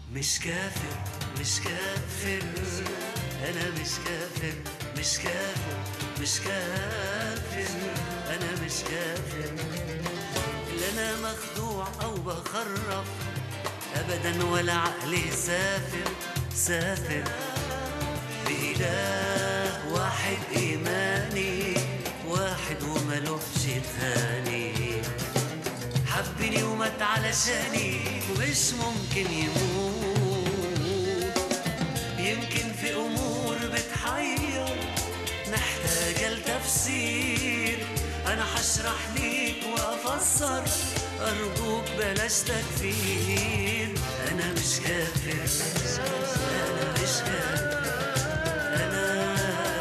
مش كافر مش كافر انا مش كافر مش كافر مش كافر انا مش كافر لا انا مخدوع او بخرف ابدا ولا عقلي سافر سافر بإله واحد إيماني واحد وملوحش ثاني حبني ومات علشاني ومش ممكن يموت يمكن في أمور بتحير محتاجة لتفسير أنا حشرح ليك وأفسر أرجوك بلاش تكفير أنا مش كافر أنا مش كافر أنا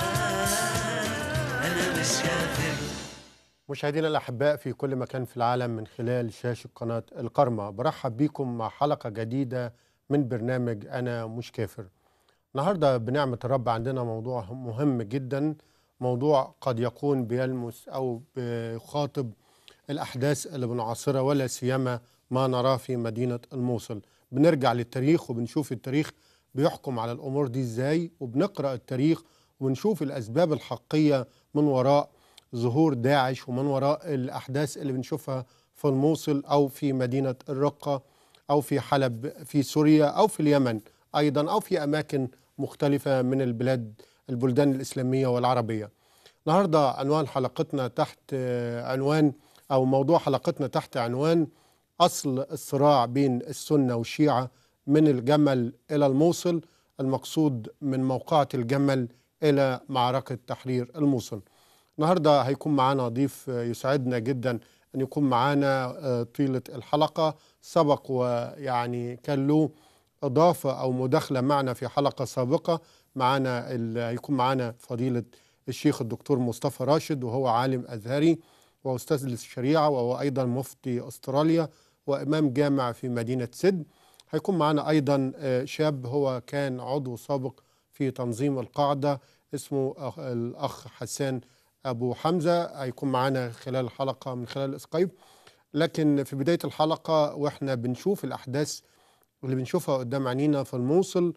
أنا مش كافر مشاهدينا الأحباء في كل مكان في العالم من خلال شاشة قناة القرمة برحب بكم مع حلقة جديدة من برنامج أنا مش كافر النهاردة بنعمة الرب عندنا موضوع مهم جدا موضوع قد يكون بيلمس أو بيخاطب الأحداث اللي بنعاصرها ولا سيما ما نراه في مدينة الموصل بنرجع للتاريخ وبنشوف التاريخ بيحكم على الأمور دي إزاي وبنقرأ التاريخ ونشوف الأسباب الحقيقية من وراء ظهور داعش ومن وراء الأحداث اللي بنشوفها في الموصل أو في مدينة الرقة أو في حلب في سوريا أو في اليمن أيضا أو في أماكن مختلفة من البلاد البلدان الإسلامية والعربية النهاردة عنوان حلقتنا تحت آه، عنوان أو موضوع حلقتنا تحت عنوان أصل الصراع بين السنة والشيعة من الجمل إلى الموصل المقصود من موقعة الجمل إلى معركة تحرير الموصل النهارده هيكون معانا ضيف آه، يسعدنا جدا ان يكون معانا آه، طيله الحلقه سبق ويعني كان له اضافه او مداخله معنا في حلقه سابقه معانا ال- هيكون معانا فضيله الشيخ الدكتور مصطفى راشد وهو عالم ازهري واستاذ للشريعه وهو ايضا مفتي استراليا وامام جامع في مدينه سد هيكون معانا ايضا آه، شاب هو كان عضو سابق في تنظيم القاعده اسمه أخ- الاخ حسان ابو حمزه هيكون معانا خلال الحلقه من خلال السكايب لكن في بدايه الحلقه واحنا بنشوف الاحداث اللي بنشوفها قدام عينينا في الموصل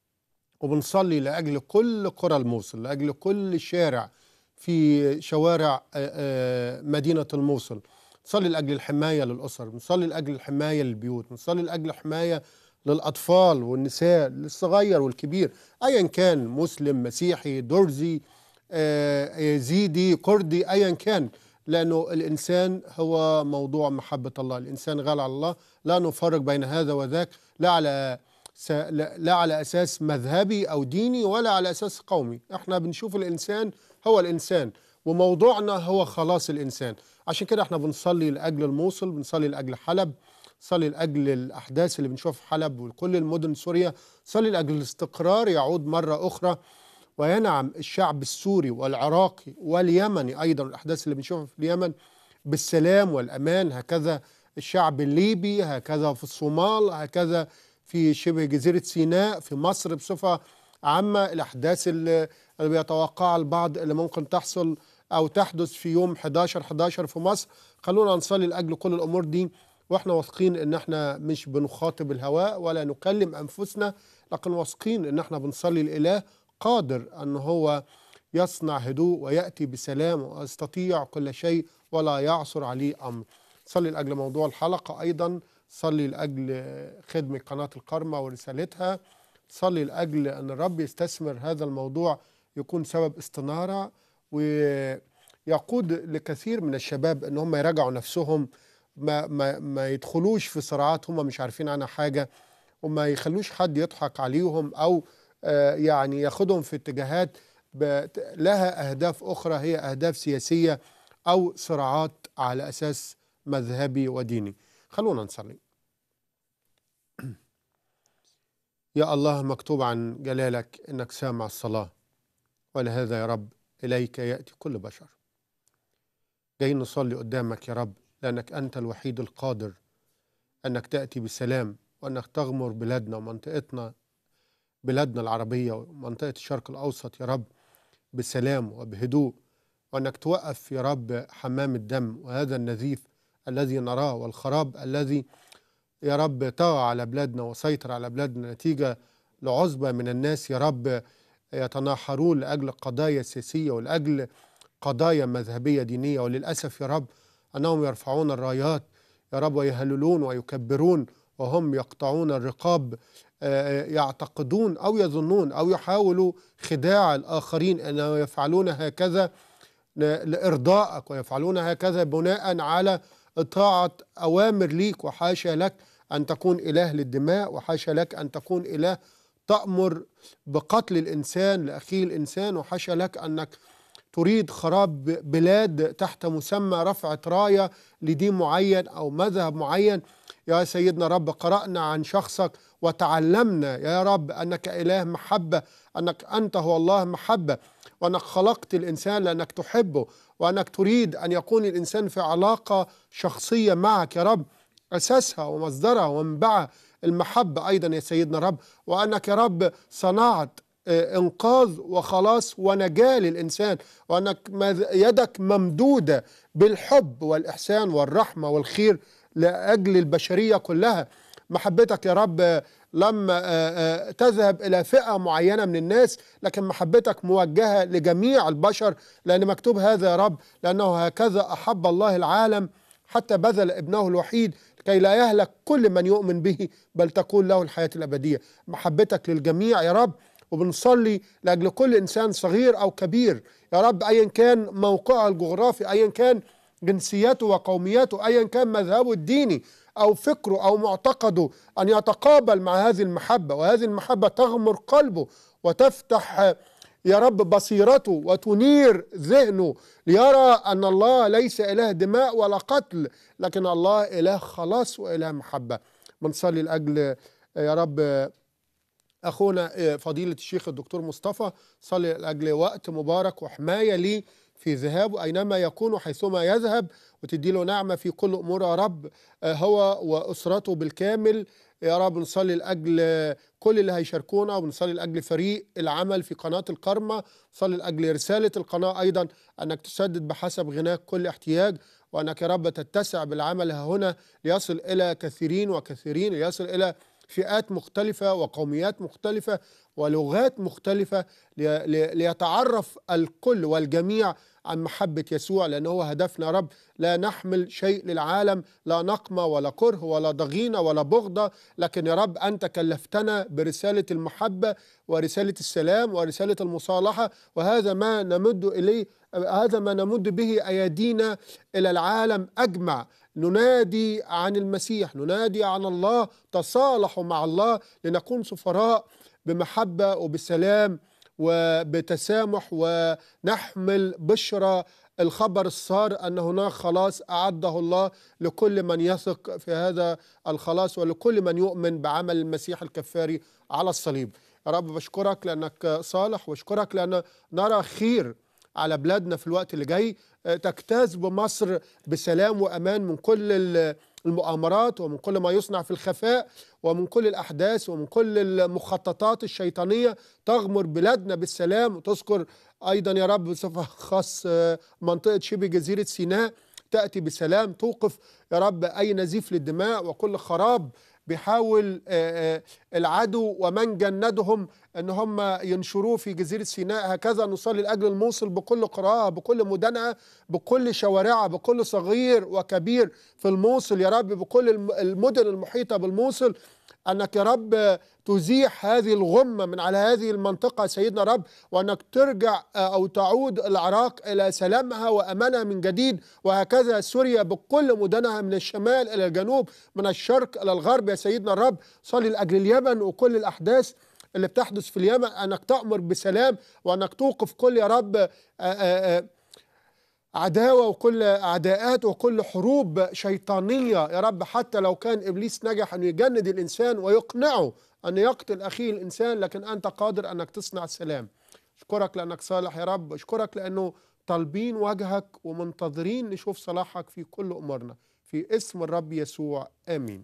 وبنصلي لاجل كل قرى الموصل لاجل كل شارع في شوارع آه، آه، مدينه الموصل نصلي لاجل الحمايه للاسر بنصلي لاجل الحمايه للبيوت بنصلي لاجل الحمايه للاطفال والنساء للصغير والكبير ايا كان مسلم مسيحي درزي آه، يزيدي كردي ايا كان لانه الانسان هو موضوع محبه الله الانسان غالي على الله لا نفرق بين هذا وذاك لا على س- لا لا على اساس مذهبي او ديني ولا على اساس قومي احنا بنشوف الانسان هو الانسان وموضوعنا هو خلاص الانسان عشان كده احنا بنصلي لاجل الموصل بنصلي لاجل حلب صلي لاجل الاحداث اللي بنشوفها في حلب وكل المدن سوريا صلي لاجل الاستقرار يعود مره اخرى وينعم الشعب السوري والعراقي واليمني ايضا الاحداث اللي بنشوفها في اليمن بالسلام والامان هكذا الشعب الليبي هكذا في الصومال هكذا في شبه جزيره سيناء في مصر بصفه عامه الاحداث اللي اللي بيتوقعها البعض اللي ممكن تحصل او تحدث في يوم 11 11 في مصر خلونا نصلي لاجل كل الامور دي واحنا واثقين ان احنا مش بنخاطب الهواء ولا نكلم انفسنا لكن واثقين ان احنا بنصلي الاله قادر ان هو يصنع هدوء وياتي بسلام ويستطيع كل شيء ولا يعصر عليه امر. صلي لاجل موضوع الحلقه ايضا، صلي لاجل خدمه قناه القرمه ورسالتها، صلي لاجل ان الرب يستثمر هذا الموضوع يكون سبب استناره ويقود لكثير من الشباب ان هم يراجعوا نفسهم ما ما ما يدخلوش في صراعات هم مش عارفين عنها حاجه وما يخلوش حد يضحك عليهم او آه، يعني ياخدهم في اتجاهات بت- لها اهداف اخرى هي اهداف سياسيه او صراعات على اساس مذهبي وديني خلونا نصلي يا الله مكتوب عن جلالك انك سامع الصلاه ولهذا يا رب اليك ياتي كل بشر جايين نصلي قدامك يا رب لانك انت الوحيد القادر انك تاتي بسلام وانك تغمر بلادنا ومنطقتنا بلادنا العربيه ومنطقه الشرق الاوسط يا رب بسلام وبهدوء وانك توقف يا رب حمام الدم وهذا النزيف الذي نراه والخراب الذي يا رب طغى على بلادنا وسيطر على بلادنا نتيجة لعصبة من الناس يا رب يتناحرون لأجل قضايا سياسية ولأجل قضايا مذهبية دينية وللأسف يا رب أنهم يرفعون الرايات يا رب ويهللون ويكبرون وهم يقطعون الرقاب آه، يعتقدون أو يظنون أو يحاولوا خداع الآخرين أنهم يفعلون هكذا ل- لإرضائك ويفعلون هكذا بناء على إطاعة أوامر ليك وحاشا لك أن تكون إله للدماء وحاشا لك أن تكون إله تأمر بقتل الإنسان لأخيه الإنسان وحاشا لك أنك تريد خراب بلاد تحت مسمى رفعة راية لدين معين أو مذهب معين يا سيدنا رب قرأنا عن شخصك وتعلمنا يا رب أنك إله محبة أنك أنت هو الله محبة وأنك خلقت الإنسان لأنك تحبه وأنك تريد أن يكون الإنسان في علاقة شخصية معك يا رب أساسها ومصدرها ومنبعها المحبة أيضا يا سيدنا رب وأنك يا رب صنعت آه، إنقاذ وخلاص ونجاة للإنسان وأنك مذ- يدك ممدودة بالحب والإحسان والرحمة والخير لأجل البشرية كلها محبتك يا رب آه، لما آه، آه، تذهب إلى فئة معينة من الناس لكن محبتك موجهة لجميع البشر لأن مكتوب هذا يا رب لأنه هكذا أحب الله العالم حتى بذل ابنه الوحيد كي لا يهلك كل من يؤمن به بل تكون له الحياة الأبدية محبتك للجميع يا رب وبنصلي لأجل كل إنسان صغير أو كبير يا رب أيا كان موقعه الجغرافي أيا كان جنسيته وقوميته أيا كان مذهبه الديني أو فكره أو معتقده أن يتقابل مع هذه المحبة وهذه المحبة تغمر قلبه وتفتح يا رب بصيرته وتنير ذهنه ليرى أن الله ليس إله دماء ولا قتل لكن الله إله خلاص وإله محبة بنصلي لأجل يا رب اخونا فضيله الشيخ الدكتور مصطفى صلي لاجل وقت مبارك وحمايه ليه في ذهابه اينما يكون حيثما يذهب وتدي له نعمه في كل امور يا رب هو واسرته بالكامل يا رب نصلي لاجل كل اللي هيشاركونا وبنصلي لاجل فريق العمل في قناه الكرمه نصلي لاجل رساله القناه ايضا انك تسدد بحسب غناك كل احتياج وانك يا رب تتسع بالعمل ها هنا ليصل الى كثيرين وكثيرين ليصل الى فئات مختلفة وقوميات مختلفة ولغات مختلفة لي- لي- ليتعرف الكل والجميع عن محبة يسوع لأنه هو هدفنا يا رب لا نحمل شيء للعالم لا نقمة ولا كره ولا ضغينة ولا بغضة لكن يا رب أنت كلفتنا برسالة المحبة ورسالة السلام ورسالة المصالحة وهذا ما نمد إليه هذا ما نمد به أيدينا إلى العالم أجمع ننادي عن المسيح ننادي عن الله تصالحوا مع الله لنكون سفراء بمحبة وبسلام وبتسامح ونحمل بشرى الخبر السار أن هناك خلاص أعده الله لكل من يثق في هذا الخلاص ولكل من يؤمن بعمل المسيح الكفاري على الصليب يا رب بشكرك لأنك صالح واشكرك لأن نرى خير على بلادنا في الوقت اللي جاي آه، تجتاز بمصر بسلام وامان من كل ال- المؤامرات ومن كل ما يصنع في الخفاء ومن كل الاحداث ومن كل المخططات الشيطانيه تغمر بلادنا بالسلام وتذكر ايضا يا رب بصفه خاص آه، منطقه شبه جزيره سيناء تاتي بسلام توقف يا رب اي نزيف للدماء وكل خراب بيحاول آه، آه، العدو ومن جندهم ان هم ينشروه في جزيره سيناء هكذا نصلي لاجل الموصل بكل قراءه بكل مدانها بكل شوارعها بكل صغير وكبير في الموصل يا رب بكل الم- المدن المحيطه بالموصل انك يا رب تزيح هذه الغمه من على هذه المنطقه سيدنا رب وانك ترجع آه، او تعود العراق الى سلامها وامانها من جديد وهكذا سوريا بكل مدنها من الشمال الى الجنوب من الشرق الى الغرب يا سيدنا الرب صلي لاجل اليمن وكل الاحداث اللي بتحدث في اليمن انك تامر بسلام وانك توقف كل يا رب آه، آه، آه، عداوة وكل عداءات وكل حروب شيطانية يا رب حتى لو كان إبليس نجح أن يجند الإنسان ويقنعه أن يقتل أخيه الإنسان لكن أنت قادر أنك تصنع السلام أشكرك لأنك صالح يا رب أشكرك لأنه طالبين وجهك ومنتظرين نشوف صلاحك في كل أمورنا في اسم الرب يسوع آمين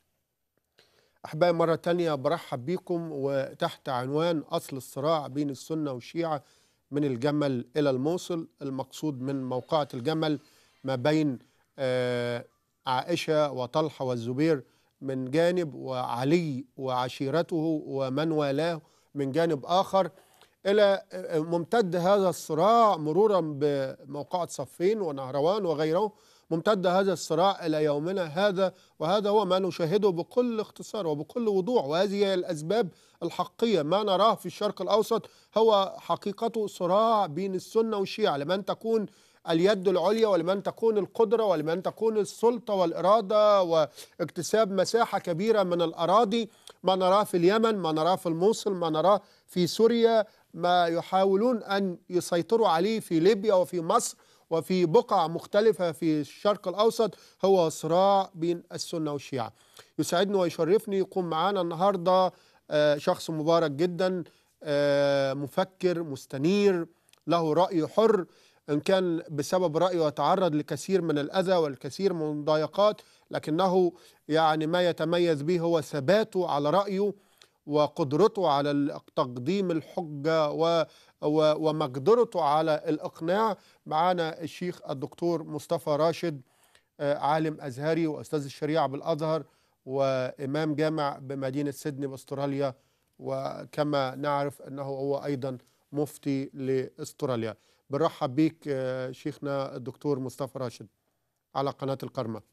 أحبائي مرة تانية برحب بيكم وتحت عنوان أصل الصراع بين السنة والشيعة من الجمل إلى الموصل المقصود من موقعة الجمل ما بين آه، عائشة وطلحة والزبير من جانب وعلي وعشيرته ومن والاه من جانب آخر إلى ممتد هذا الصراع مرورا بموقعة صفين ونهروان وغيره ممتد هذا الصراع إلى يومنا هذا وهذا هو ما نشاهده بكل اختصار وبكل وضوح وهذه هي الأسباب الحقيقية ما نراه في الشرق الأوسط هو حقيقته صراع بين السنة والشيعة لمن تكون اليد العليا ولمن تكون القدرة ولمن تكون السلطة والإرادة واكتساب مساحة كبيرة من الأراضي ما نراه في اليمن ما نراه في الموصل ما نراه في سوريا ما يحاولون أن يسيطروا عليه في ليبيا وفي مصر وفي بقع مختلفة في الشرق الأوسط هو صراع بين السنة والشيعة يسعدني ويشرفني يكون معانا النهاردة آه، شخص مبارك جدا آه، مفكر مستنير له رأي حر إن كان بسبب رأيه يتعرض لكثير من الأذى والكثير من المضايقات لكنه يعني ما يتميز به هو ثباته على رأيه وقدرته على تقديم الحجة و و- ومقدرته على الإقناع معانا الشيخ الدكتور مصطفى راشد آه، عالم أزهري وأستاذ الشريعة بالأزهر وإمام جامع بمدينة سيدني بأستراليا وكما نعرف أنه هو أيضا مفتي لأستراليا بنرحب بيك آه، شيخنا الدكتور مصطفى راشد على قناة القرمة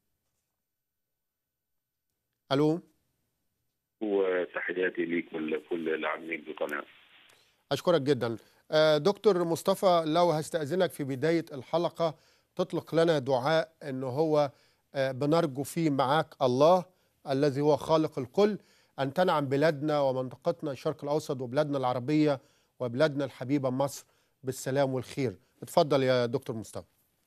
ألو وتحياتي ليك ولكل العاملين بالقناه أشكرك جدا آه، دكتور مصطفى لو هستأذنك في بداية الحلقة تطلق لنا دعاء أنه هو آه، بنرجو فيه معاك الله الذي هو خالق الكل أن تنعم بلادنا ومنطقتنا الشرق الأوسط وبلادنا العربية وبلادنا الحبيبة مصر بالسلام والخير اتفضل يا دكتور مصطفى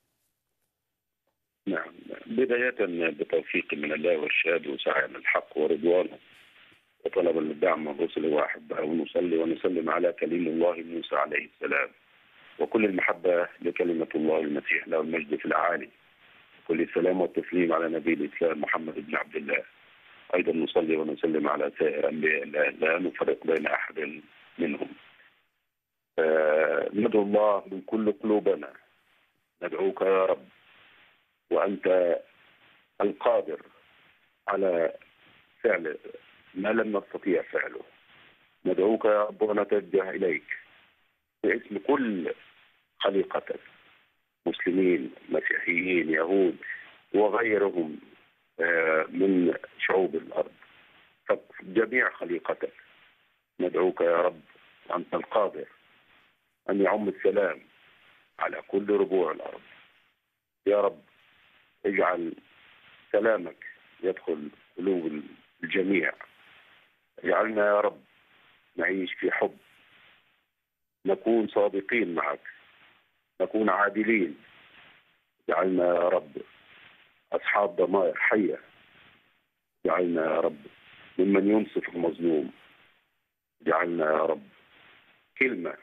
نعم بداية بتوفيق من الله وإرشاد وسعي الحق ورضوانه وطلبا للدعم من رسله وأحبه ونصلي ونسلم على كليم الله موسى عليه السلام وكل المحبة لكلمة الله المسيح له المجد في الأعالي كل السلام والتسليم على نبي الإسلام محمد بن عبد الله أيضا نصلي ونسلم على سائر أنبياء الله لا نفرق بين أحد منهم آه، ندعو الله من كل قلوبنا ندعوك يا رب وأنت القادر على فعل ما لم نستطيع فعله ندعوك يا رب ونتوجه إليك باسم كل خليقتك مسلمين مسيحيين يهود وغيرهم آه، من شعوب الأرض فجميع خليقتك ندعوك يا رب أنت القادر أن يعم السلام على كل ربوع الأرض يا رب اجعل سلامك يدخل قلوب الجميع اجعلنا يا رب نعيش في حب نكون صادقين معك نكون عادلين اجعلنا يا رب أصحاب ضمائر حية اجعلنا يا رب ممن ينصف المظلوم اجعلنا يا رب كلمة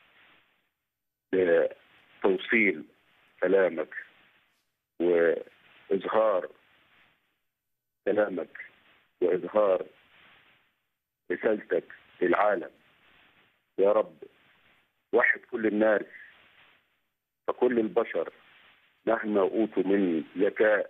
لتوصيل كلامك وإظهار كلامك وإظهار رسالتك للعالم يا رب وحد كل الناس فكل البشر مهما أوتوا من ذكاء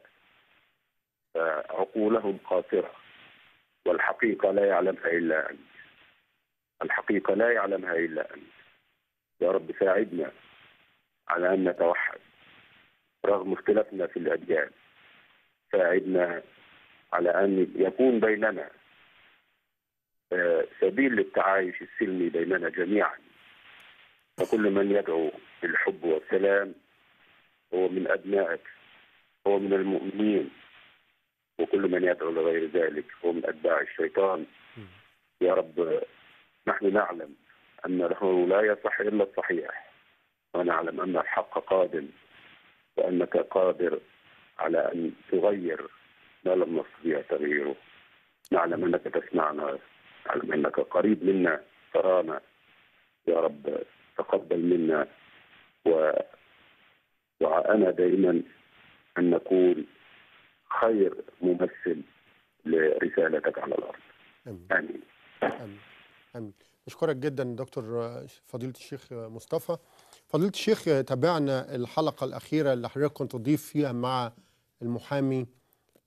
فعقولهم قاصرة والحقيقة لا يعلمها إلا أنت الحقيقة لا يعلمها إلا أنت يا رب ساعدنا على أن نتوحد رغم اختلافنا في الأديان ساعدنا على أن يكون بيننا آه، سبيل للتعايش السلمي بيننا جميعا فكل من يدعو بالحب والسلام هو من أبنائك هو من المؤمنين وكل من يدعو لغير ذلك هو من أتباع الشيطان يا رب نحن نعلم أن له لا يصح إلا الصحيح ونعلم أن الحق قادم وأنك قادر على أن تغير ما لم نستطيع تغييره نعلم أنك تسمعنا نعلم أنك قريب منا ترانا يا رب تقبل منا و دعاءنا دائما أن نكون خير ممثل لرسالتك على الأرض آمين آمين آمين آمين أشكرك جدا دكتور فضيلة الشيخ مصطفى فضيلة الشيخ تابعنا الحلقة الأخيرة اللي حضرتك كنت تضيف فيها مع المحامي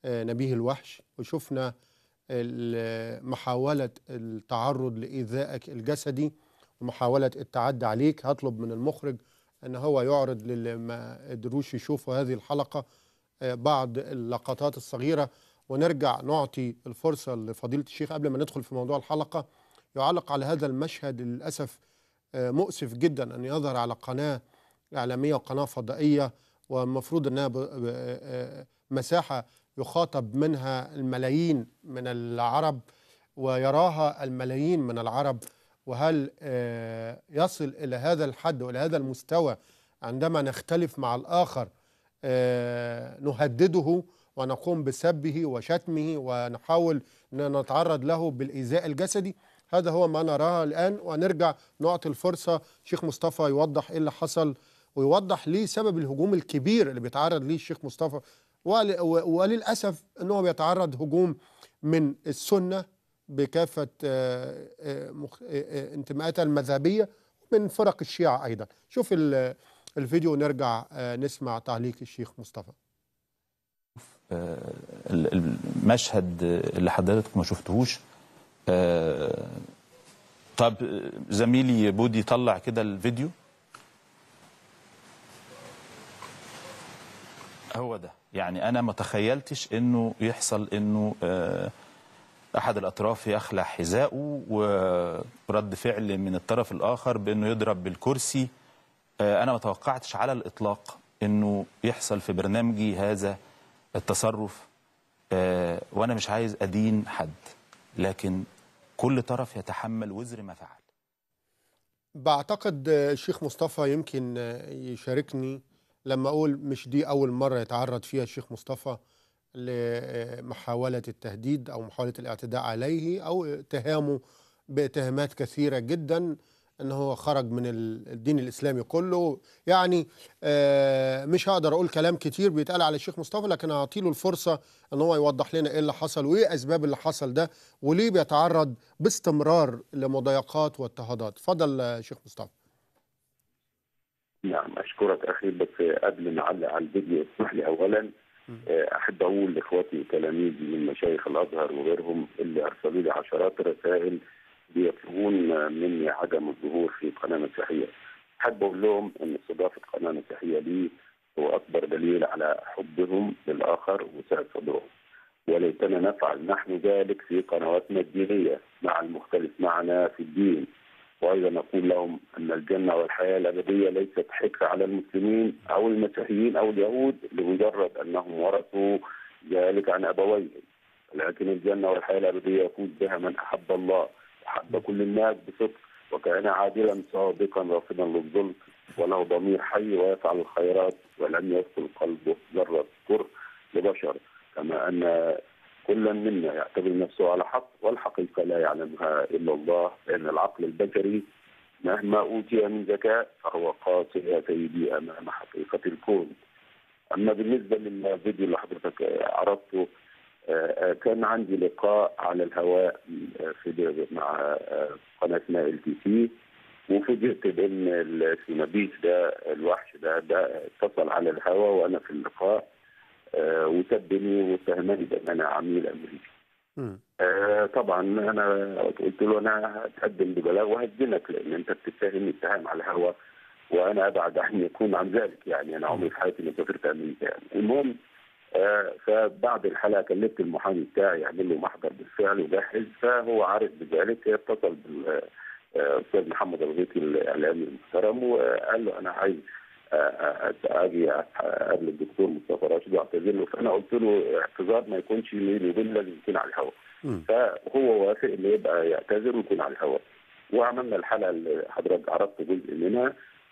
آه، نبيه الوحش وشفنا ال- محاولة التعرض لإيذائك الجسدي ومحاولة التعدي عليك هطلب من المخرج أن هو يعرض للي ما قدروش يشوفوا هذه الحلقة آه، بعض اللقطات الصغيرة ونرجع نعطي الفرصة لفضيلة الشيخ قبل ما ندخل في موضوع الحلقة يعلق على هذا المشهد للأسف آه، مؤسف جدا أن يظهر على قناة إعلامية وقناة فضائية والمفروض أنها ب- ب- آه، مساحة يخاطب منها الملايين من العرب ويراها الملايين من العرب وهل آه، يصل إلى هذا الحد وإلى هذا المستوى عندما نختلف مع الآخر آه، نهدده ونقوم بسبه وشتمه ونحاول أن نتعرض له بالإيذاء الجسدي هذا هو ما نراه الآن ونرجع نعطي الفرصة شيخ مصطفى يوضح إيه اللي حصل ويوضح ليه سبب الهجوم الكبير اللي بيتعرض ليه الشيخ مصطفى ول- و- وللأسف أنه بيتعرض هجوم من السنة بكافة آه، آه، مخ- آه، آه، انتماءاتها المذهبية ومن فرق الشيعة أيضا شوف ال- الفيديو ونرجع آه، نسمع تعليق الشيخ مصطفى آه، ال- المشهد اللي حضرتك ما شفتهوش آه، طب آه، زميلي بودي طلع كده الفيديو هو ده يعني انا ما تخيلتش انه يحصل انه آه، احد الاطراف يخلع حذائه ورد فعل من الطرف الاخر بانه يضرب بالكرسي آه، انا ما توقعتش على الاطلاق انه يحصل في برنامجي هذا التصرف آه، وانا مش عايز ادين حد لكن كل طرف يتحمل وزر ما فعل بعتقد آه، الشيخ مصطفى يمكن آه، يشاركني لما أقول مش دي أول مرة يتعرض فيها الشيخ مصطفى لمحاولة التهديد أو محاولة الاعتداء عليه أو اتهامه باتهامات كثيرة جدا أنه هو خرج من ال- الدين الإسلامي كله يعني آه، مش هقدر أقول كلام كتير بيتقال على الشيخ مصطفى لكن هعطيله الفرصة أن هو يوضح لنا إيه اللي حصل وإيه أسباب اللي حصل ده وليه بيتعرض باستمرار لمضايقات واضطهادات اتفضل آه، شيخ مصطفى نعم اشكرك اخي بس قبل ما اعلق على الفيديو اسمح لي اولا آه، احب اقول لاخواتي وتلاميذي من مشايخ الازهر وغيرهم اللي ارسلوا لي عشرات الرسائل بيطلبون مني عدم الظهور في قناه مسيحيه. احب اقول لهم ان استضافه قناه مسيحيه لي هو اكبر دليل على حبهم للاخر وسعه صدرهم. وليتنا نفعل نحن ذلك في قنواتنا الدينيه مع المختلف معنا في الدين. وايضا نقول لهم ان الجنه والحياه الابديه ليست حكر على المسلمين او المسيحيين او اليهود لمجرد انهم ورثوا ذلك عن ابويهم لكن الجنه والحياه الابديه يفوز بها من احب الله وحب كل الناس بصدق وكان عادلا صادقا رافضا للظلم وله ضمير حي ويفعل الخيرات ولم يدخل قلبه ذره كره لبشر كما ان كل منا يعتبر نفسه على حق والحقيقه لا يعلمها الا الله لان العقل البشري مهما اوتي من ذكاء فهو قاصر يا سيدي امام حقيقه الكون. اما بالنسبه للفيديو اللي حضرتك عرضته آه، آه، كان عندي لقاء على الهواء آه، في مع آه، قناه ال تي سي وفوجئت بان السينابيس ده الوحش ده ده اتصل على الهواء وانا في اللقاء آه، وسبني واتهمني بان انا عميل امريكي. مم. آه، طبعا انا قلت له انا هتقدم ببلاغ وهسجنك لان انت بتتهم اتهام على الهواء وانا ابعد ان يكون عن ذلك يعني انا عمري في حياتي ما سافرت امريكا يعني المهم آه، فبعد الحلقه كلمت المحامي بتاعي يعمل له محضر بالفعل وجهز فهو عارف بذلك اتصل بالاستاذ محمد الغيطي الاعلامي المحترم وقال له انا عايز آه، آه، اجي اقابل الدكتور مصطفى راشد واعتذر له فانا قلت له اعتذار ما يكونش بيني وبين لازم يكون على الهواء مم. فهو وافق انه يبقى يعتذر ويكون على الهواء وعملنا الحلقه اللي حضرتك عرضت جزء منها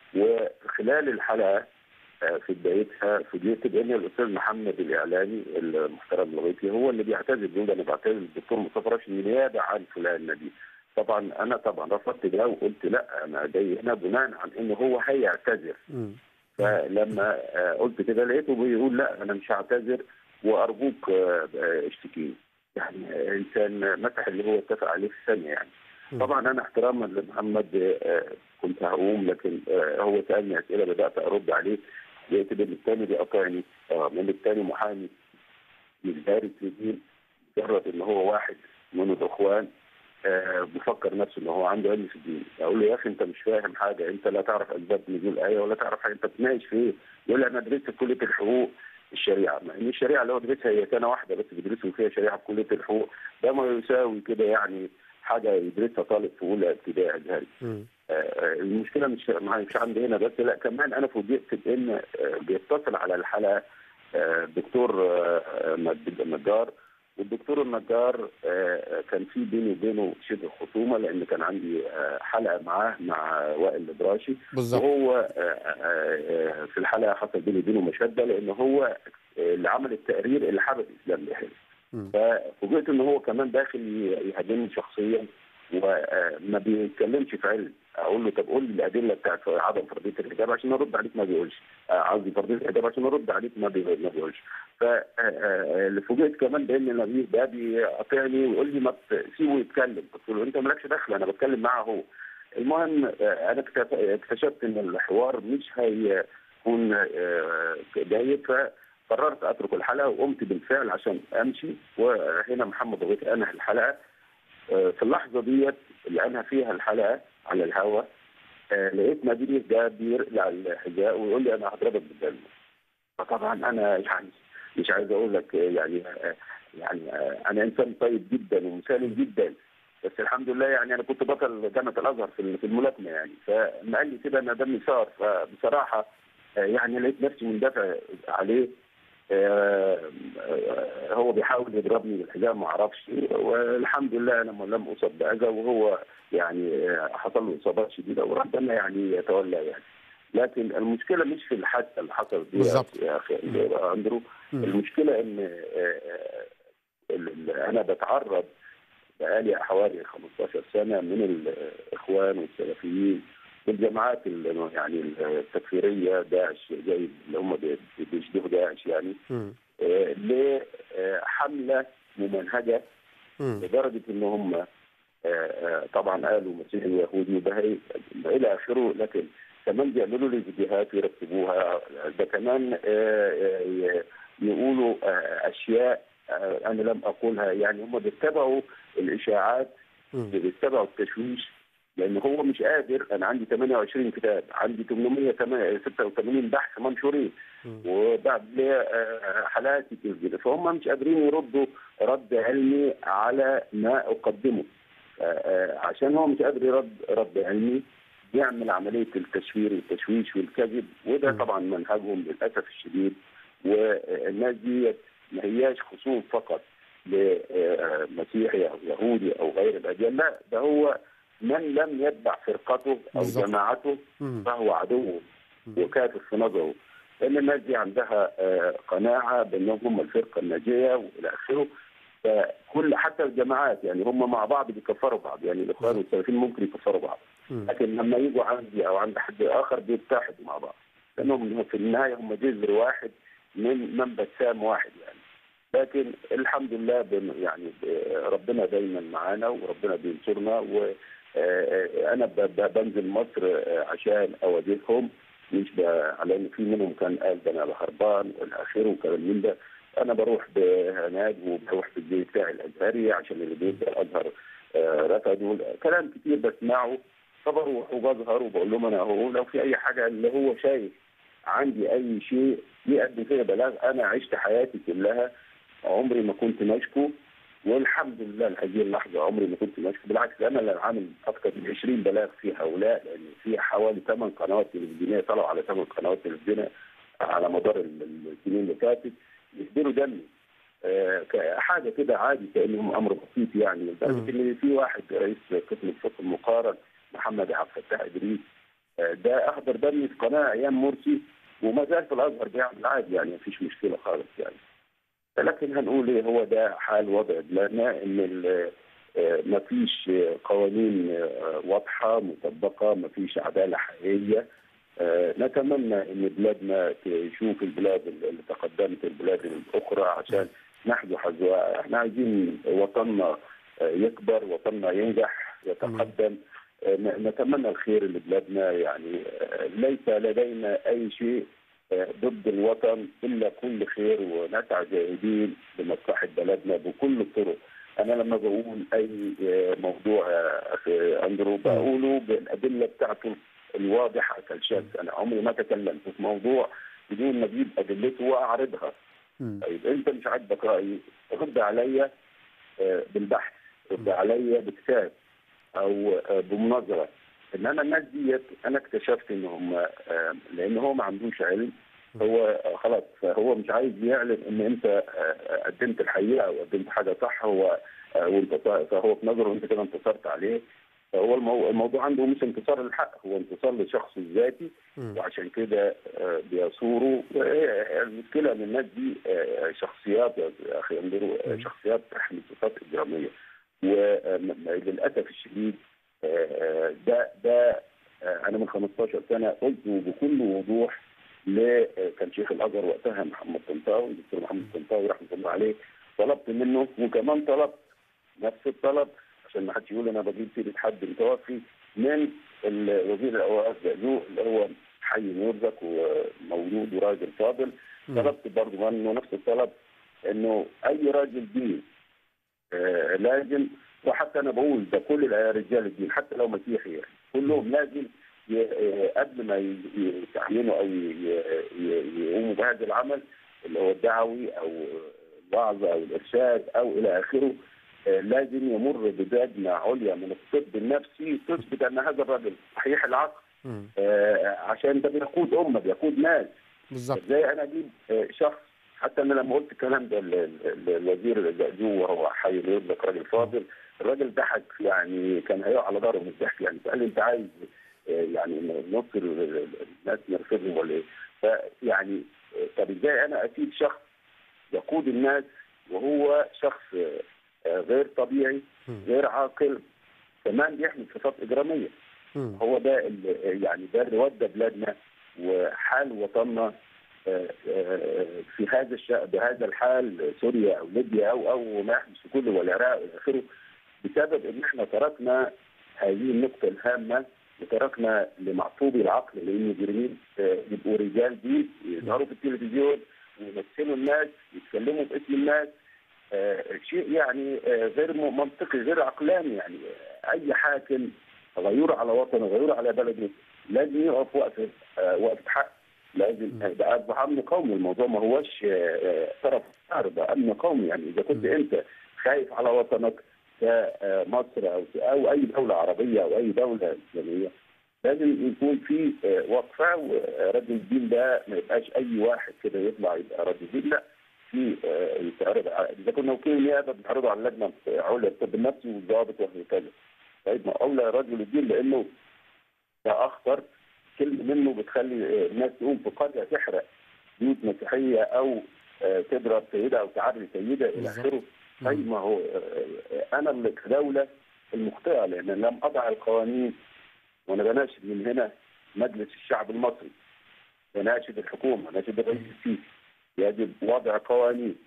وخلال الحلقه آه، في بدايتها فوجئت بان الاستاذ محمد الاعلامي المحترم الغيطي هو اللي بيعتذر بيقول انا بعتذر للدكتور مصطفى راشد نيابه عن فلان نبيل طبعا انا طبعا رفضت ده وقلت لا انا جاي هنا بناء عن ان هو هيعتذر مم. فلما آه، قلت كده لقيته بيقول لا انا مش هعتذر وارجوك آه، آه، اشتكيني يعني آه، انسان مسح اللي هو اتفق عليه في ثانيه يعني مم. طبعا انا احتراما لمحمد آه، كنت هقوم لكن آه، هو سالني اسئله بدات ارد عليه لقيت ان الثاني بيقاطعني اه من الثاني محامي مش دارس لدين مجرد ان هو واحد من الاخوان آه، بيفكر نفسه ان هو عنده علم في الدين اقول له يا اخي انت مش فاهم حاجه انت لا تعرف اسباب نزول ايه ولا تعرف حاجه انت بتناقش في ايه؟ يقول لي انا درست في كليه الحقوق الشريعه مع ان الشريعه اللي هو درسها هي سنه واحده بس بيدرسوا فيها شريعه في كليه الحقوق ده ما يساوي كده يعني حاجه يدرسها طالب في اولى ابتدائي ازهري مم. آه، المشكله مش مش عندي هنا بس لا كمان انا فوجئت بان آه، بيتصل على الحلقه آه، دكتور آه، آه، مد- النجار والدكتور النجار آه، كان في بيني وبينه شبه خصومه لان كان عندي آه، حلقه معاه مع وائل البراشي بالظبط وهو آه، آه، آه، في الحلقه حصل بيني وبينه مشاده لان هو آه، اللي عمل التقرير اللي حابب الاسلام بيحل مم. ففوجئت ان هو كمان داخل يهاجمني شخصيا وما بيتكلمش في علم اقول له طب قول لي الادله بتاعت عدم فرضيه الحجاب عشان ارد عليك ما بيقولش آه، قصدي فرضيه الحجاب عشان ارد عليك ما بي- ما بيقولش فاللي فوجئت كمان بان النبي ده بيقاطعني ويقول لي ما تسيبه يتكلم قلت له انت مالكش دخل انا بتكلم معاه هو المهم آه، انا اكتف- اكتشفت ان الحوار مش هيكون آه، جيد فقررت اترك الحلقه وقمت بالفعل عشان امشي وهنا محمد ضغيط انهى الحلقه آه، في اللحظه ديت اللي انهى فيها الحلقه على الهواء آه، لقيت مدير ده بيرقلع الحذاء ويقول لي انا هضربك بالدم فطبعا انا يعني مش عايز اقول لك آه، يعني آه، يعني آه، انا انسان طيب جدا ومسالم جدا بس الحمد لله يعني انا كنت بطل جامعه الازهر في في الملاكمه يعني فما قال لي كده انا دمي صار فبصراحه آه، يعني لقيت نفسي مندفع عليه آه، آه، هو بيحاول يضربني بالحجاب ما اعرفش والحمد لله انا لم اصب باذى وهو يعني آه، حصل له اصابات شديده وربنا يعني يتولى يعني لكن المشكله مش في الحادثه اللي حصلت دي بالظبط. يا اخي اندرو مم. المشكله ان آه، آه، ال- ال- انا بتعرض بقالي حوالي 15 سنه من الاخوان والسلفيين والجماعات ال- يعني التكفيريه داعش زي اللي هم بي- بيشبهوا داعش يعني مم. آه، لحمله ممنهجه مم. لدرجه ان هم آه، آه، طبعا قالوا مسيحي ويهودي وبهائي الى اخره لكن كمان بيعملوا لي فيديوهات يرتبوها ده كمان آه، آه، يقولوا آه، اشياء آه، انا لم اقولها يعني هم بيتبعوا الاشاعات مم. بيتبعوا التشويش لان هو مش قادر انا عندي 28 كتاب عندي 886 بحث منشورين مم. وبعد ليه، آه، حالات كتير جدا فهم مش قادرين يردوا رد علمي على ما اقدمه آه، آه، عشان هو مش قادر يرد رد علمي بيعمل عمليه التشوير والتشويش والكذب وده مم. طبعا منهجهم للاسف الشديد والناس دي ما هياش خصوم فقط لمسيحي او يهودي او غير الاديان لا ده هو من لم يتبع فرقته او بالظبط. جماعته مم. فهو عدو وكافر في نظره لان الناس دي عندها آه، قناعه بانهم هم الفرقه الناجيه والى اخره فكل حتى الجماعات يعني هم مع بعض بيكفروا بعض يعني الاخوان والسلفيين ممكن يكفروا بعض مم. لكن لما يجوا عندي او عند حد اخر بيتحدوا مع بعض لانهم في النهايه هم جذر واحد من منبت سام واحد يعني لكن الحمد لله بن يعني ب- ربنا دايما معانا وربنا بينصرنا وانا بنزل مصر آه، عشان اواجههم مش ب- على ان في منهم كان قال ده انا هربان والى اخره وكلام من ده انا بروح بهناد وبروح بالبيت بتاعي الازهري عشان اللي بيبدا الازهر آه، رفضوا كلام كتير بسمعه فبروح وبظهر وبقول لهم انا اهو لو في اي حاجه اللي هو شايف عندي اي شيء يقدم فيها بلاغ انا عشت حياتي كلها عمري ما كنت مشكو والحمد لله لهذه اللحظه عمري ما كنت مشكو بالعكس انا اللي عامل اكثر من 20 بلاغ في هؤلاء لان في حوالي 8 قنوات تلفزيونيه طلعوا على 8 قنوات تلفزيونيه على مدار ال- السنين اللي فاتت يهدروا دمي آه، حاجه كده عادي كانهم امر بسيط يعني لدرجه ان في واحد رئيس قسم الفقه المقارن محمد عبد الفتاح ادريس آه، ده اخضر دمي في قناه ايام مرسي وما زال في الازهر بيعمل عادي يعني مفيش مشكله خالص يعني لكن هنقول ايه هو ده حال وضع بلادنا ان ال- آه، مفيش آه، قوانين آه، واضحه مطبقه مفيش عداله حقيقيه آه، نتمنى ان بلادنا تشوف البلاد اللي تقدمت البلاد الاخرى عشان نحذو حذوها احنا عايزين وطننا آه، يكبر وطننا ينجح يتقدم آه، ن- نتمنى الخير لبلادنا يعني آه، ليس لدينا اي شيء آه، ضد الوطن الا كل خير ونسعى جاهدين لمصلحه بلدنا بكل الطرق انا لما بقول اي آه، موضوع يا اخي اندرو بقوله بالادله بتاعته الواضحه كالشمس انا عمري ما تكلمت في موضوع بدون ما اجيب ادلته واعرضها مم. طيب انت مش عاجبك رايي رد عليا آه، بالبحث رد عليا بكتاب او آه، بمناظره انما الناس ديت انا اكتشفت ان هم آه، لان هو ما عندوش علم هو آه، خلاص فهو مش عايز يعلن ان انت آه، قدمت الحقيقه او قدمت حاجه صح هو آه، وانت فهو في نظره انت كده انتصرت عليه فهو المو- الموضوع عنده مش انتصار للحق هو انتصار لشخصه الذاتي مم. وعشان كده آه، بيثوروا آه، المشكله ان الناس دي آه، شخصيات يا اخي اندرو آه، مم. شخصيات تحمل صفات اجراميه وللاسف الشديد آه، ده ده آه، انا من 15 سنه قلته بكل وضوح ل آه، كان شيخ الازهر وقتها محمد طنطاوي الدكتور محمد طنطاوي رحمه الله عليه طلبت منه وكمان طلبت نفس الطلب عشان ما حدش يقول انا بجيب سيره حد متوفي من ال- وزير الاوقاف زقزوق اللي هو حي يرزق ومولود وراجل فاضل مم. طلبت برضه منه نفس الطلب انه اي راجل دين آه، لازم وحتى انا بقول ده كل رجال الدين حتى لو مسيحي يعني كلهم لازم ي- آه، قبل ما ي- يتعينوا او ي- ي- يقوموا بهذا العمل اللي هو الدعوي او الوعظ او الارشاد او الى اخره آه، لازم يمر بلجنه عليا من الطب النفسي تثبت ان هذا الرجل صحيح العقل مم. آه، عشان ده بيقود امه بيقود ناس بالظبط ازاي انا اجيب آه، شخص حتى انا لما قلت الكلام ده لل- لل- للوزير الزقزوق وهو حي يرزق راجل فاضل الراجل ضحك يعني كان هيقع على ظهره من الضحك يعني فقال لي انت عايز آه، يعني نص ال- ال- الناس نرفضهم ولا ايه؟ فيعني آه، طب ازاي انا اسيب شخص يقود الناس وهو شخص آه، آه، غير طبيعي مم. غير عاقل كمان بيحمل صفات اجراميه مم. هو ده ال- يعني ده اللي ودى بلادنا وحال وطننا آه، آه، في هذا الش... بهذا الحال سوريا او ليبيا او او ما يحدث في كل والعراق والى اخره بسبب ان احنا تركنا هذه النقطه الهامه وتركنا لمعصوبي العقل لان المجرمين آه، يبقوا رجال دين يظهروا في التلفزيون ويمثلوا الناس يتكلموا باسم الناس آه، شيء يعني آه، غير م- منطقي غير عقلاني يعني آه، اي حاكم غيور على وطنه غيور على بلده لازم يقف وقفه آه، وقفه حق لازم ده اصبح امن قومي الموضوع ما هوش آه، آه، طرف آخر، ده امن قومي يعني اذا كنت انت خايف على وطنك كمصر او او اي دوله عربيه او اي دوله اسلاميه لازم يكون في آه، وقفه ورجل الدين ده ما يبقاش اي واحد كده يطلع يبقى رجل دين لا في آه، يتعرض على- اذا كنا وكيل نيابه بنعرضه على اللجنه عليا الطب النفسي والضابط وهكذا طيب ما اولى رجل الدين لانه ده اخطر كلمه منه بتخلي آه، الناس تقوم في قريه تحرق بيوت مسيحيه او آه، تضرب سيده او تعري سيده الى بالظبط. اخره طيب ما هو آه، آه، انا اللي كدوله المخطئه لان لم اضع القوانين وانا بناشد من هنا مجلس الشعب المصري بناشد الحكومه بناشد الرئيس السيسي يجب وضع قوانين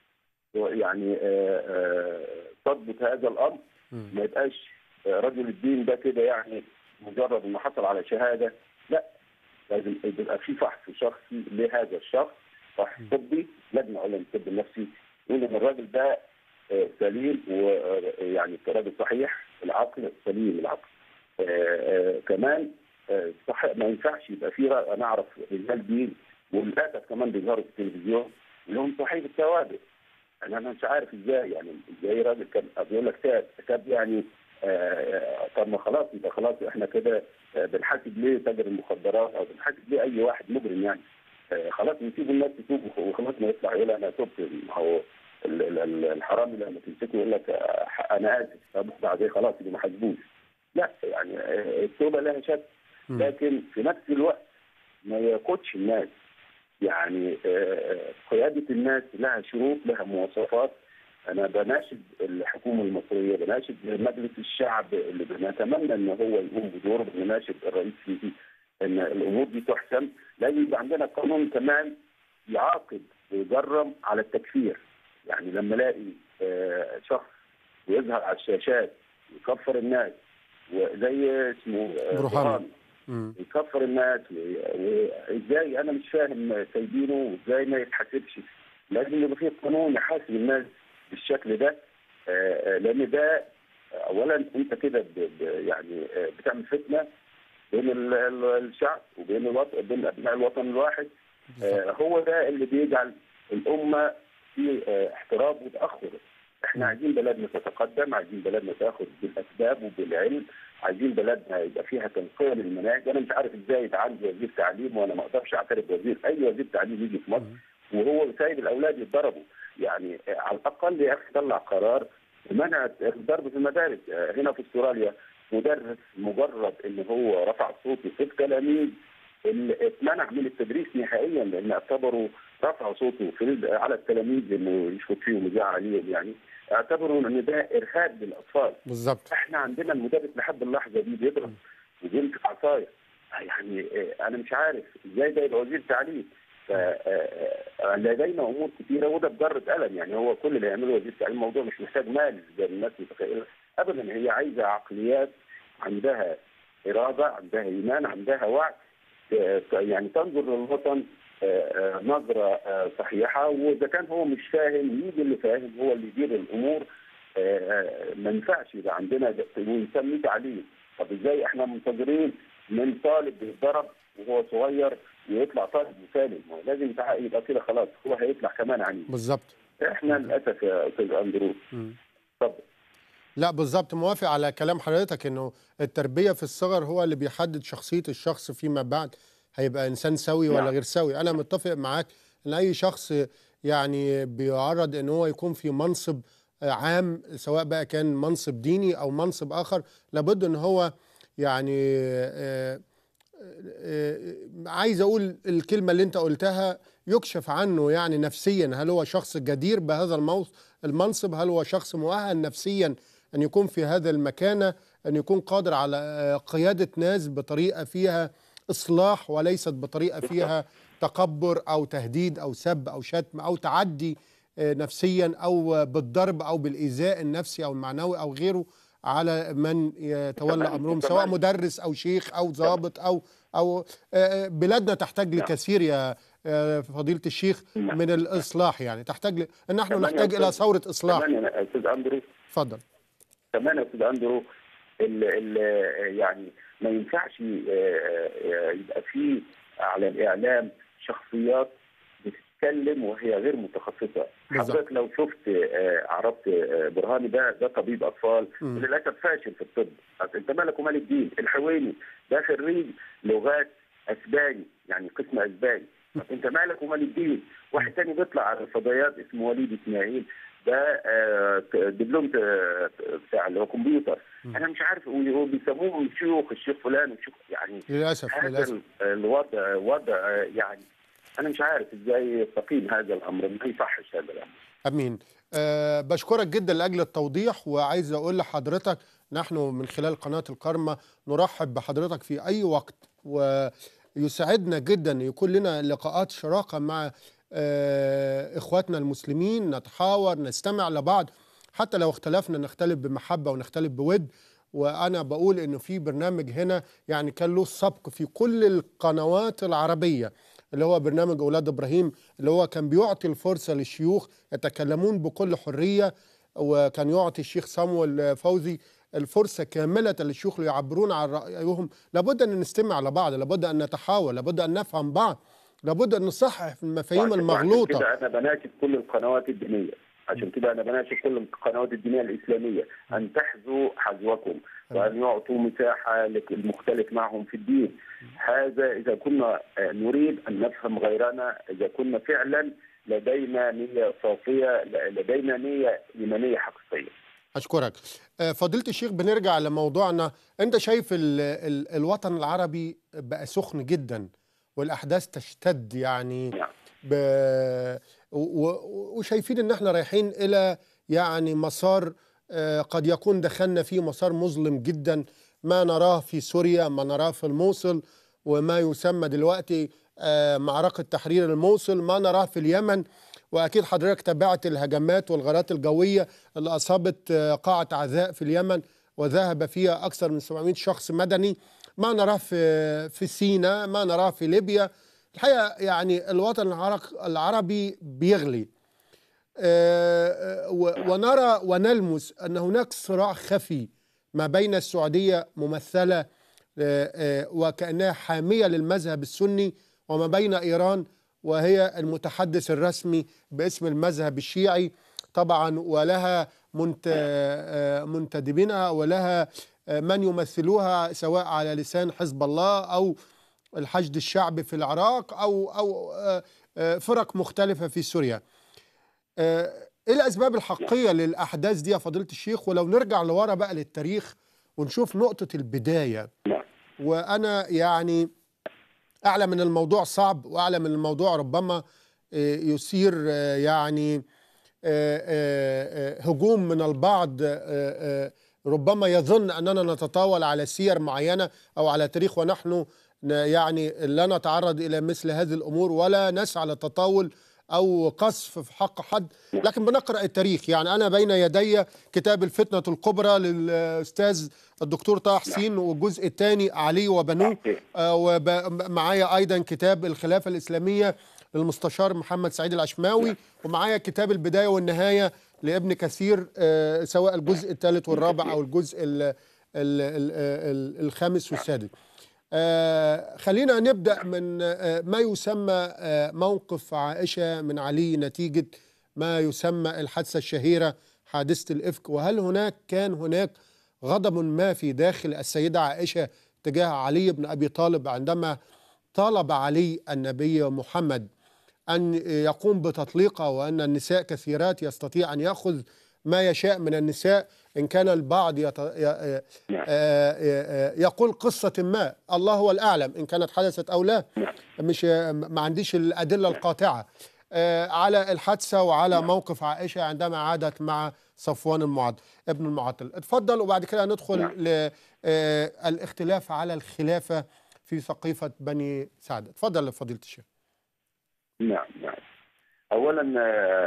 يعني آه، آه، تضبط هذا الامر مم. ما يبقاش آه، رجل الدين ده كده يعني مجرد انه حصل على شهاده لا لازم يبقى في فحص شخصي لهذا الشخص فحص طبي لجنه عليا للطب النفسي يقول ان الراجل ده آه، سليم ويعني راجل صحيح العقل سليم العقل آه، آه، كمان آه، صح ما ينفعش يبقى في رأ- انا اعرف رجال دين وللاسف كمان بيظهروا في التلفزيون لهم صحيح الثوابت انا أنا مش عارف ازاي يعني ازاي راجل كان بيقول لك تاب تاب يعني آه، طب ما خلاص يبقى خلاص احنا كده آه، بنحاسب ليه تاجر المخدرات او بنحاسب ليه اي واحد مجرم يعني آه، خلاص نسيب الناس تتوب وخ- وخلاص ما يطلع يقول انا تبت ما هو ال- ال- ال- الحرامي لما تمسكه يقول لك آه، انا اسف طب بعدين خلاص يبقى ما حاسبوش لا يعني آه، التوبه لها شك مم. لكن في نفس الوقت ما يقودش الناس يعني آه، قيادة الناس لها شروط لها مواصفات أنا بناشد الحكومة المصرية بناشد مجلس الشعب اللي بنتمنى إن هو يقوم بدوره بناشد الرئيس سيسي إن الأمور دي تحسم لازم يبقى عندنا قانون كمان يعاقب ويجرم على التكفير يعني لما الاقي آه، شخص يظهر على الشاشات يكفر الناس وزي اسمه آه، برهان. برهان يكفر الناس و- وازاي انا مش فاهم سايبينه وازاي ما يتحاسبش لازم يبقى في قانون يحاسب الناس بالشكل ده آه، آه، لان ده اولا انت كده ب- ب- يعني آه، بتعمل فتنه بين ال- ال- الشعب وبين الوطن بين ابناء الوطن الواحد آه، هو ده اللي بيجعل الامه في آه، احتراب وتاخر احنا عايزين بلدنا تتقدم عايزين بلدنا تاخد بالاسباب وبالعلم عايزين بلدنا يبقى فيها تنقيه للمناهج انا مش عارف ازاي يبقى عندي وزير تعليم وانا ما اقدرش اعترف وزير اي وزير تعليم يجي في مصر وهو سايب الاولاد يتضربوا يعني آه، على الاقل يا اخي طلع قرار بمنع الضرب في المدارس آه، هنا في استراليا مدرس مجرد ان هو رفع صوته في التلاميذ اللي اتمنع من التدريس نهائيا لان اعتبروا رفع صوته في على التلاميذ انه يشفط فيهم ويزعق عليهم يعني اعتبروا ان ده ارهاب للاطفال بالظبط احنا عندنا المدرس لحد اللحظه دي بيضرب وبيمسك عصايه يعني آه، انا مش عارف ازاي ده يبقى وزير تعليم ف آه، آه، لدينا امور كثيره وده بجره قلم يعني هو كل اللي يعمله وزير التعليم الموضوع مش محتاج مال زي الناس متخيله ابدا هي عايزه عقليات عندها اراده عندها ايمان عندها وعي آه، يعني تنظر للوطن آه، آه، نظره آه، صحيحه واذا كان هو مش فاهم يجي اللي فاهم هو اللي يدير الامور آه، آه، ما ينفعش يبقى عندنا ده- ونسميه تعليم طب ازاي احنا منتظرين من طالب بيتضرب وهو صغير ويطلع طالب مسالم ما هو لازم يتع- يبقى كده خلاص هو هيطلع كمان عنيد بالظبط احنا للاسف يا استاذ اندرو اتفضل لا بالظبط موافق على كلام حضرتك انه التربيه في الصغر هو اللي بيحدد شخصيه الشخص فيما بعد هيبقى انسان سوي ولا نعم. غير سوي انا متفق معاك ان اي شخص يعني بيعرض ان هو يكون في منصب عام سواء بقى كان منصب ديني او منصب اخر لابد ان هو يعني آه، آه، عايز اقول الكلمه اللي انت قلتها يكشف عنه يعني نفسيا هل هو شخص جدير بهذا الموص- المنصب هل هو شخص مؤهل نفسيا ان يكون في هذا المكانه ان يكون قادر على آه، قياده ناس بطريقه فيها اصلاح وليست بطريقه فيها تكبر او تهديد او سب او شتم او تعدي آه، نفسيا او بالضرب او بالايذاء النفسي او المعنوي او غيره على من يتولى تمام، امرهم تمام. سواء مدرس او شيخ او ضابط او او آه، بلادنا تحتاج نعم. لكثير يا آه، فضيله الشيخ نعم. من الاصلاح يعني تحتاج ل... ان نحن كمان يا نحتاج أستاذ- الى ثوره اصلاح كمان يا استاذ اندرو اتفضل كمان يا استاذ اندرو ال ال يعني ما ينفعش آه، آه، يبقى في على الاعلام شخصيات بتتكلم وهي غير متخصصه بالظبط. حضرتك لو شفت آه، عرفت آه، برهاني ده ده طبيب اطفال مم. للاسف فاشل في الطب طب انت مالك ومال الدين الحويني ده خريج لغات اسباني يعني قسم اسباني طب انت مالك ومال الدين واحد تاني بيطلع على الفضائيات اسمه وليد اسماعيل ده آه، دبلوم آه، بتاع اللي هو كمبيوتر انا مش عارف هو بيسموهم شيوخ الشيخ فلان والشيخ يعني للاسف هذا للاسف ال- الوضع وضع يعني انا مش عارف ازاي يستقيم هذا الامر ما يصحش هذا الامر امين أه بشكرك جدا لاجل التوضيح وعايز اقول لحضرتك نحن من خلال قناه الكرمه نرحب بحضرتك في اي وقت ويسعدنا جدا يكون لنا لقاءات شراكه مع أه اخواتنا المسلمين نتحاور نستمع لبعض حتى لو اختلفنا نختلف بمحبه ونختلف بود وانا بقول انه في برنامج هنا يعني كان له سبق في كل القنوات العربيه اللي هو برنامج اولاد ابراهيم اللي هو كان بيعطي الفرصه للشيوخ يتكلمون بكل حريه وكان يعطي الشيخ صامويل فوزي الفرصه كامله للشيوخ ليعبرون عن رايهم لابد ان نستمع لبعض لابد ان نتحاور لابد ان نفهم بعض لابد ان نصحح المفاهيم وعشان- المغلوطه وعشان كده انا بناشد كل القنوات الدينيه عشان كده انا بناشد كل القنوات الدينيه الاسلاميه ان تحذوا حذوكم وان يعطوا مساحه للمختلف معهم في الدين هذا اذا كنا آه، نريد ان نفهم غيرنا اذا كنا فعلا لدينا نيه صافيه ل- لدينا نيه ايمانيه حقيقيه أشكرك آه، فضيلة الشيخ بنرجع لموضوعنا أنت شايف ال ال الوطن العربي بقى سخن جدا والأحداث تشتد يعني نعم. ب و- و- وشايفين ان احنا رايحين الى يعني مسار آه، قد يكون دخلنا فيه مسار مظلم جدا ما نراه في سوريا ما نراه في الموصل وما يسمى دلوقتي آه، معركة تحرير الموصل ما نراه في اليمن وأكيد حضرتك تابعت الهجمات والغارات الجوية اللي أصابت آه، قاعة عزاء في اليمن وذهب فيها أكثر من 700 شخص مدني ما نراه في في سيناء ما نراه في ليبيا الحقيقه يعني الوطن العرق- العربي بيغلي آه، و- ونرى ونلمس ان هناك صراع خفي ما بين السعوديه ممثله آه، آه، وكانها حاميه للمذهب السني وما بين ايران وهي المتحدث الرسمي باسم المذهب الشيعي طبعا ولها منت- آه، منتدبينها ولها آه، من يمثلوها سواء على لسان حزب الله او الحشد الشعبي في العراق او او آه، آه، فرق مختلفه في سوريا. آه، ايه الاسباب الحقيقيه للاحداث دي يا فضيله الشيخ ولو نرجع لورا بقى للتاريخ ونشوف نقطه البدايه نعم وانا يعني اعلم ان الموضوع صعب واعلم ان الموضوع ربما آه، يثير آه، يعني آه، آه، آه، هجوم من البعض آه، آه، ربما يظن اننا نتطاول على سير معينه او على تاريخ ونحن ن- يعني لا نتعرض الى مثل هذه الامور ولا نسعى للتطاول او قذف في حق حد لكن بنقرا التاريخ يعني انا بين يدي كتاب الفتنه الكبرى للاستاذ الدكتور طه حسين والجزء الثاني علي وبنوه آه، ومعايا ايضا كتاب الخلافه الاسلاميه للمستشار محمد سعيد العشماوي ومعايا كتاب البدايه والنهايه لابن كثير آه، سواء الجزء الثالث والرابع او الجزء ال ال ال ال الخامس والسادس آه، خلينا نبدا من آه، ما يسمى آه، موقف عائشه من علي نتيجه ما يسمى الحادثه الشهيره حادثه الافك وهل هناك كان هناك غضب ما في داخل السيده عائشه تجاه علي بن ابي طالب عندما طالب علي النبي محمد أن يقوم بتطليقها وأن النساء كثيرات يستطيع أن يأخذ ما يشاء من النساء إن كان البعض يت... ي... آه، آه، يقول قصة ما الله هو الأعلم إن كانت حدثت أو لا مش ما عنديش الأدلة القاطعة آه، على الحادثة وعلى موقف عائشة عندما عادت مع صفوان المعطل ابن المعطل اتفضل وبعد كده ندخل للاختلاف على الخلافة في سقيفة بني سعد اتفضل فضيلة الشيخ نعم نعم اولا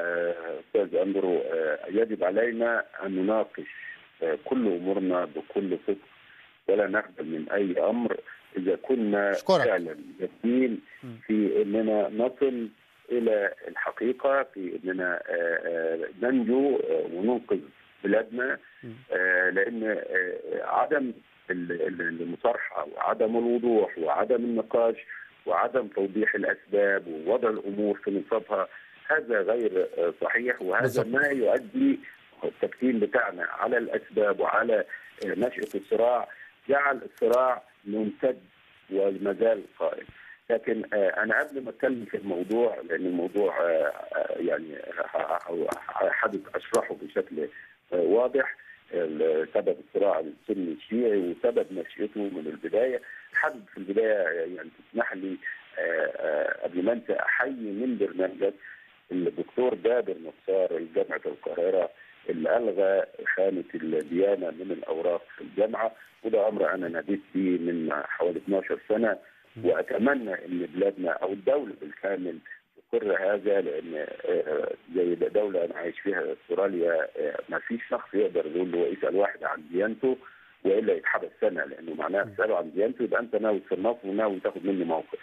آه، استاذ اندرو آه، يجب علينا ان نناقش آه، كل امورنا بكل صدق ولا نخجل من اي امر اذا كنا أشكرك. فعلا جادين في اننا نصل الى الحقيقه في اننا آه، آه، ننجو آه، وننقذ بلادنا آه، لان آه، عدم ال- ال- المصارحه وعدم الوضوح وعدم النقاش وعدم توضيح الاسباب ووضع الامور في نصابها هذا غير آه، صحيح وهذا بالضبط. ما يؤدي التفكير بتاعنا على الاسباب وعلى آه، نشاه الصراع جعل الصراع ممتد وما زال قائم لكن آه، انا قبل ما اتكلم في الموضوع لان الموضوع آه، آه، يعني ه- ه- ه- حابب اشرحه بشكل آه، واضح ال- سبب الصراع السني الشيعي وسبب نشأته من البدايه حابب في البدايه يعني تسمح لي آه، آه، قبل ما انسى احيي من برنامجك الدكتور جابر نصار جامعه القاهره اللي الغى خانه الديانه من الاوراق في الجامعه وده امر انا ناديت فيه من حوالي 12 سنه واتمنى ان بلادنا او الدوله بالكامل تقر هذا لان آه، زي دوله انا عايش فيها استراليا آه، ما فيش شخص يقدر يقول له يسال واحد عن ديانته والا يتحبس سنه لانه معناها تساله عن ديانته يبقى انت ناوي تصنفه وناوي تاخد مني موقف.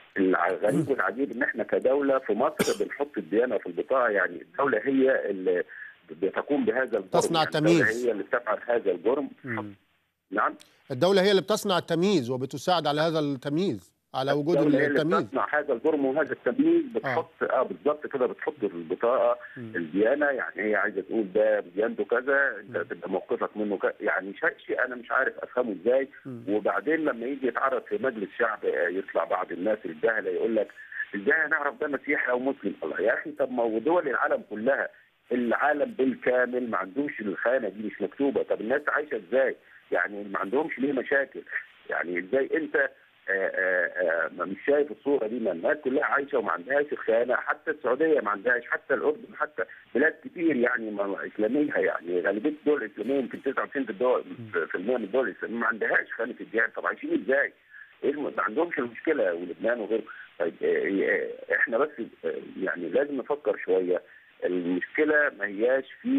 الغريب والعجيب ان احنا كدوله في مصر بنحط الديانه في البطاقه يعني الدوله هي اللي بتقوم بهذا الجرم تصنع يعني الدولة تمييز. هي اللي بتفعل هذا الجرم مم. نعم الدولة هي اللي بتصنع التمييز وبتساعد على هذا التمييز على وجود الدولة هي اللي التمييز بتصنع هذا الجرم وهذا التمييز بتحط اه, بالظبط كده بتحط في البطاقه الديانه يعني هي عايزه تقول ده ديانته كذا انت تبقى موقفك منه كذا يعني شيء شيء انا مش عارف افهمه ازاي وبعدين لما يجي يتعرض في مجلس شعب آه، يطلع بعض الناس الجهله يقول لك ازاي هنعرف ده مسيحي او مسلم الله يا اخي طب ما هو دول العالم كلها العالم بالكامل ما عندوش الخانه دي مش مكتوبه طب الناس عايشه ازاي يعني ما عندهمش ليه مشاكل يعني ازاي انت آه، آه، آه، ما مش شايف الصوره دي ما الناس كلها عايشه وما عندهاش الخيانه حتى السعوديه ما عندهاش حتى الاردن حتى بلاد كتير يعني ما اسلاميه يعني غالبيه الدول الاسلاميه يمكن 99% الدول في المية من الدول الاسلاميه ما عندهاش خانه الديانه طب عايشين ازاي؟ ايه الم- ما عندهمش المشكله ولبنان وغيره طيب آه، آه، احنا بس آه، يعني لازم نفكر شويه المشكله ما هياش في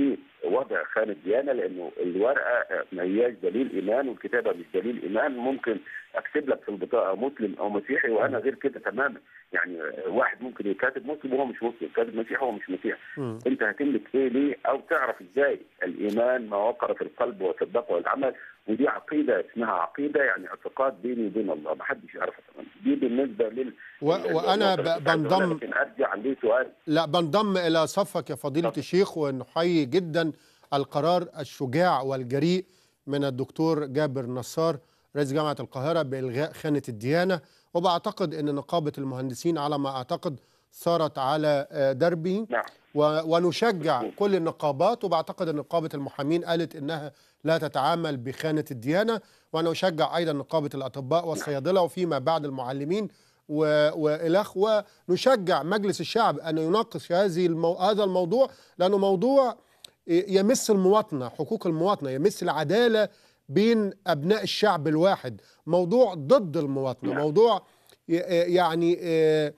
وضع خانه ديانه لانه الورقه ما هياش دليل ايمان والكتابه مش دليل ايمان ممكن اكتب لك في البطاقه مسلم او مسيحي وانا غير كده تماما يعني واحد ممكن يكاتب مسلم وهو مش مسلم كاتب مسيحي وهو مش مسيحي مم. انت هتملك ايه ليه او تعرف ازاي الايمان ما وقر في القلب وصدقه والعمل ودي عقيده اسمها عقيده يعني اعتقاد بيني وبين الله ما حدش يعرفها تماما دي بالنسبه لل و- وأنا ب- بنضم لكن ارجع ليه سؤال لا بنضم إلى صفك يا فضيلة اتفضل. الشيخ ونحيي جدا القرار الشجاع والجريء من الدكتور جابر نصار رئيس جامعة القاهرة بإلغاء خانة الديانة وبعتقد أن نقابة المهندسين على ما أعتقد صارت على آه، دربه نعم و- ونشجع كل النقابات وبعتقد ان نقابه المحامين قالت انها لا تتعامل بخانه الديانه وانا اشجع ايضا نقابه الاطباء والصيادله وفيما بعد المعلمين و- والاخ ونشجع مجلس الشعب ان يناقش هذه المو... هذا الموضوع لانه موضوع يمس المواطنه حقوق المواطنه يمس العداله بين ابناء الشعب الواحد موضوع ضد المواطنه نعم. موضوع ي- يعني آه،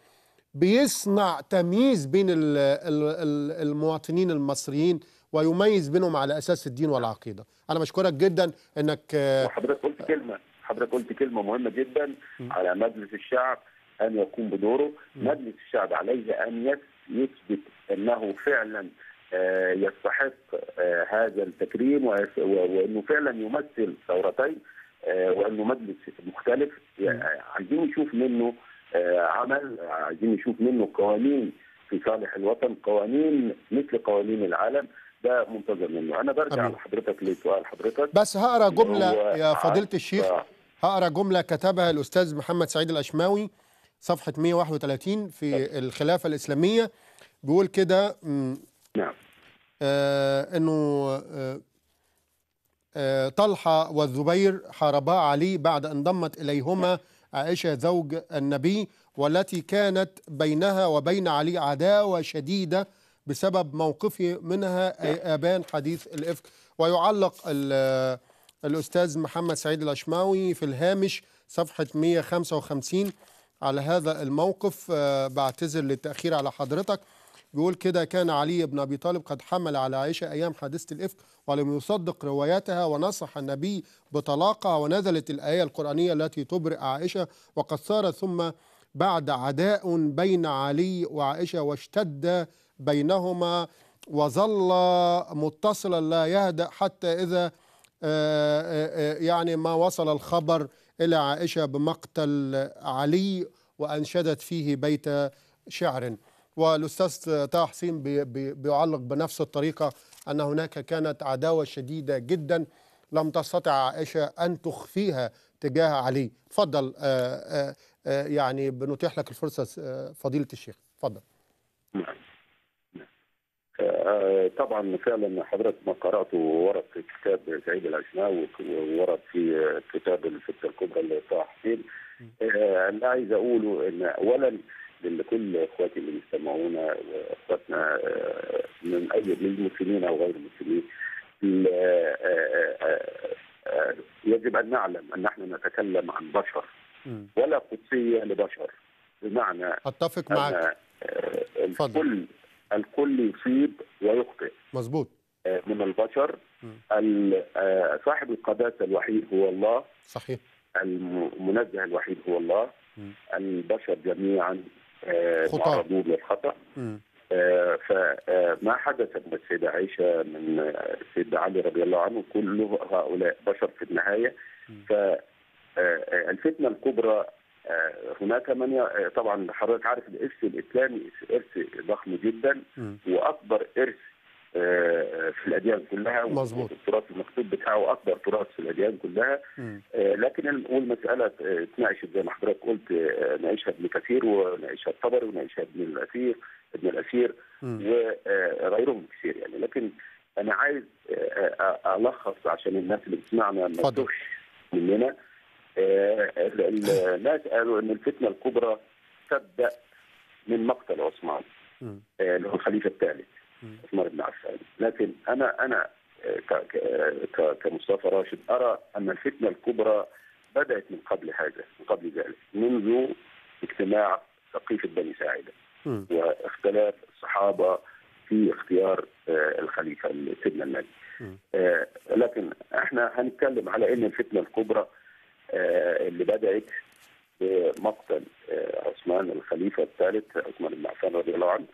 بيصنع تمييز بين ال- ال- ال- المواطنين المصريين ويميز بينهم على اساس الدين والعقيده انا بشكرك جدا انك آه، وحضرتك قلت كلمه حضرتك قلت كلمه مهمه جدا على مجلس الشعب ان يقوم بدوره مجلس الشعب عليه ان يث- يثبت انه فعلا آه، يستحق آه، هذا التكريم ويس- و- وانه فعلا يمثل ثورتين آه، وانه مجلس مختلف يعني عايزين نشوف منه آه، عمل عايزين نشوف منه قوانين في صالح الوطن قوانين مثل قوانين العالم ده منتظر منه انا برجع أمين. لحضرتك لسؤال حضرتك بس هقرا جمله هو يا فضيله عارف- الشيخ آه. هقرا جمله كتبها الاستاذ محمد سعيد الاشماوي صفحه 131 في الخلافه الاسلاميه بيقول كده مم، نعم آه انه آه آه طلحه والزبير حاربا علي بعد ان ضمت اليهما عائشه زوج النبي والتي كانت بينها وبين علي عداوه شديده بسبب موقفه منها أي- ابان حديث الافك ويعلق ال- الاستاذ محمد سعيد الاشماوي في الهامش صفحه 155 على هذا الموقف آه، بعتذر للتاخير على حضرتك بيقول كده كان علي بن ابي طالب قد حمل على عائشه ايام حادثه الافك ولم يصدق رواياتها ونصح النبي بطلاقها ونزلت الايه القرانيه التي تبرئ عائشه وقد صار ثم بعد عداء بين علي وعائشه واشتد بينهما وظل متصلا لا يهدأ حتى اذا آه، آه، آه، يعني ما وصل الخبر الى عائشه بمقتل علي وانشدت فيه بيت شعر والاستاذ طه حسين بي- بي- بيعلق بنفس الطريقه ان هناك كانت عداوه شديده جدا لم تستطع عائشه ان تخفيها تجاه علي تفضل آه، آه، آه، يعني بنتيح لك الفرصه آه، فضيله الشيخ تفضل نعم نعم. آه، طبعا فعلا حضرتك ما قراته ورد في كتاب سعيد العشماوي وورد في كتاب الفتة الكبرى لطه حسين آه، انا عايز اقوله ان اولا لكل اخواتي اللي بيستمعونا واخواتنا آه، من اي من المسلمين او غير المسلمين ال- آه، آه، آه، يجب ان نعلم ان نحن نتكلم عن بشر مم. ولا قدسيه لبشر بمعنى اتفق معك أنا آه، اتفضل. الكل الكل يصيب ويخطئ مظبوط آه، من البشر مم. ال- آه، صاحب القداسة الوحيد هو الله صحيح المنزه الوحيد هو الله مم. البشر جميعا آه، خطأ. معرضون للخطأ مم. آه، فما حدث من السيدة عائشة من آه، السيد علي رضي الله عنه كل هؤلاء بشر في النهاية مم. فالفتنة الكبرى آه، هناك من ي- آه، طبعا حضرتك عارف الإرث الإسلامي إرث ضخم جدا مم. واكبر ارث آه، في الاديان كلها مظبوط. التراث المكتوب بتاعه اكبر تراث في الاديان كلها مم. آه، لكن ال- والمساله آه، اتناقشت زي ما حضرتك قلت آه، ناقشها ابن كثير وناقشها الطبري وناقشها ابن الاثير ابن الاسير مم. وغيرهم كثير يعني لكن انا عايز آه، آه، الخص عشان الناس اللي بتسمعنا ما اتفضل. تتوهش مننا آه، ال- ال- الناس قالوا ان الفتنه الكبرى تبدا من مقتل عثمان مم. آه، اللي هو الخليفه الثالث مم. عثمان بن عفان لكن انا انا آه، ك- ك- ك- كمصطفى راشد ارى ان الفتنه الكبرى بدات من قبل هذا من قبل ذلك منذ اجتماع سقيفه بني ساعده مم. واختلاف الصحابه في اختيار آه، الخليفه سيدنا النبي. مم. آه، لكن احنا هنتكلم على ان الفتنه الكبرى آه، اللي بدات بمقتل آه، عثمان الخليفه الثالث عثمان بن عفان رضي الله عنه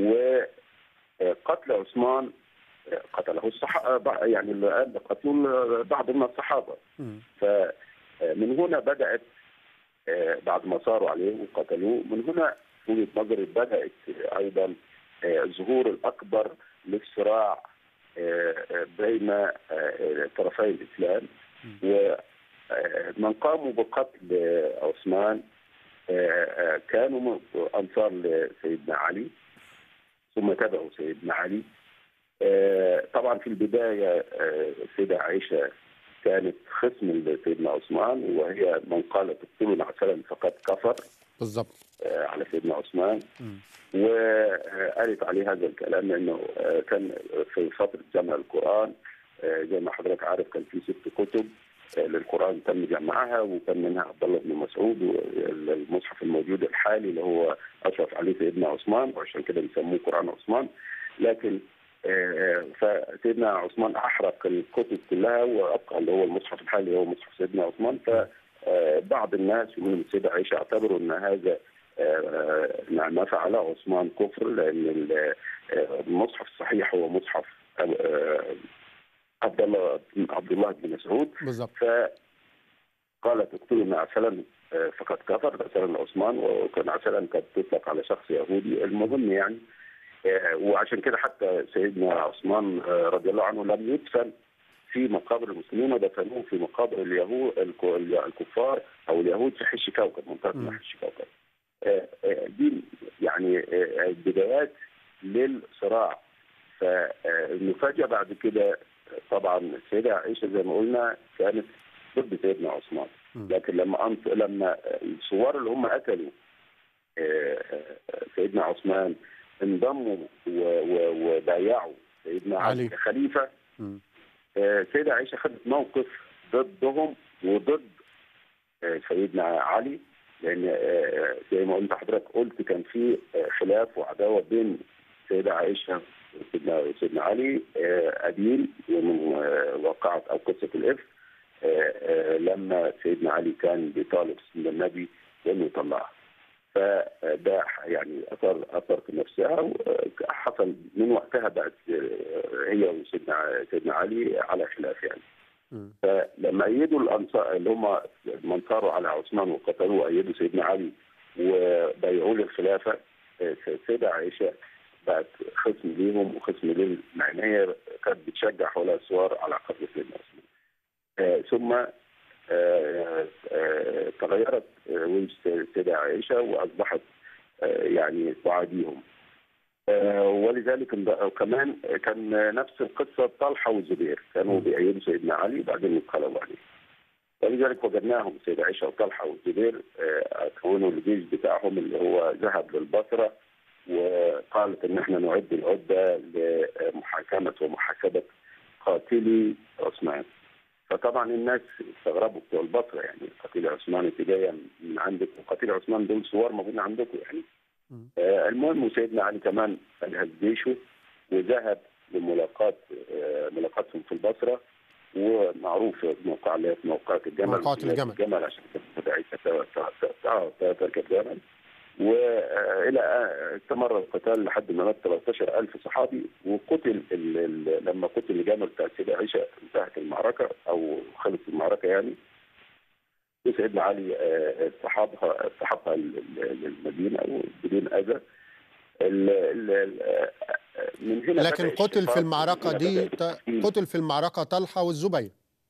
وقتل عثمان آه، قتله الصحابه يعني اللي قال قتلوا بعض من الصحابه مم. فمن هنا بدات آه، بعد ما صاروا عليه وقتلوه من هنا وجهه نظري بدات ايضا آه، الظهور الاكبر للصراع آه، آه، بين آه، طرفي الاسلام ومن قاموا بقتل آه، عثمان آه، آه، كانوا من- انصار لسيدنا علي ثم تبعوا سيدنا علي آه، طبعا في البدايه آه، السيده عائشه كانت خصم لسيدنا عثمان وهي من قالت اقتلوا عسلا فقد كفر بالظبط آه، على سيدنا عثمان مم. وقالت عليه هذا الكلام لانه آه، كان في فتره جمع القران آه، زي ما حضرتك عارف كان في ست كتب آه، للقران تم جمعها وكان منها عبد الله بن مسعود والمصحف الموجود الحالي اللي هو اشرف عليه سيدنا عثمان وعشان كده بيسموه قران عثمان لكن آه، فسيدنا عثمان احرق الكتب كلها وابقى اللي هو المصحف الحالي هو مصحف سيدنا عثمان فبعض الناس ومنهم السيده عائشه اعتبروا ان هذا آه، ما فعله عثمان كفر لان ال- آه، المصحف الصحيح هو مصحف آه، عبد الله عبد الله بن مسعود بالظبط فقالت اقتلوا ابن عسلا آه، فقد كفر عسلا عثمان وكان عسلا قد تطلق على شخص يهودي المهم يعني آه، وعشان كده حتى سيدنا عثمان آه، رضي الله عنه لم يدفن في مقابر المسلمين ودفنوه في مقابر اليهود الكفار او اليهود في حش كوكب منطقه مم. اسمها حش كوكب آه، آه، دي يعني آه، البدايات للصراع فالمفاجاه بعد كده طبعا السيده عائشه زي ما قلنا كانت ضد سيدنا عثمان مم. لكن لما أنت لما الثوار اللي هم قتلوا آه، آه، سيدنا عثمان انضموا و- و- وبايعوا سيدنا علي علي. كخليفه مم. آه، سيدة عائشة خدت موقف ضدهم وضد آه، سيدنا علي لأن آه، زي ما قلت حضرتك قلت كان في آه، خلاف وعداوة بين سيدة عائشة وسيدنا سيدنا علي آه، قديم من آه، واقعة أو قصة الإفك آه، آه، لما سيدنا علي كان بيطالب سيدنا النبي بأنه يطلعها فده يعني اثر اثر في نفسها حصل من وقتها بقت آه، هي وسيدنا سيدنا علي على خلاف يعني مم. فلما ايدوا الانصار اللي هم من صاروا على عثمان وقتلوه ايدوا سيدنا علي وبايعوا له الخلافه آه، السيده عائشه بقت خصم ليهم وخصم لل مع ان هي كانت بتشجع حول الثوار على قتل سيدنا عثمان. آه، ثم آه، آه، تغيرت آه، وجه السيده عائشه واصبحت آه، يعني تعاديهم. آه، ولذلك انض- كمان كان نفس القصه طلحه والزبير كانوا بيأيدوا سيدنا علي بعدين انقلبوا عليه. ولذلك وجدناهم سيدة عائشه وطلحه والزبير آه، كونوا الجيش بتاعهم اللي هو ذهب للبصره وقالت ان احنا نعد العده لمحاكمه ومحاسبه قاتلي عثمان. فطبعا الناس استغربوا بتوع البصره يعني قتيل عثمان انت جايه من عندك وقتيل عثمان دول صور موجودين عندكم يعني مم. آه، المهم وسيدنا علي كمان أجهز جيشه وذهب لملاقاة آه، ملاقاتهم في البصرة ومعروف الموقع اللي هي في موقعة الجمل موقعة الجمل. الجمل عشان تدعي تركب جمل والى استمر القتال لحد ما مات 13000 صحابي وقتل ال- ال- لما قتل الجمل بتاع السيده عائشه انتهت المعركه او خلصت المعركه يعني وسيدنا علي آه، سحبها سحبها ل- ل- للمدينه بدون اذى ال- ال- ال- آه، من هنا لكن بدأ قتل في الشقاق، المعركة من هنا دي بدأ ت- التفكير. قتل في المعركة طلحة والزبير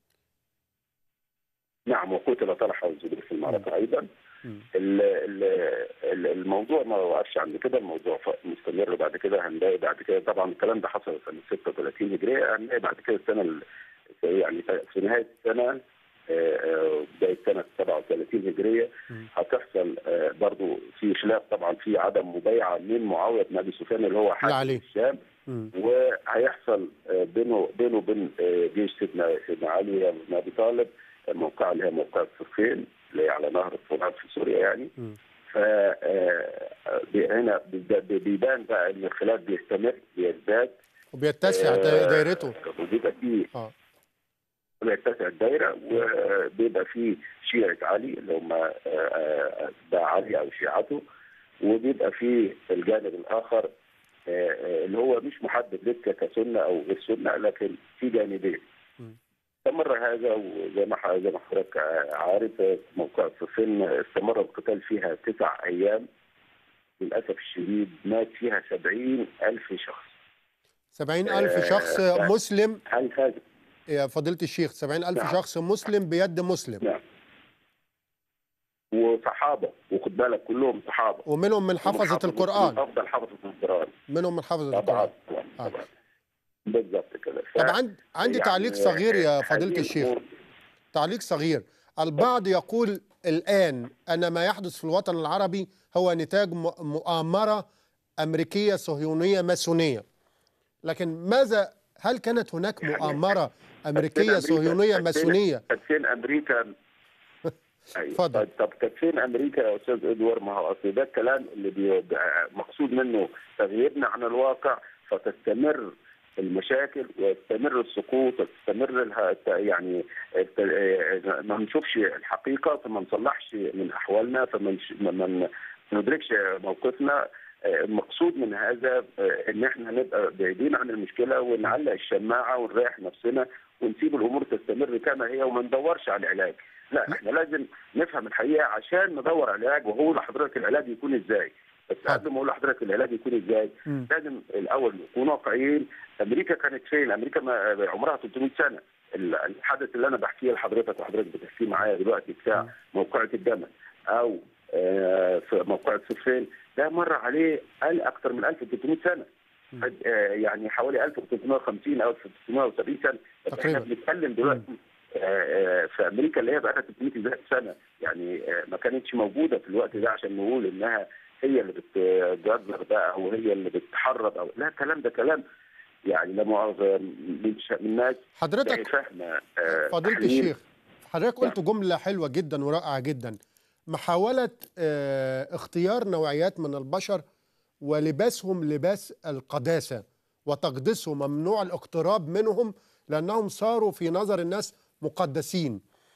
نعم وقتل طلحه والزبير في المعركه ايضا مم. ال- ال- ال- الموضوع ما وقفش عند كده الموضوع ف- مستمر بعد كده هنلاقي بعد كده طبعا الكلام ده حصل سنه 36 هجريه هنلاقي بعد كده السنه ال- يعني في نهايه السنه آه، آه، بدايه سنه 37 هجريه مم. هتحصل آه، برضو في خلاف طبعا في عدم مبايعه من معاويه بن ابي سفيان اللي هو حاكم علي. الشام مم. وهيحصل آه، بينه بينه وبين آه، جيش سيدنا سيدنا علي بن ابي طالب الموقع اللي هي موقع الصفين اللي هي على نهر الفرات في سوريا يعني مم. ف آه، هنا بيبدا- بيبان بقى ان الخلاف بيستمر بيزداد وبيتسع آه، دا- دايرته وبيبقى فيه اه بيتسع الدايره وبيبقى فيه شيعه علي اللي هم آه، آه، اتباع علي او شيعته وبيبقى فيه الجانب الاخر آه، آه، اللي هو مش محدد لسه كسنه او غير سنه لكن في جانبين مم. استمر هذا وزي ما ح- زي ما حضرتك عارف آه، موقع الصفين استمر القتال فيها تسع ايام للاسف الشديد مات فيها سبعين ألف شخص سبعين ألف آه، شخص آه. مسلم هل هذا يا فضيلة الشيخ سبعين ألف نعم. شخص مسلم بيد مسلم نعم وصحابه وخد بالك كلهم صحابه ومنهم من حفظة ومن القرآن افضل حفظه القران منهم من حفظة طبعا القرآن طبعا آه. طبعا بالضبط كده ف- طب عند عندي يعني تعليق صغير يا فضيلة هذه الشيخ الأمور تعليق صغير البعض يقول الآن أن ما يحدث في الوطن العربي هو نتاج م- مؤامرة أمريكية صهيونية ماسونية لكن ماذا هل كانت هناك مؤامرة أمريكية أمريكا- صهيونية كانت فين- ماسونية كانت فين امريكا أيوة. اتفضل. طب طب كانت فين امريكا يا استاذ ادوار ما هو اصل ده الكلام اللي بي- مقصود منه تغييرنا عن الواقع فتستمر المشاكل ويستمر السقوط وتستمر الها- يعني الت- ما نشوفش الحقيقه فما نصلحش من احوالنا فما نش- ما- ما ن- ما ندركش موقفنا المقصود من هذا ان احنا نبقى بعيدين عن المشكله ونعلق الشماعه ونريح نفسنا ونسيب الامور تستمر كما هي وما ندورش على العلاج لا احنا لازم نفهم الحقيقه عشان ندور على العلاج وهو لحضرتك العلاج يكون ازاي بس قبل ما اقول لحضرتك العلاج يكون ازاي مم. لازم الاول نكون واقعيين امريكا كانت فين؟ امريكا ما عمرها 300 سنه ال- الحدث اللي انا بحكيه لحضرتك وحضرتك بتحكيه معايا دلوقتي بتاع موقعة الجمل او آه، في موقعة صفين ده مر عليه قال اكثر من 1300 سنه قد- آه، يعني حوالي 1350 او 1370 سنه بس تقريباً. احنا بنتكلم دلوقتي آه، آه، في امريكا اللي هي بقى لها 300 سنه يعني آه، ما كانتش موجوده في الوقت ده عشان نقول انها هي اللي بتجذر بقى او هي اللي بتحرض او لا الكلام ده كلام يعني لا مؤاخذه من ش- من ناس حضرتك يعني فاهمه آه، فضيلة تحليل. الشيخ حضرتك قلت جملة حلوة جدا ورائعة جدا محاولة آه، اختيار نوعيات من البشر ولباسهم لباس القداسة وتقديسهم ممنوع الاقتراب منهم لأنهم صاروا في نظر الناس مقدسين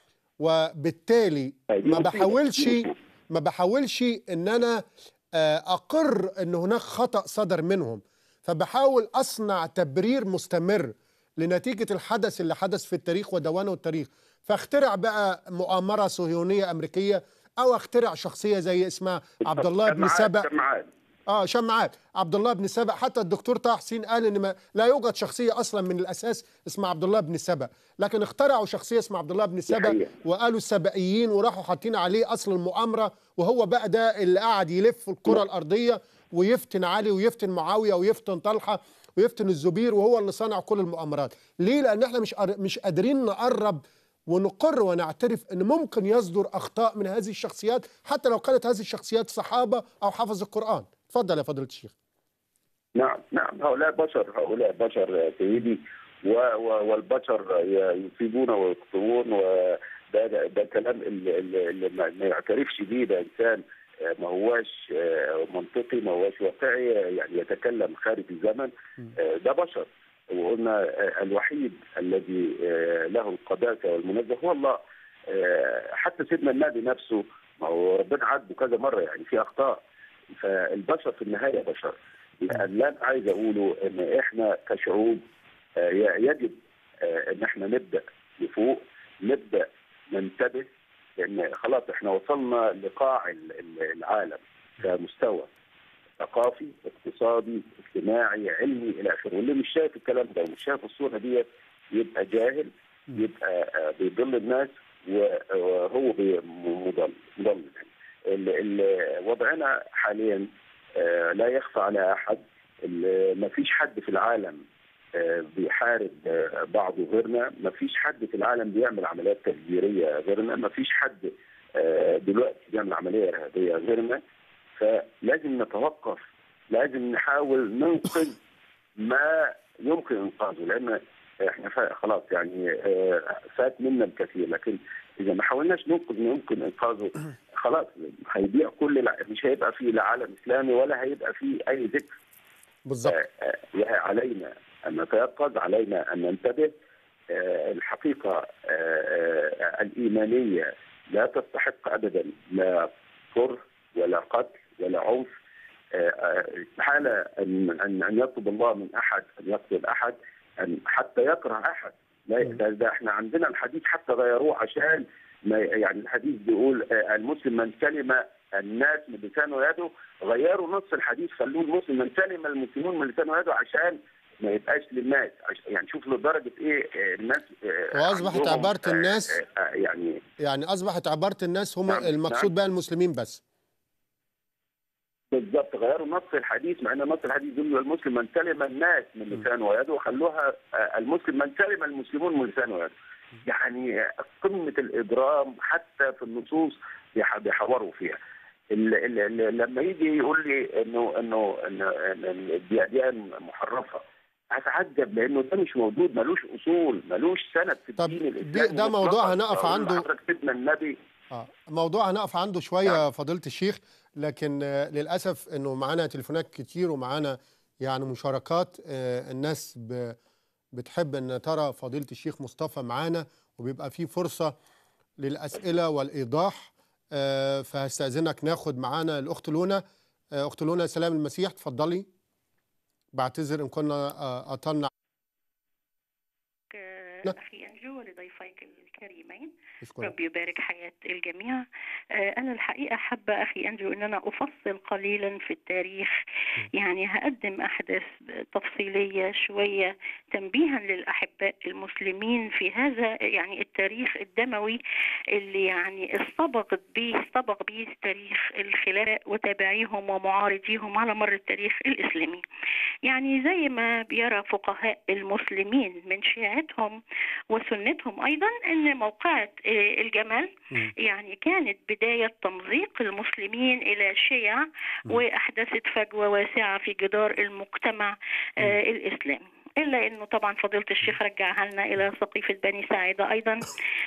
وبالتالي دي ما مصيبة. بحاولش دي مصيبة. ما بحاولش ان انا آه، اقر ان هناك خطأ صدر منهم فبحاول اصنع تبرير مستمر لنتيجة الحدث اللي حدث في التاريخ ودوانه التاريخ فاخترع بقى مؤامرة صهيونية أمريكية أو اخترع شخصية زي اسمها عبد الله بن سماعات- سبأ سماعات. اه شمعات عبد الله بن سبأ حتى الدكتور طه حسين قال ان ما لا يوجد شخصيه اصلا من الاساس اسمها عبد الله بن سبأ لكن اخترعوا شخصيه اسمها عبد الله بن سبأ حقيقة. وقالوا السبائيين وراحوا حاطين عليه اصل المؤامره وهو بقى ده اللي قاعد يلف الكره الارضيه ويفتن علي ويفتن معاويه ويفتن طلحه ويفتن الزبير وهو اللي صنع كل المؤامرات ليه لان احنا مش قر- مش قادرين نقرب ونقر ونعترف ان ممكن يصدر اخطاء من هذه الشخصيات حتى لو كانت هذه الشخصيات صحابه او حفظ القران اتفضل يا فضيله الشيخ نعم نعم هؤلاء بشر هؤلاء بشر يا سيدي و و والبشر ي- يصيبون ويخطئون وده ده, ده كلام اللي, اللي اللي ما ما يعترفش بيه ده انسان آه، ما هواش آه، منطقي ما هواش واقعي يعني يتكلم خارج الزمن آه، ده بشر وقلنا آه، الوحيد الذي آه، له القداسه والمنزه هو الله آه، حتى سيدنا النبي نفسه ما هو ربنا عاتبه كذا مره يعني في اخطاء فالبشر في النهايه بشر اللي انا عايز اقوله ان احنا كشعوب آه، ي- يجب آه، ان احنا نبدا نفوق نبدا ننتبه لان خلاص احنا وصلنا لقاع ال- ال- العالم كمستوى ثقافي اقتصادي اجتماعي علمي الى اخره واللي مش شايف الكلام ده ومش شايف الصوره ديت يبقى جاهل يبقى آه، بيضل الناس و- وهو بي- مضل مضل يعني. ال- ال- وضعنا حاليا آه، لا يخفى على احد ما فيش حد في العالم آه، بيحارب آه، بعضه غيرنا ما فيش حد في العالم بيعمل عمليات تفجيريه غيرنا ما فيش حد آه، دلوقتي بيعمل عمليه ارهابيه غيرنا فلازم نتوقف لازم نحاول ننقذ ما يمكن انقاذه لان احنا فا- خلاص يعني آه، فات منا الكثير لكن اذا ما حاولناش ننقذ ما يمكن انقاذه خلاص هيضيع كل الع- مش هيبقى فيه لا عالم اسلامي ولا هيبقى فيه اي ذكر بالظبط آه، آه، علينا ان نتيقظ علينا ان ننتبه آه، الحقيقه آه، آه، الايمانيه لا تستحق ابدا لا كره ولا قتل ولا عنف آه، آه، استحاله ان ان ان يطلب الله من احد ان يقتل احد ان حتى يكره احد لا ده, ده احنا عندنا الحديث حتى غيروه عشان ما يعني الحديث بيقول آه، المسلم من سلم الناس من لسانه ويده غيروا نص الحديث خلوه المسلم من سلم المسلمون من لسانه ويده عشان ما يبقاش للناس عش- يعني شوف لدرجه ايه آه، الناس آه، وأصبحت عندهم، عبارة آه، الناس آه، آه، يعني يعني اصبحت عباره الناس هم نعم، المقصود نعم. بها المسلمين بس بالضبط غيروا نص الحديث مع ان نص الحديث يقول المسلم من سلم الناس من لسانه ويده وخلوها آه، المسلم من سلم المسلمون من لسانه ويده يعني آه، قمه الاجرام حتى في النصوص بيح- بيحوروا فيها ال- ال- ال- لما يجي يقول لي انه انه انه إن الديان محرفه اتعجب لانه ده مش موجود ملوش اصول ملوش سند في طب الدين دي- الاسلامي ده موضوع مطلقاً. هنقف أقول عنده. لحضرتك سيدنا النبي اه موضوع هنقف عنده شويه نعم. فضيله الشيخ لكن آه، للاسف انه معانا تليفونات كتير ومعانا يعني مشاركات آه، الناس ب- بتحب ان ترى فضيله الشيخ مصطفى معانا وبيبقى في فرصه للاسئله والايضاح آه، فهستاذنك ناخد معانا الاخت لونا آه، اخت لونا سلام المسيح تفضلي بعتذر ان كنا آه، قطعنا نعم. أخي أنجو ولضيفيك الكريمين اشكرك ربي يبارك حياة الجميع آه، أنا الحقيقة حابة أخي أنجو أن أنا أفصل قليلا في التاريخ يعني هقدم أحداث تفصيلية شوية تنبيها للأحباء المسلمين في هذا يعني التاريخ الدموي اللي يعني اصطبغت به اصطبغ به تاريخ الخلافة وتابعيهم ومعارضيهم على مر التاريخ الإسلامي يعني زي ما بيرى فقهاء المسلمين من شيعتهم وسنتهم أيضا أن موقعة آه، الجمل مم. يعني كانت بداية تمزيق المسلمين إلى شيع وأحدثت فجوة واسعة في جدار المجتمع آه، الإسلامي إلا أنه طبعا فضيلة الشيخ رجعها لنا إلى سقيفة بني ساعدة أيضا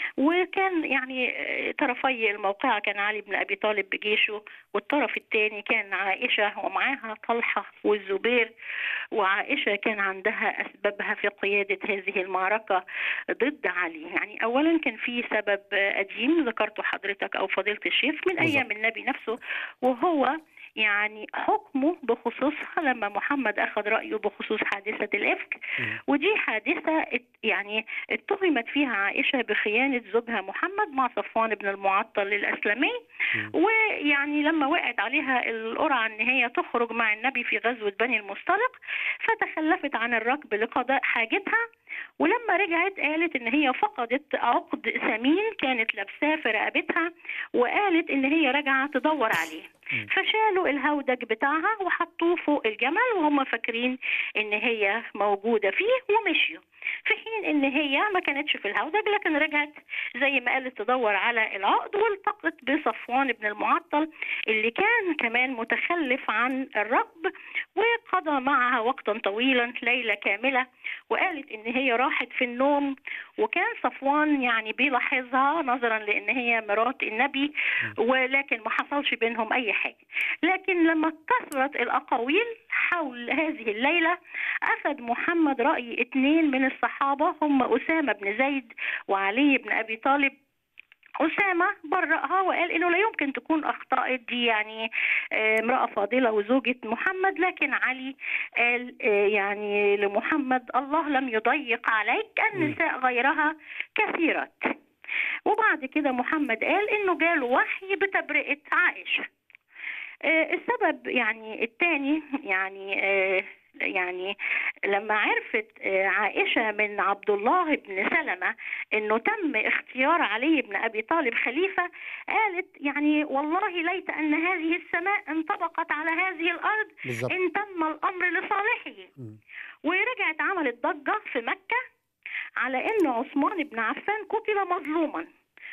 وكان يعني آه، طرفي الموقعة كان علي بن أبي طالب بجيشه والطرف الثاني كان عائشة ومعاها طلحة والزبير وعائشة كان عندها أسبابها في قيادة هذه المعركة ضد علي يعني أولا كان في سبب آه، قديم ذكرته حضرتك أو فضيلة الشيخ من بالظبط. أيام النبي نفسه وهو يعني حكمه بخصوصها لما محمد أخذ رأيه بخصوص حادثة الإفك مم. ودي حادثة ات- يعني اتهمت فيها عائشة بخيانة زوجها محمد مع صفوان بن المعطل الأسلمي مم. ويعني لما وقعت عليها القرعة ان هي تخرج مع النبي في غزوة بني المصطلق فتخلفت عن الركب لقضاء حاجتها ولما رجعت قالت ان هي فقدت عقد ثمين كانت لابساه في رقبتها وقالت ان هي راجعه تدور عليه فشالوا الهودج بتاعها وحطوه فوق الجمل وهم فاكرين ان هي موجوده فيه ومشيوا في حين ان هي ما كانتش في الهودج لكن رجعت زي ما قالت تدور على العقد والتقت بصفوان بن المعطل اللي كان كمان متخلف عن الركب وقضى معها وقتا طويلا ليله كامله وقالت ان هي راحت في النوم وكان صفوان يعني بيلاحظها نظرا لان هي مرات النبي ولكن ما حصلش بينهم اي حاجه لكن لما كثرت الاقاويل حول هذه الليله اخذ محمد راي اثنين من الصحابه هم اسامه بن زيد وعلي بن ابي طالب أسامة برأها وقال إنه لا يمكن تكون أخطأت دي يعني آه، امرأة فاضلة وزوجة محمد لكن علي قال آه، يعني لمحمد الله لم يضيق عليك النساء غيرها كثيرات وبعد كده محمد قال إنه جاله وحي بتبرئة عائشة آه، السبب يعني الثاني يعني آه، يعني لما عرفت آه، عائشة من عبد الله بن سلمة انه تم اختيار علي بن ابي طالب خليفة قالت يعني والله ليت ان هذه السماء انطبقت على هذه الارض بالظبط ان تم الامر لصالحه مم. ورجعت عملت ضجة في مكة على ان عثمان بن عفان قتل مظلوما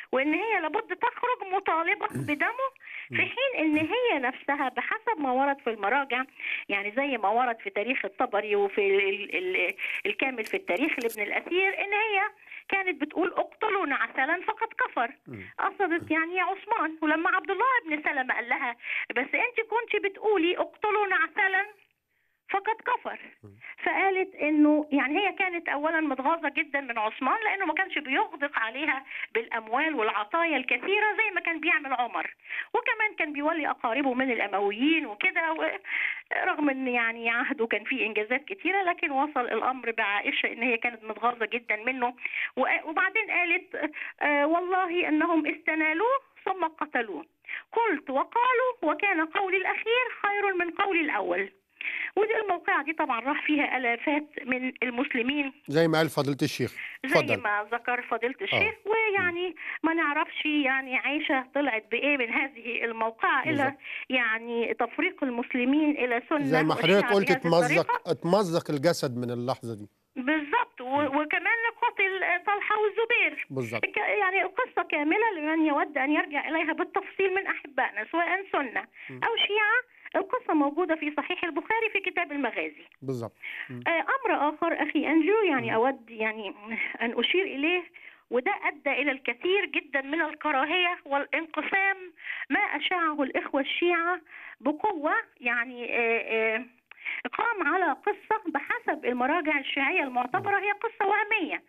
وان هي لابد تخرج مطالبه بدمه في حين ان هي نفسها بحسب ما ورد في المراجع يعني زي ما ورد في تاريخ الطبري وفي ال ال الكامل في التاريخ لابن الاثير ان هي كانت بتقول اقتلوا نعسلا فقد كفر قصدت يعني يا عثمان ولما عبد الله بن سلمة قال لها بس انت كنت بتقولي اقتلوا نعسلا فقد كفر فقالت انه يعني هي كانت اولا متغاظه جدا من عثمان لانه ما كانش بيغدق عليها بالاموال والعطايا الكثيره زي ما كان بيعمل عمر وكمان كان بيولي اقاربه من الامويين وكده و- رغم ان يعني عهده كان فيه انجازات كثيره لكن وصل الامر بعائشه ان هي كانت متغاظه جدا منه و- وبعدين قالت آه والله انهم استنالوه ثم قتلوه قلت وقالوا وكان قولي الاخير خير من قولي الاول ودي الموقعة دي طبعا راح فيها آلافات من المسلمين زي ما قال فضيله الشيخ زي اتفضل ما ذكر فضيلة الشيخ ويعني ما نعرفش يعني عائشة طلعت بإيه من هذه الموقعة إلا بالظبط. يعني تفريق المسلمين إلى سنة زي ما والشيعة حضرتك قلت بهذه الطريقة. اتمزق اتمزق الجسد من اللحظه دي بالظبط و- وكمان قتل طلحة والزبير بالظبط ك- يعني القصة كاملة لمن يود أن يرجع إليها بالتفصيل من أحبائنا سواء سنة أو شيعة القصة موجودة في صحيح البخاري في كتاب المغازي بالظبط آه، أمر آخر أخي أنجو يعني أود يعني أن أشير إليه وده أدى إلى الكثير جدا من الكراهية والانقسام ما أشاعه الإخوة الشيعة بقوة يعني آه، آه، قام على قصة بحسب المراجع الشيعية المعتبرة هي قصة وهمية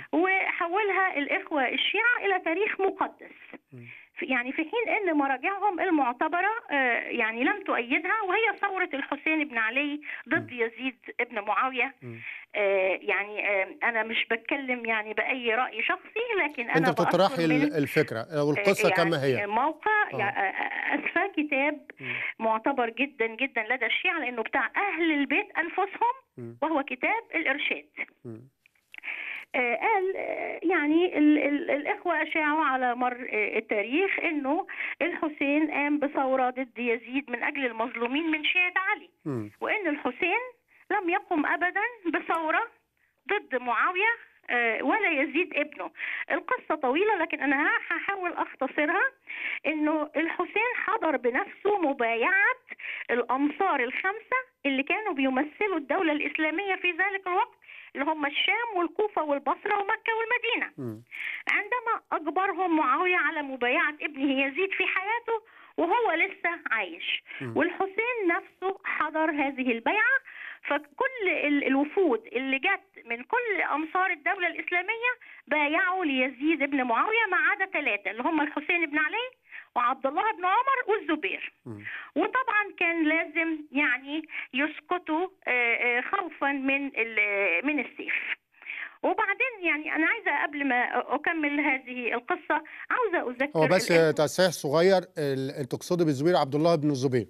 وحولها الإخوة الشيعة إلى تاريخ مقدس في- يعني في حين ان مراجعهم المعتبره آه، يعني لم تؤيدها وهي ثوره الحسين بن علي ضد يزيد بن معاويه آه، يعني آه، انا مش بتكلم يعني باي راي شخصي لكن انا انت بتطرحي بأذكر من ال- الفكره والقصه آه، كما يعني هي موقع آه. يعني اسفه كتاب معتبر جدا جدا لدى الشيعة لانه بتاع اهل البيت انفسهم مم. وهو كتاب الارشاد مم. آه، قال آه، يعني ال ال الإخوة أشاعوا على مر آه، التاريخ إنه الحسين قام بثورة ضد يزيد من أجل المظلومين من شيعة علي مم. وإن الحسين لم يقم أبدا بثورة ضد معاوية آه، ولا يزيد ابنه القصة طويلة لكن أنا ه- هحاول أختصرها إنه الحسين حضر بنفسه مبايعة الأمصار الخمسة اللي كانوا بيمثلوا الدولة الإسلامية في ذلك الوقت اللي هم الشام والكوفة والبصرة ومكة والمدينة مم. عندما أجبرهم معاوية على مبايعة ابنه يزيد في حياته وهو لسه عايش مم. والحسين نفسه حضر هذه البيعة فكل ال- الوفود اللي جت من كل أمصار الدولة الإسلامية بايعوا ليزيد بن معاوية ما عدا ثلاثة اللي هم الحسين بن علي وعبد الله بن عمر والزبير مم. وطبعا كان لازم يعني يسقطوا آه، آه، خوفا من ال- من السيف وبعدين يعني انا عايزه قبل ما اكمل هذه القصه عاوزه اذكر هو بس الإخوة- تصحيح صغير ال- انت تقصدي بالزبير عبد الله بن الزبير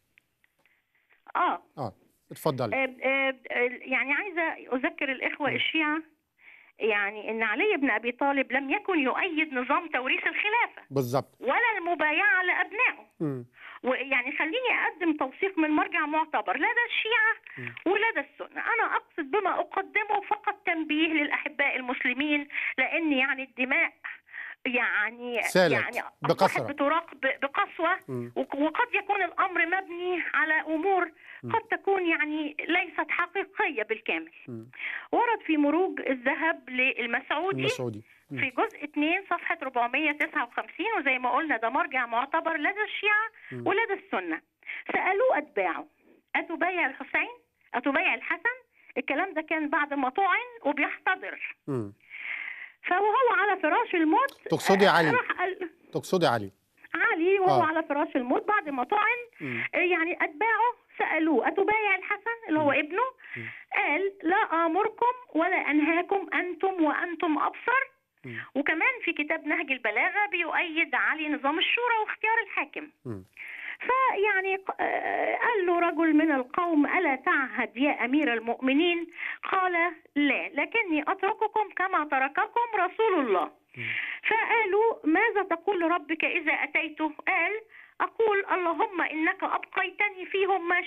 اه اه اتفضل آه، آه، آه، يعني عايزه اذكر الاخوه الشيعه يعني ان علي بن ابي طالب لم يكن يؤيد نظام توريث الخلافه بالظبط ولا المبايعه لابنائه مم. ويعني خليني اقدم توثيق من مرجع معتبر لدى الشيعه ولدى السنه انا اقصد بما اقدمه فقط تنبيه للاحباء المسلمين لان يعني الدماء يعني سالت يعني بقسرة. أصبحت بتراق ب- بقسوه مم. وق- وقد يكون الامر مبني على امور قد تكون يعني ليست حقيقيه بالكامل مم. ورد في مروج الذهب للمسعودي المسعودي مم. في جزء 2 صفحة 459 وزي ما قلنا ده مرجع معتبر لدى الشيعة ولدى السنة سألوه أتباعه أتبايع الحسين أتبايع الحسن الكلام ده كان بعد ما طعن وبيحتضر مم. فوهو على فراش الموت تقصدي آه، علي. راح قال تقصدي علي علي وهو آه. على فراش الموت بعد ما طعن مم. آه، يعني أتباعه سألوه أتبايع الحسن اللي هو ابنه قال لا آمركم ولا أنهاكم أنتم وأنتم أبصر مم. وكمان في كتاب نهج البلاغة بيؤيد علي نظام الشورى واختيار الحاكم مم. فيعني ق- آه، قال له رجل من القوم ألا تعهد يا أمير المؤمنين قال لا لكني أترككم كما ترككم رسول الله فقالوا ماذا تقول لربك إذا أتيته قال أقول اللهم إنك أبقيتني فيهم ما شئت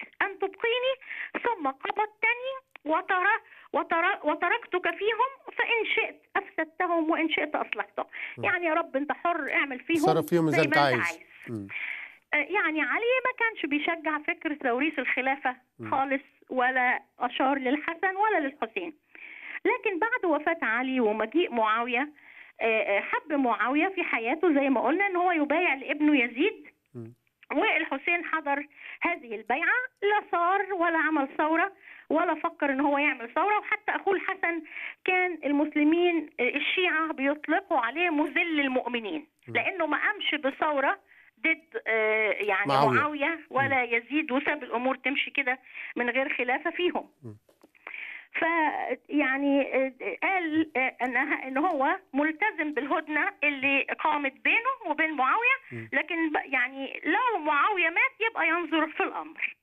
أن تبقيني ثم قبضتني وترى وترى وتركتك فيهم فإن شئت أفسدتهم وإن شئت أصلحتهم يعني يا رب أنت حر اعمل فيهم تصرف فيهم زي زي انت ما عايز مم. آه، يعني علي ما كانش بيشجع فكرة توريث الخلافة خالص ولا أشار للحسن ولا للحسين لكن بعد وفاة علي ومجيء معاوية آه، آه، حب معاوية في حياته زي ما قلنا ان هو يبايع لابنه يزيد مم. والحسين حضر هذه البيعة لا صار ولا عمل ثورة ولا فكر ان هو يعمل ثورة وحتى اخوه الحسن كان المسلمين آه، الشيعة بيطلقوا عليه مذل المؤمنين لانه ما قامش بثورة ضد آه، يعني معاوية. معاوية ولا يزيد وساب الامور تمشي كده من غير خلافة فيهم فيعني آه، قال آه، انها ان هو ملتزم بالهدنه اللي قامت بينه وبين معاويه لكن ب- يعني لو معاويه مات يبقى ينظر في الامر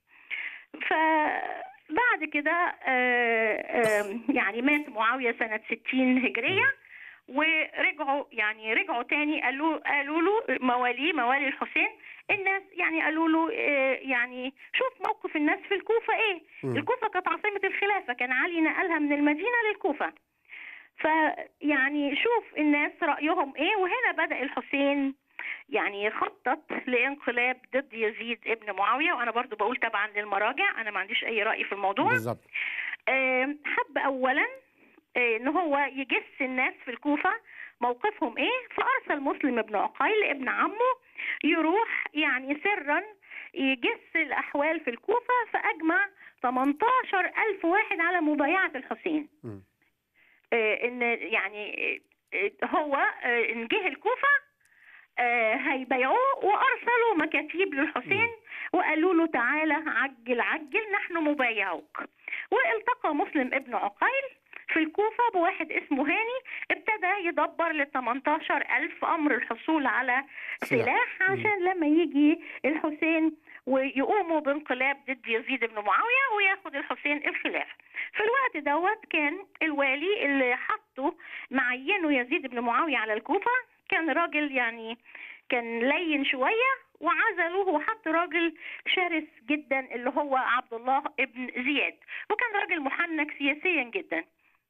فبعد كده آه، آه، يعني مات معاويه سنه 60 هجريه ورجعوا يعني رجعوا تاني قالوا قالوا له مواليه موالي الحسين الناس يعني قالوا له آه، يعني شوف موقف الناس في الكوفه ايه مم. الكوفه كانت عاصمه الخلافه كان علي نقلها من المدينه للكوفه فيعني شوف الناس رايهم ايه وهنا بدا الحسين يعني يخطط لانقلاب ضد يزيد ابن معاويه وانا برضو بقول طبعا للمراجع انا ما عنديش اي راي في الموضوع بالظبط آه، حب اولا آه، ان هو يجس الناس في الكوفه موقفهم ايه فارسل مسلم بن عقيل ابن عمه يروح يعني سرا يجس الاحوال في الكوفه فاجمع 18 ألف واحد على مبايعة الحسين مم. آه، ان يعني آه، هو آه، ان جه الكوفه آه، هيبيعوه وارسلوا مكاتيب للحسين وقالوا له تعالى عجل عجل نحن مبايعوك والتقى مسلم ابن عقيل في الكوفة بواحد اسمه هاني ابتدى يدبر لل 18 ألف أمر الحصول على سلاح. سلاح عشان لما يجي الحسين ويقوموا بانقلاب ضد يزيد بن معاوية وياخد الحسين الخلافة في الوقت دوت كان الوالي اللي حطه معينه يزيد بن معاوية على الكوفة كان راجل يعني كان لين شوية وعزله وحط راجل شرس جدا اللي هو عبد الله ابن زياد وكان راجل محنك سياسيا جدا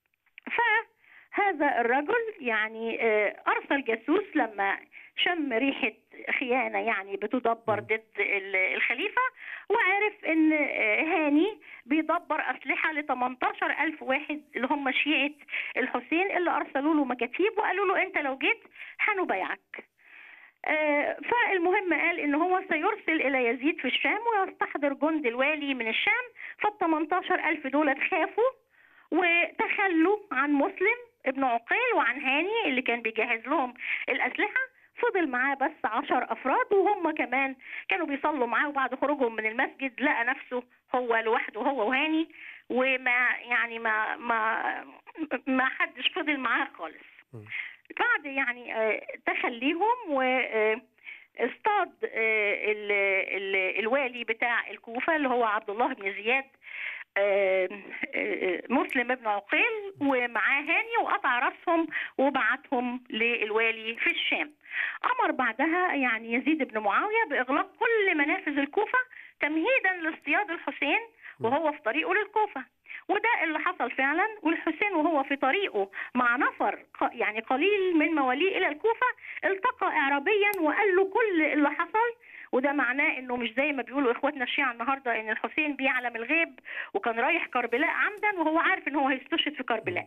فهذا الرجل يعني آه، أرسل جاسوس لما شم ريحة خيانة يعني بتدبر ضد ال- الخليفة وعرف ان آه، هاني بيدبر أسلحة ل 18 ألف واحد اللي هم شيعة الحسين اللي أرسلوا له مكاتيب وقالوا له أنت لو جيت هنبايعك آه، فالمهم قال ان هو سيرسل الى يزيد في الشام ويستحضر جند الوالي من الشام فال 18 الف دول خافوا وتخلوا عن مسلم ابن عقيل وعن هاني اللي كان بيجهز لهم الاسلحه فضل معاه بس عشر افراد وهم كمان كانوا بيصلوا معاه وبعد خروجهم من المسجد لقى نفسه هو لوحده هو وهاني وما يعني ما ما ما حدش فضل معاه خالص بعد يعني آه، تخليهم و آه، اصطاد آه، ال- ال- الوالي بتاع الكوفة اللي هو عبد الله بن زياد آه، آه، مسلم ابن عقيل ومعاه هاني وقطع راسهم وبعتهم للوالي في الشام أمر بعدها يعني يزيد بن معاوية بإغلاق كل منافذ الكوفة تمهيدا لاصطياد الحسين وهو في طريقه للكوفة وده اللي حصل فعلا والحسين وهو في طريقه مع نفر ق- يعني قليل من مواليه الى الكوفه التقى اعرابيا وقال له كل اللي حصل وده معناه انه مش زي ما بيقولوا اخواتنا الشيعة النهارده ان الحسين بيعلم الغيب وكان رايح كربلاء عمدا وهو عارف ان هو هيستشهد في كربلاء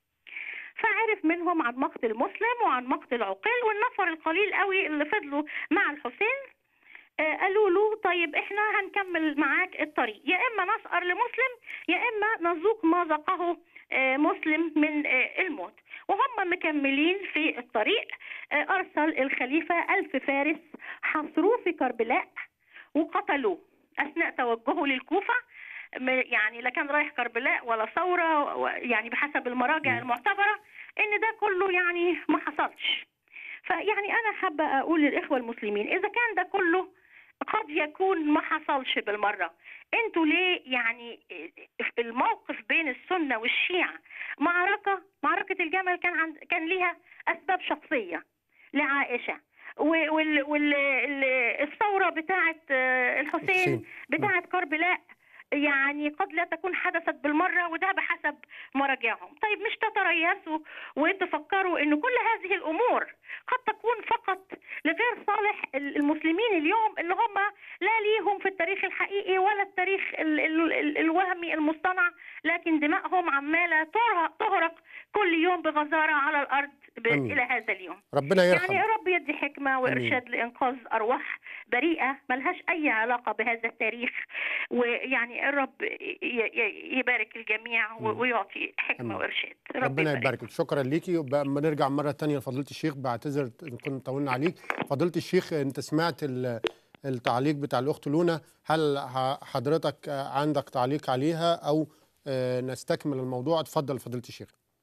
فعرف منهم عن مقتل مسلم وعن مقتل عقيل والنفر القليل قوي اللي فضلوا مع الحسين آه، قالوا له طيب احنا هنكمل معاك الطريق يا اما نسأر لمسلم يا اما نذوق ما ذاقه آه، مسلم من آه، الموت وهم مكملين في الطريق آه، ارسل الخليفه ألف فارس حصروه في كربلاء وقتلوه اثناء توجهه للكوفه م- يعني لا كان رايح كربلاء ولا ثوره و- يعني بحسب المراجع المعتبره ان ده كله يعني ما حصلش فيعني انا حابه اقول للاخوه المسلمين اذا كان ده كله قد يكون ما حصلش بالمره انتوا ليه يعني الموقف بين السنه والشيعه معركه معركه الجمل كان عند كان ليها اسباب شخصيه لعائشه والثوره بتاعه آه، الحسين حسين. بتاعه كربلاء يعني قد لا تكون حدثت بالمره وده بحسب مراجعهم طيب مش تتريثوا وتفكروا ان كل هذه الامور قد تكون فقط لغير صالح المسلمين اليوم اللي هم لا ليهم في التاريخ الحقيقي ولا التاريخ ال- ال- ال- الوهمي المصطنع لكن دماءهم عماله تهرق- تهرق كل يوم بغزاره على الارض ب- أمين. الى هذا اليوم ربنا يرحم يعني يا رب يدي حكمة وإرشاد لإنقاذ أرواح بريئة ملهاش أي علاقة بهذا التاريخ ويعني الرب ي- ي- يبارك الجميع و- ويعطي حكمة أمين. وإرشاد رب ربنا يبارك شكرا ليكي وبقى اما نرجع مره تانية لفضيله الشيخ بعتذر ان كنا طولنا عليك فضيله الشيخ انت سمعت ال- التعليق بتاع الاخت لونا هل ح- حضرتك عندك تعليق عليها او آه، نستكمل الموضوع اتفضل فضيله الشيخ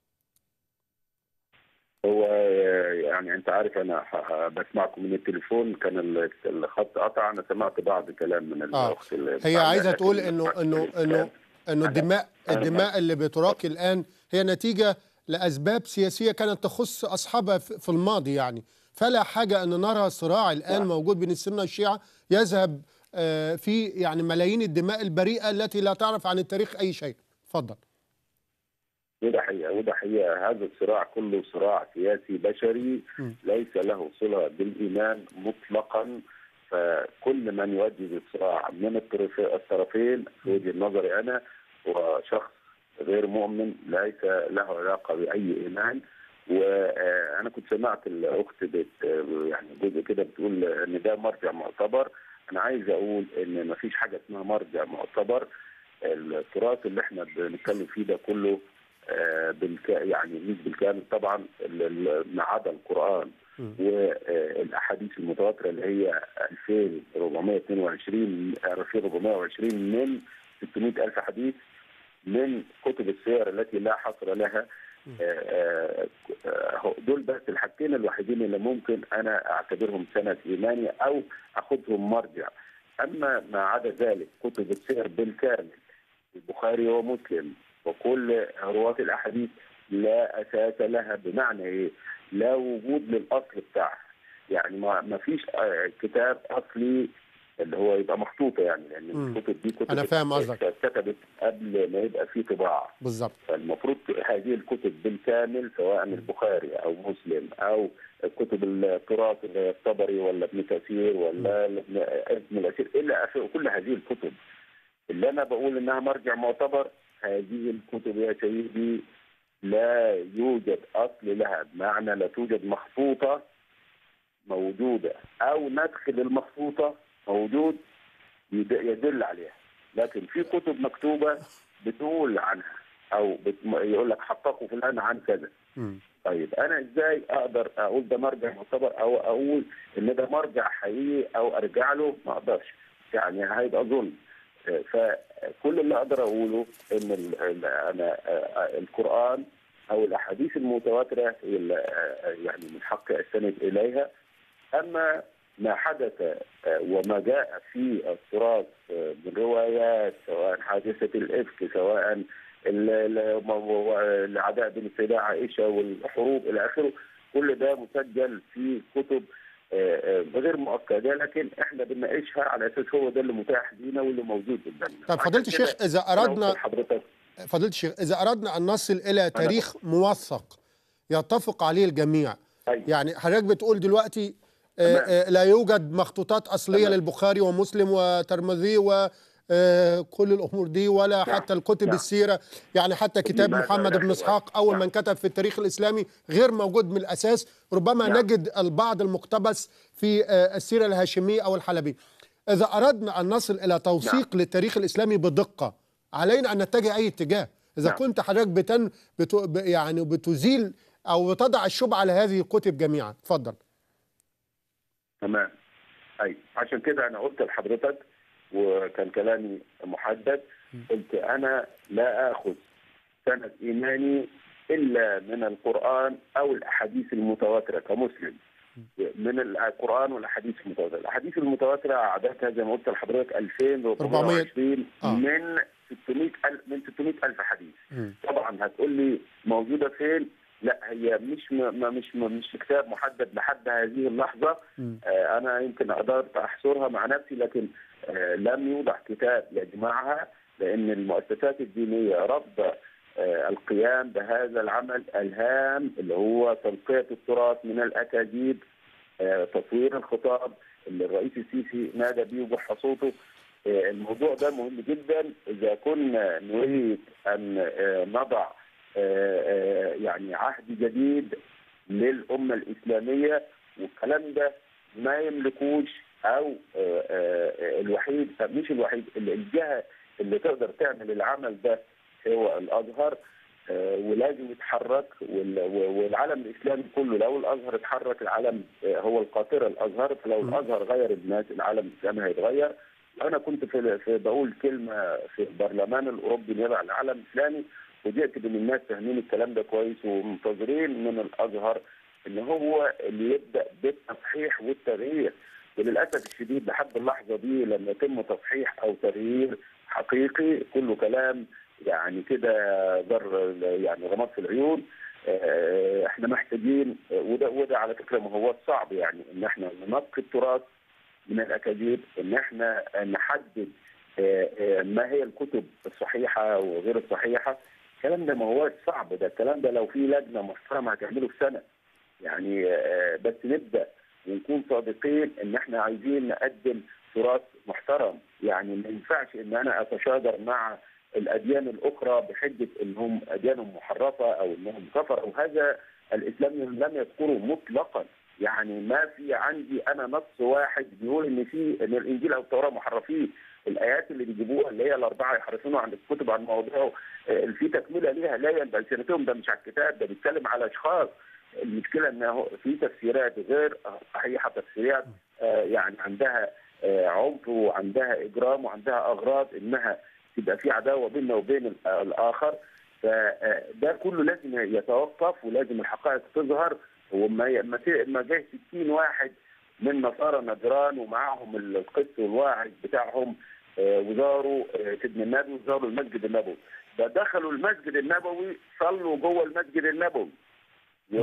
هو آه، يعني انت عارف انا ح- بسمعكم من التليفون كان ال- الخط قطع انا سمعت بعض كلام من آه. الاخت اللي هي بتاع- عايزه لكن تقول ما انه سمعتش انه الكلام. انه انه أنا- الدماء أنا- الدماء اللي بتراقي الان هي نتيجه لاسباب سياسيه كانت تخص اصحابها في في الماضي يعني فلا حاجه ان نرى صراع الان نعم. موجود بين السنه والشيعه يذهب آه، في يعني ملايين الدماء البريئه التي لا تعرف عن التاريخ اي شيء اتفضل وده حقيقة وده حقيقة هذا الصراع كله صراع سياسي بشري م. ليس له صلة بالإيمان مطلقا فكل من يؤدي الصراع من الطرف- الطرفين في وجهة نظري أنا هو شخص غير مؤمن ليس له علاقة بأي إيمان وأنا كنت سمعت الأخت بت يعني جزء كده بتقول إن ده مرجع معتبر أنا عايز أقول إن مفيش حاجة اسمها مرجع معتبر التراث اللي احنا بنتكلم فيه ده كله آه، بالك يعني مش بالكامل طبعا ال- ال- ما عدا القران مم. والاحاديث المتواتره اللي هي 2422 2420 من 600 الف حديث من كتب السير التي لا حصر لها آه، آه، دول بس الحاجتين الوحيدين اللي ممكن انا اعتبرهم سند ايماني او اخذهم مرجع اما ما عدا ذلك كتب السير بالكامل البخاري ومسلم وكل رواة الأحاديث لا أساس لها بمعنى إيه؟ لا وجود للأصل بتاعها يعني ما ما فيش آه، كتاب أصلي اللي هو يبقى مخطوطة يعني لأن مم. الكتب دي كتب أنا فاهم قصدك. اتكتبت قبل ما يبقى في طباعة بالظبط فالمفروض هذه الكتب بالكامل سواء البخاري او مسلم او كتب التراث اللي هي الطبري ولا ابن كثير ولا ابن ابن الاثير الى اخره كل هذه الكتب اللي انا بقول انها مرجع معتبر هذه الكتب يا سيدي لا يوجد اصل لها بمعنى لا توجد مخطوطه موجوده او ندخل المخطوطه موجود يد- يدل عليها لكن في كتب مكتوبه بتقول عنها او بت... يقول لك حققوا فلان عن كذا مم. طيب انا ازاي اقدر اقول ده مرجع معتبر او اقول ان ده مرجع حقيقي او ارجع له ما اقدرش يعني هيبقى ظلم آه، فكل اللي اقدر اقوله ان ال- ال- انا آه، القران او الاحاديث المتواتره هي اللي، آه، يعني من حقي استند اليها اما ما حدث آه، وما جاء في التراث آه، من روايات سواء حادثه الافك سواء ال- ال- م- العداء بين السيده عائشه والحروب الى اخره كل ده مسجل في كتب آه، آه، غير مؤكده لكن احنا بنناقشها على اساس هو ده اللي متاح لينا واللي موجود قدامنا طب فضيله عشان كده الشيخ اذا أنا قلت اردنا لحضرتك فضيله الشيخ اذا اردنا ان نصل الى تاريخ موثق يتفق عليه الجميع أيوة. يعني حضرتك بتقول دلوقتي آه، تمام. آه، لا يوجد مخطوطات اصليه تمام. للبخاري ومسلم وترمذي وكل الامور دي ولا حتى الكتب نعم. السيره يعني حتى كتاب لماذا محمد لا بن يوجد؟ اسحاق اول نعم. من كتب في التاريخ الاسلامي غير موجود من الاساس ربما نعم. نجد البعض المقتبس في آه، السيره الهاشميه او الحلبيه اذا اردنا ان نصل الى توثيق للتاريخ الاسلامي بدقه علينا ان نتجه اي اتجاه اذا نعم. كنت حضرتك بتن بت... ب- يعني بتزيل او بتضع الشبهه على هذه الكتب جميعا اتفضل تمام اي عشان كده انا قلت لحضرتك وكان كلامي محدد قلت انا لا اخذ سند ايماني الا من القران او الاحاديث المتواتره كمسلم من القران والاحاديث المتواتره، الاحاديث المتواتره عددها زي ما قلت لحضرتك 2420 آه. من 600 الف من 600 الف حديث مم. طبعا هتقول لي موجوده فين؟ لا هي مش م... ما- مش م... مش كتاب محدد لحد هذه اللحظه مم. آه، انا يمكن قدرت احصرها مع نفسي لكن آه، لم يوضع كتاب يجمعها لان المؤسسات الدينيه رافضه آه، القيام بهذا العمل الهام اللي هو تنقيه التراث من الاكاذيب آه، تطوير الخطاب اللي الرئيس السيسي نادى بيه وبح صوته آه، الموضوع ده مهم جدا اذا كنا نريد ان آه، نضع آه، آه، يعني عهد جديد للامه الاسلاميه والكلام ده ما يملكوش او آه، آه، الوحيد مش الوحيد ال- الجهه اللي تقدر تعمل العمل ده هو الازهر آه، ولازم يتحرك وال- و- والعالم الاسلامي كله لو الازهر اتحرك العالم آه، هو القاطره الازهر فلو م. الازهر غير الناس العالم الاسلامي هيتغير انا كنت في, في بقول كلمه في البرلمان الاوروبي اليابع العالم الاسلامي وجئت بان الناس فاهمين الكلام ده كويس ومنتظرين من الازهر ان هو اللي يبدا بالتصحيح والتغيير وللاسف الشديد لحد اللحظه دي لم يتم تصحيح او تغيير حقيقي كله كلام يعني كده ضر يعني غمض في العيون آه، احنا محتاجين وده وده على فكره ما هو صعب يعني ان احنا ننقي التراث من الاكاذيب ان احنا نحدد آه، آه، ما هي الكتب الصحيحه وغير الصحيحه الكلام ده ما هو صعب ده الكلام ده لو في لجنه محترمه هتعمله في سنه يعني آه، بس نبدا ونكون صادقين ان احنا عايزين نقدم تراث محترم يعني ما ينفعش ان انا اتشاجر مع الاديان الاخرى بحجه انهم اديانهم محرفه او انهم كفر وهذا الاسلام لم يذكره مطلقا يعني ما في عندي انا نص واحد بيقول ان في ان الانجيل او التوراه محرفين الايات اللي بيجيبوها اللي هي الاربعه يحرفونها عن الكتب عن مواضيعه آه، في تكمله ليها لا بألسنتهم ده مش على الكتاب ده بيتكلم على اشخاص المشكله انه في تفسيرات غير صحيحه تفسيرات آه، يعني عندها آه، عنف وعندها اجرام وعندها اغراض انها تبقى في عداوه بيننا وبين ال- الاخر فده كله لازم يتوقف ولازم الحقائق تظهر وما ي- ما ت- ما جه 60 واحد من نصارى نجران ومعاهم القس والواعظ بتاعهم آه، وزاروا آه، سيدنا النبي وزاروا المسجد النبوي ده دخلوا المسجد النبوي صلوا جوه المسجد النبوي و-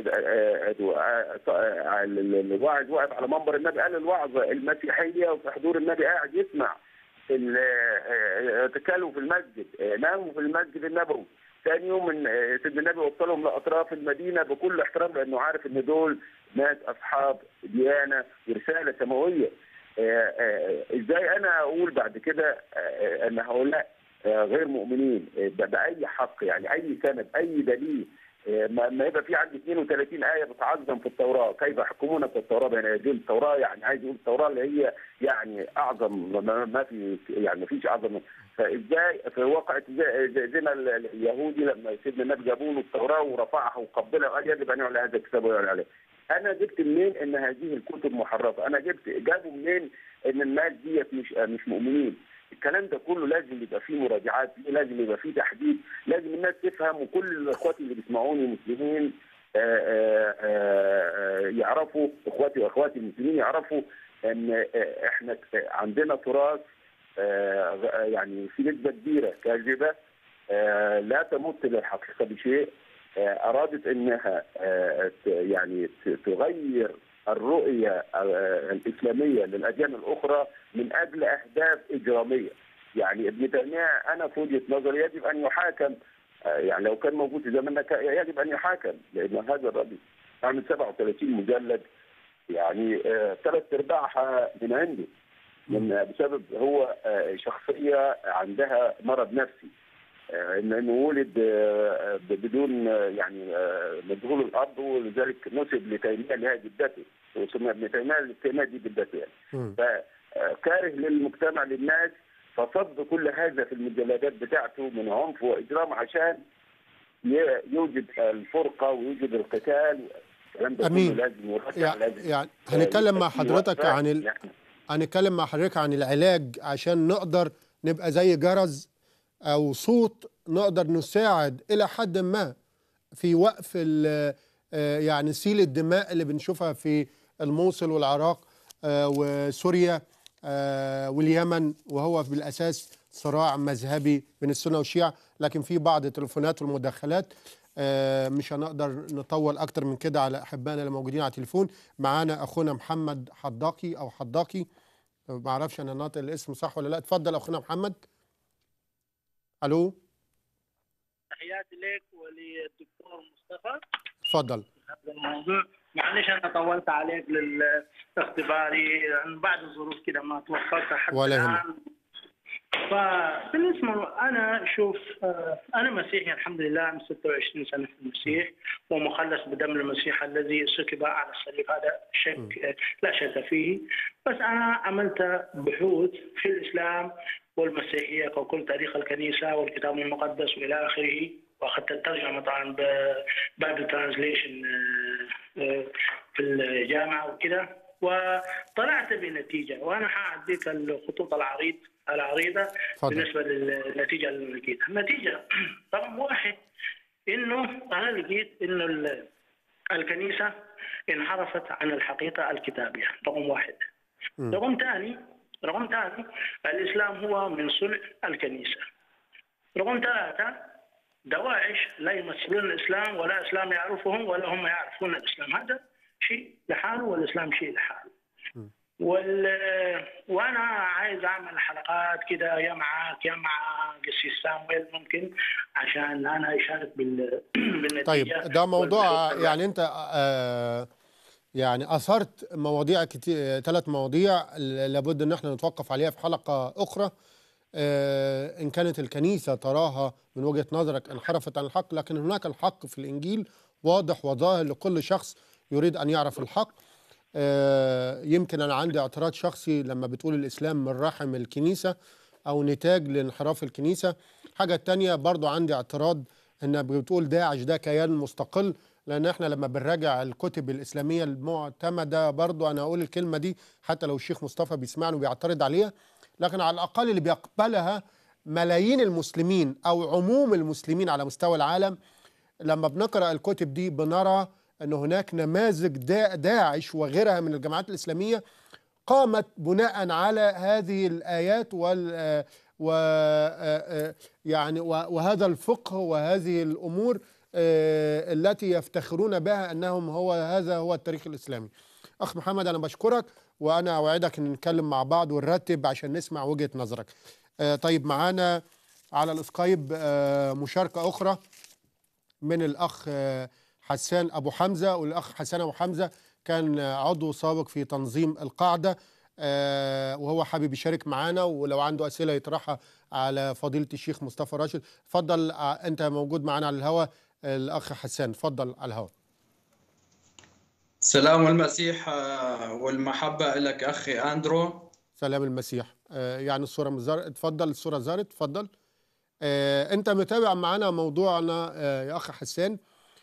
آه، آه، آه، الواعظ واقف على منبر النبي قال الوعظه المسيحيه وفي حضور النبي قاعد يسمع ال- آه، آه، تكلموا في المسجد آه، ناموا في المسجد النبوي ثاني يوم من آه، سيدنا النبي وصلهم لاطراف المدينه بكل احترام لانه عارف ان دول ناس اصحاب ديانه ورساله سماويه آه، آه، ازاي انا اقول بعد كده آه، ان هؤلاء آه، غير مؤمنين آه، ب- باي حق يعني اي سند اي دليل آه، ما ما يبقى في عندي 32 ايه بتعظم في التوراه كيف يحكمون في التوراه بين يدي التوراه يعني عايز يقول التوراه اللي هي يعني اعظم ما, ما في يعني ما فيش اعظم من- فازاي في واقعة زي- زي- زنا ال- ال- اليهودي لما سيدنا النبي جابوا له التوراه ورفعها وقبلها وقال يجب ان يعلى هذا الكتاب ويعلى عليه. انا جبت منين ان هذه الكتب محرفه؟ انا جبت جابوا منين ان الناس ديت مش مش مؤمنين؟ الكلام ده كله لازم يبقى فيه مراجعات فيه لازم يبقى فيه تحديد لازم الناس تفهم وكل الاخوات اللي بيسمعوني مسلمين آه، آه، آه، يعرفوا اخواتي واخواتي المسلمين يعرفوا ان آه، احنا عندنا تراث آه، يعني في نسبه كبيره كاذبه آه، لا تمت للحقيقه بشيء آه، ارادت انها آه، ت- يعني ت- تغير الرؤيه آه، الاسلاميه للاديان الاخرى من اجل اهداف اجراميه يعني ابن تيميه انا في وجهه نظري يجب ان يحاكم آه، يعني لو كان موجود في زماننا كان يجب ان يحاكم لان هذا الرجل عامل 37 مجلد يعني آه، ثلاث ارباعها من عنده من بسبب هو آه، شخصيه عندها مرض نفسي آه، إن- انه ولد آه، ب- بدون آه، يعني آه، مجهول الاب ولذلك نسب لتيميه اللي هي جدته وسمى ابن تيميه تيميه دي جدته يعني مم. فكاره للمجتمع للناس فصد كل هذا في المجلدات بتاعته من عنف واجرام عشان ي- يوجد الفرقه ويوجد القتال الكلام ده أمين. كله لازم يرجع يعني, لازم يعني هنتكلم مع يبقى في حضرتك وقفة. عن ال... يعني هنتكلم مع حضرتك عن العلاج عشان نقدر نبقى زي جرس او صوت نقدر نساعد الى حد ما في وقف ال- آه، يعني سيل الدماء اللي بنشوفها في الموصل والعراق آه، وسوريا آه، واليمن وهو بالاساس صراع مذهبي بين السنه والشيعه لكن في بعض التليفونات والمداخلات آه، مش هنقدر نطول اكتر من كده على احبائنا اللي موجودين على التليفون معانا اخونا محمد حضاقي او حضاقي ما اعرفش انا ناطق الاسم صح ولا لا اتفضل اخونا محمد الو تحياتي لك وللدكتور مصطفى اتفضل هذا الموضوع معلش انا طولت عليك للاختباري بعد الظروف كده ما توفقت حتى ولا يهمك. الان فبالنسبه انا شوف آه، انا مسيحي الحمد لله من 26 سنه في المسيح ومخلص بدم المسيح الذي سكب على الصليب هذا شك آه، لا شك فيه بس انا عملت بحوث في الاسلام والمسيحيه وكل تاريخ الكنيسه والكتاب المقدس والى اخره واخذت الترجمه طبعا ببايبل ترانزليشن في الجامعه وكده وطلعت بنتيجه وانا حاعطيك الخطوط العريض العريضه اتفضل. بالنسبه للنتيجه اللي لقيتها النتيجه رقم واحد انه انا لقيت انه ال- الكنيسه انحرفت عن الحقيقه الكتابيه رقم واحد مم. رقم ثاني رقم ثاني الاسلام هو من صنع الكنيسه رقم ثلاثه دواعش لا يمثلون الاسلام ولا اسلام يعرفهم ولا هم يعرفون الاسلام هذا شيء لحاله والاسلام شيء لحاله وال... وانا عايز اعمل حلقات كده يا معك يا مع قسيس سامويل ممكن عشان انا اشارك بال... بالنتيجه طيب ده موضوع والبحوث. يعني انت آه يعني اثرت مواضيع كتير ثلاث مواضيع لابد ان احنا نتوقف عليها في حلقه اخرى آه ان كانت الكنيسه تراها من وجهه نظرك انحرفت عن الحق لكن هناك الحق في الانجيل واضح وظاهر لكل شخص يريد ان يعرف الحق آه، يمكن انا عندي اعتراض شخصي لما بتقول الاسلام من رحم الكنيسه او نتاج لانحراف الكنيسه الحاجه التانية برضو عندي اعتراض انك بتقول داعش ده كيان مستقل لان احنا لما بنراجع الكتب الاسلاميه المعتمده برضو انا اقول الكلمه دي حتى لو الشيخ مصطفى بيسمعني وبيعترض عليها لكن على الاقل اللي بيقبلها ملايين المسلمين او عموم المسلمين على مستوى العالم لما بنقرا الكتب دي بنرى ان هناك نماذج دا داعش وغيرها من الجماعات الاسلاميه قامت بناء على هذه الايات وال و يعني وهذا الفقه وهذه الامور آه، التي يفتخرون بها انهم هو هذا هو التاريخ الاسلامي. اخ محمد انا بشكرك وانا اوعدك ان نتكلم مع بعض ونرتب عشان نسمع وجهه نظرك. آه، طيب معانا على الاسكايب آه، مشاركه اخرى من الاخ آه، حسان ابو حمزه والاخ حسان ابو حمزه كان آه، عضو سابق في تنظيم القاعده آه، وهو حابب يشارك معانا ولو عنده اسئله يطرحها على فضيله الشيخ مصطفى راشد اتفضل آه، انت موجود معانا على الهواء الاخ حسان اتفضل على الهواء سلام المسيح آه، والمحبة لك أخي أندرو سلام المسيح آه، يعني الصوره مزار اتفضل الصوره زارت اتفضل آه، انت متابع معانا موضوعنا آه، يا اخ حسان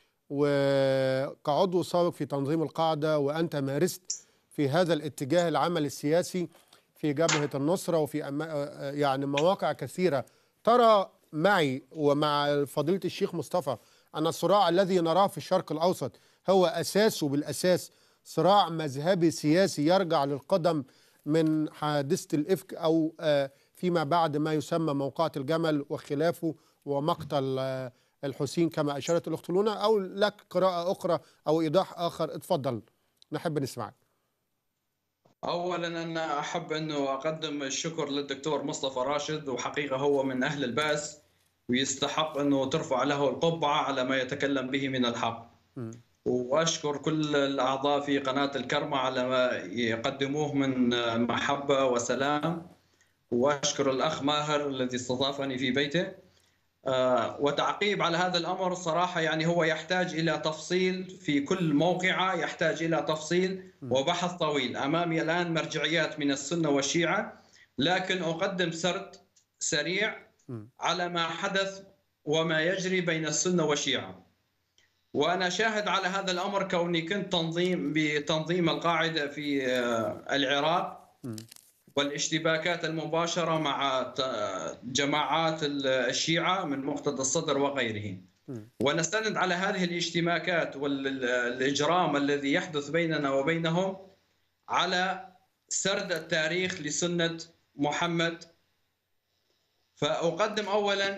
وكعضو سابق في تنظيم القاعده وانت مارست في هذا الاتجاه العمل السياسي في جبهه النصره وفي أما آه، يعني مواقع كثيره ترى معي ومع فضيله الشيخ مصطفى ان الصراع الذي نراه في الشرق الاوسط هو اساسه بالاساس صراع مذهبي سياسي يرجع للقدم من حادثه الافك او آه، فيما بعد ما يسمى موقعة الجمل وخلافه ومقتل آه، الحسين كما اشارت الاخت لونا او لك قراءه اخرى او ايضاح اخر اتفضل نحب نسمعك أولا أنا أحب أنه أقدم الشكر للدكتور مصطفى راشد وحقيقة هو من أهل الباس ويستحق أنه ترفع له القبعة على ما يتكلم به من الحق وأشكر كل الأعضاء في قناة الكرمة على ما يقدموه من محبة وسلام وأشكر الأخ ماهر الذي استضافني في بيته آه، وتعقيب على هذا الامر صراحه يعني هو يحتاج الى تفصيل في كل موقعه يحتاج الى تفصيل وبحث طويل امامي الان مرجعيات من السنه والشيعه لكن اقدم سرد سريع على ما حدث وما يجري بين السنه والشيعه وانا شاهد على هذا الامر كوني كنت تنظيم بتنظيم القاعده في آه، العراق والاشتباكات المباشرة مع ت- جماعات الشيعة من مقتدى الصدر وغيره ونستند على هذه الاشتباكات والإجرام الذي يحدث بيننا وبينهم على سرد التاريخ لسنة محمد فأقدم أولا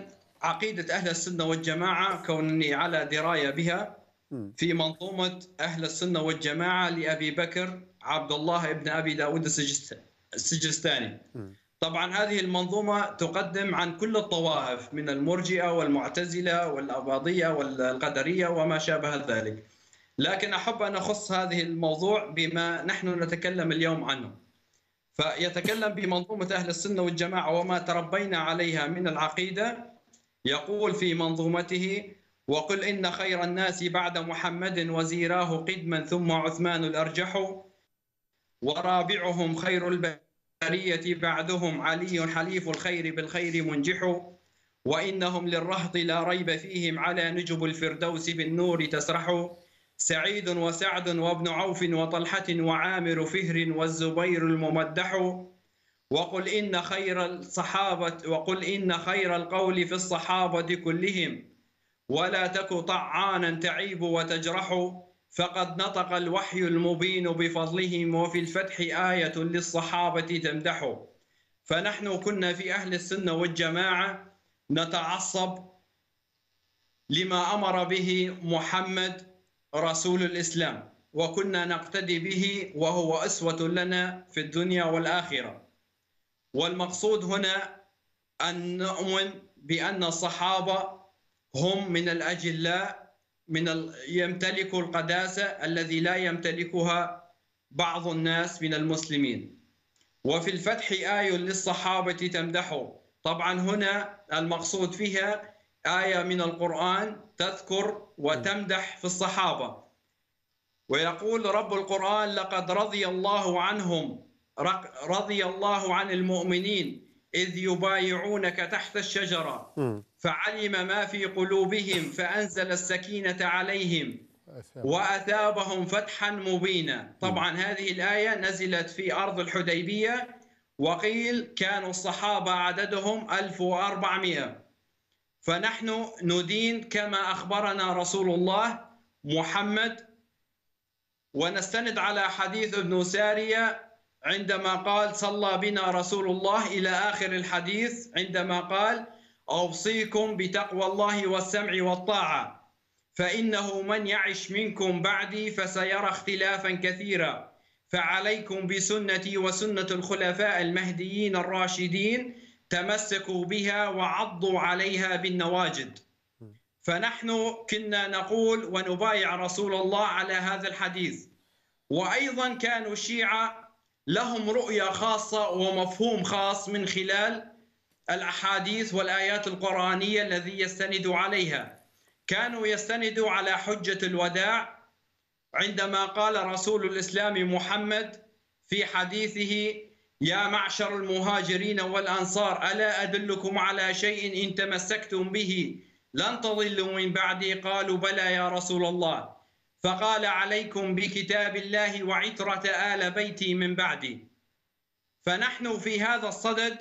عقيدة أهل السنة والجماعة كوني على دراية بها مم. في منظومة أهل السنة والجماعة لأبي بكر عبد الله ابن أبي داود السجست- السجستاني مم. طبعا هذه المنظومة تقدم عن كل الطوائف من المرجئة والمعتزلة والأباضية والقدرية وما شابه ذلك لكن أحب أن أخص هذه الموضوع بما نحن نتكلم اليوم عنه فيتكلم بمنظومة أهل السنة والجماعة وما تربينا عليها من العقيدة يقول في منظومته وقل إن خير الناس بعد محمد وزيراه قدما ثم عثمان الأرجح ورابعهم خير البرية بعدهم علي حليف الخير بالخير منجح وإنهم للرهط لا ريب فيهم على نجب الفردوس بالنور تسرح سعيد وسعد وابن عوف وطلحة وعامر فهر والزبير الممدح وقل إن خير الصحابة وقل إن خير القول في الصحابة كلهم ولا تك طعانا تعيب وتجرح فقد نطق الوحي المبين بفضلهم وفي الفتح آية للصحابة تمدح فنحن كنا في أهل السنة والجماعة نتعصب لما أمر به محمد رسول الإسلام وكنا نقتدي به وهو أسوة لنا في الدنيا والآخرة والمقصود هنا أن نؤمن بأن الصحابة هم من الأجلاء من ال... يمتلكوا القداسة الذي لا يمتلكها بعض الناس من المسلمين وفي الفتح آية للصحابة تمدحه طبعا هنا المقصود فيها آية من القرآن تذكر وتمدح في الصحابة ويقول رب القرآن لقد رضي الله عنهم رق- رضي الله عن المؤمنين إذ يبايعونك تحت الشجرة مم. فعلم ما في قلوبهم فأنزل السكينة عليهم أثاب. وأثابهم فتحا مبينا طبعا هذه الآية نزلت في أرض الحديبية وقيل كانوا الصحابة عددهم 1400 فنحن ندين كما أخبرنا رسول الله محمد ونستند على حديث ابن سارية عندما قال صلى بنا رسول الله إلى آخر الحديث عندما قال أوصيكم بتقوى الله والسمع والطاعة فإنه من يعش منكم بعدي فسيرى اختلافا كثيرا فعليكم بسنتي وسنة الخلفاء المهديين الراشدين تمسكوا بها وعضوا عليها بالنواجد فنحن كنا نقول ونبايع رسول الله على هذا الحديث وأيضا كانوا الشيعة لهم رؤية خاصة ومفهوم خاص من خلال الأحاديث والآيات القرآنية الذي يستند عليها كانوا يستندوا على حجة الوداع عندما قال رسول الإسلام محمد في حديثه يا معشر المهاجرين والأنصار ألا أدلكم على شيء إن تمسكتم به لن تضلوا من بعدي قالوا بلى يا رسول الله فقال عليكم بكتاب الله وعترة آل بيتي من بعدي فنحن في هذا الصدد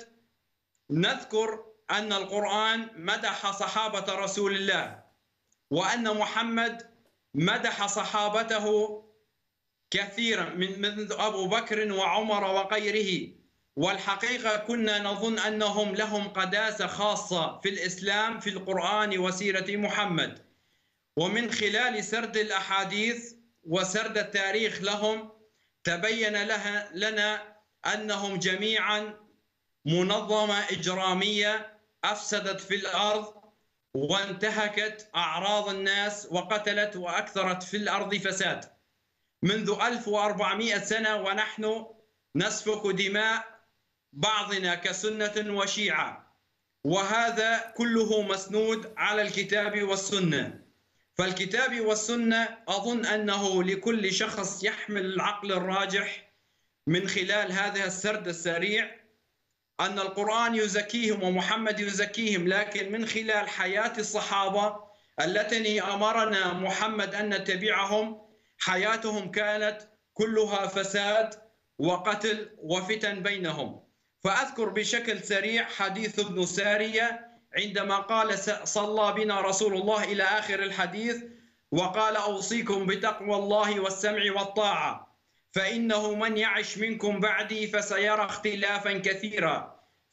نذكر أن القرآن مدح صحابة رسول الله وأن محمد مدح صحابته كثيرا من منذ أبو بكر وعمر وغيره والحقيقة كنا نظن أنهم لهم قداسة خاصة في الإسلام في القرآن وسيرة محمد ومن خلال سرد الأحاديث وسرد التاريخ لهم تبين لها لنا أنهم جميعا منظمة إجرامية أفسدت في الأرض وانتهكت أعراض الناس وقتلت وأكثرت في الأرض فساد منذ 1400 سنة ونحن نسفك دماء بعضنا كسنة وشيعة وهذا كله مسنود على الكتاب والسنة فالكتاب والسنة أظن أنه لكل شخص يحمل العقل الراجح من خلال هذا السرد السريع أن القرآن يزكيهم ومحمد يزكيهم لكن من خلال حياة الصحابة التي أمرنا محمد أن نتبعهم حياتهم كانت كلها فساد وقتل وفتن بينهم فأذكر بشكل سريع حديث ابن سارية عندما قال صلى بنا رسول الله إلى آخر الحديث وقال أوصيكم بتقوى الله والسمع والطاعة فإنه من يعش منكم بعدي فسيرى اختلافا كثيرا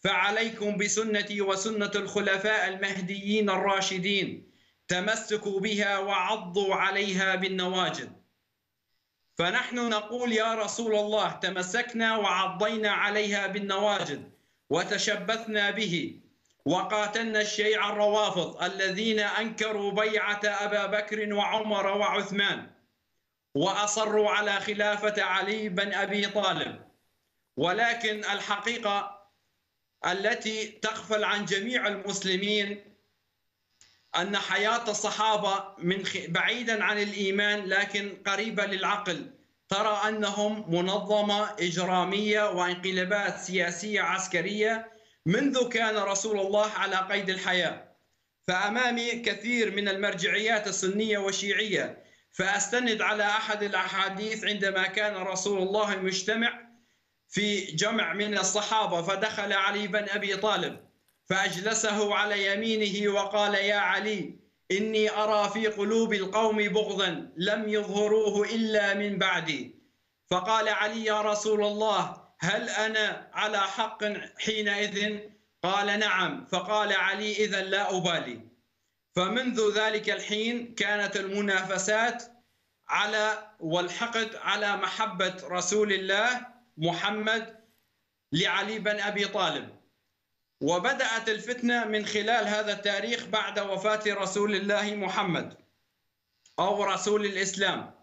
فعليكم بسنتي وسنة الخلفاء المهديين الراشدين تمسكوا بها وعضوا عليها بالنواجذ فنحن نقول يا رسول الله تمسكنا وعضينا عليها بالنواجذ وتشبثنا به وقاتلنا الشيع الروافض الذين انكروا بيعه ابا بكر وعمر وعثمان واصروا على خلافه علي بن ابي طالب ولكن الحقيقه التي تغفل عن جميع المسلمين ان حياه الصحابه من خ... بعيدا عن الايمان لكن قريبه للعقل ترى انهم منظمه اجراميه وانقلابات سياسيه عسكريه منذ كان رسول الله على قيد الحياه فامامي كثير من المرجعيات السنيه والشيعيه فاستند على احد الاحاديث عندما كان رسول الله مجتمع في جمع من الصحابه فدخل علي بن ابي طالب فاجلسه على يمينه وقال يا علي اني ارى في قلوب القوم بغضا لم يظهروه الا من بعدي فقال علي يا رسول الله هل انا على حق حينئذ قال نعم فقال علي اذا لا ابالي فمنذ ذلك الحين كانت المنافسات على والحقد على محبه رسول الله محمد لعلي بن ابي طالب وبدات الفتنه من خلال هذا التاريخ بعد وفاه رسول الله محمد او رسول الاسلام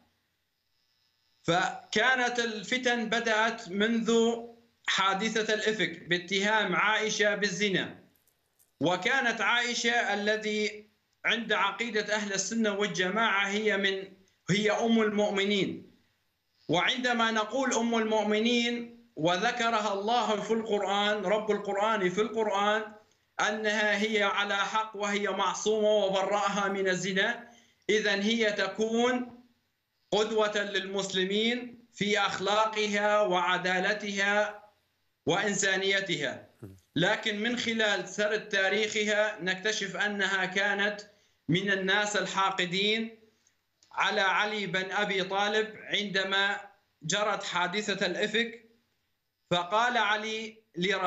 فكانت الفتن بدات منذ حادثه الافك باتهام عائشه بالزنا وكانت عائشه الذي عند عقيده اهل السنه والجماعه هي من هي ام المؤمنين وعندما نقول ام المؤمنين وذكرها الله في القران رب القران في القران انها هي على حق وهي معصومه وبرأها من الزنا اذا هي تكون قدوه للمسلمين في اخلاقها وعدالتها وانسانيتها لكن من خلال سرد تاريخها نكتشف انها كانت من الناس الحاقدين على علي بن ابي طالب عندما جرت حادثه الافك فقال علي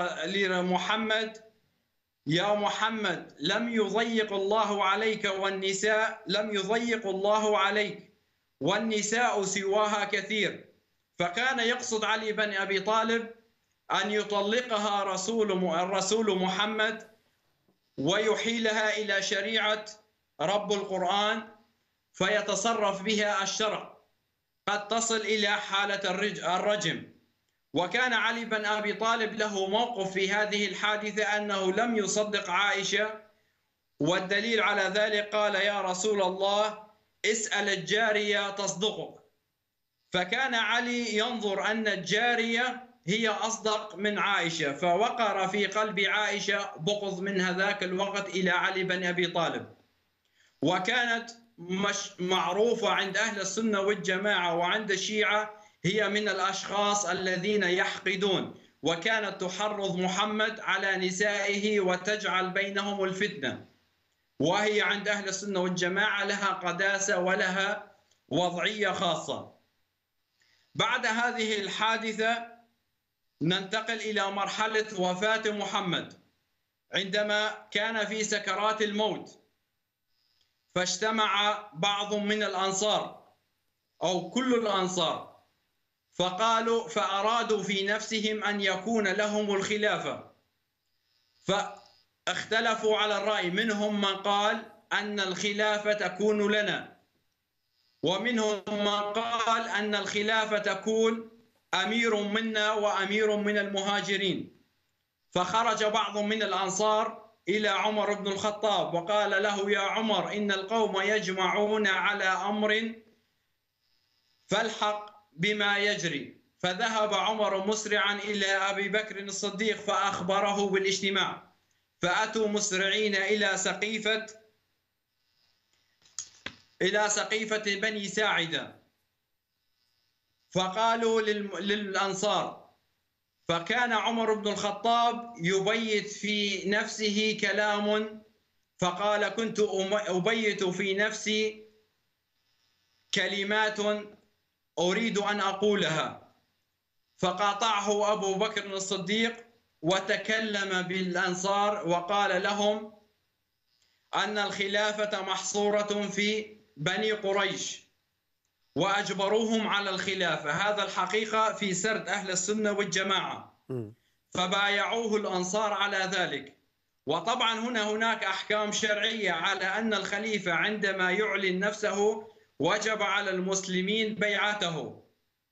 لمحمد يا محمد لم يضيق الله عليك والنساء لم يضيق الله عليك والنساء سواها كثير فكان يقصد علي بن ابي طالب ان يطلقها رسول الرسول محمد ويحيلها الى شريعه رب القران فيتصرف بها الشرع قد تصل الى حاله الرجم وكان علي بن ابي طالب له موقف في هذه الحادثه انه لم يصدق عائشه والدليل على ذلك قال يا رسول الله اسال الجاريه تصدقك فكان علي ينظر ان الجاريه هي اصدق من عائشه فوقر في قلب عائشه بغض من هذاك الوقت الى علي بن ابي طالب وكانت مش معروفه عند اهل السنه والجماعه وعند الشيعه هي من الاشخاص الذين يحقدون وكانت تحرض محمد على نسائه وتجعل بينهم الفتنه وهي عند اهل السنه والجماعه لها قداسه ولها وضعيه خاصه بعد هذه الحادثه ننتقل الى مرحله وفاه محمد عندما كان في سكرات الموت فاجتمع بعض من الانصار او كل الانصار فقالوا فارادوا في نفسهم ان يكون لهم الخلافه فاختلفوا على الراي منهم من قال ان الخلافه تكون لنا ومنهم من قال ان الخلافه تكون امير منا وامير من المهاجرين فخرج بعض من الانصار الى عمر بن الخطاب وقال له يا عمر ان القوم يجمعون على امر فالحق بما يجري فذهب عمر مسرعا الى ابي بكر الصديق فاخبره بالاجتماع فاتوا مسرعين الى سقيفه الى سقيفه بني ساعده فقالوا للانصار فكان عمر بن الخطاب يبيت في نفسه كلام فقال كنت ابيت في نفسي كلمات اريد ان اقولها فقاطعه ابو بكر الصديق وتكلم بالأنصار وقال لهم أن الخلافة محصورة في بني قريش وأجبروهم على الخلافة هذا الحقيقة في سرد أهل السنة والجماعة مم. فبايعوه الأنصار على ذلك وطبعا هنا هناك أحكام شرعية على أن الخليفة عندما يعلن نفسه وجب على المسلمين بيعته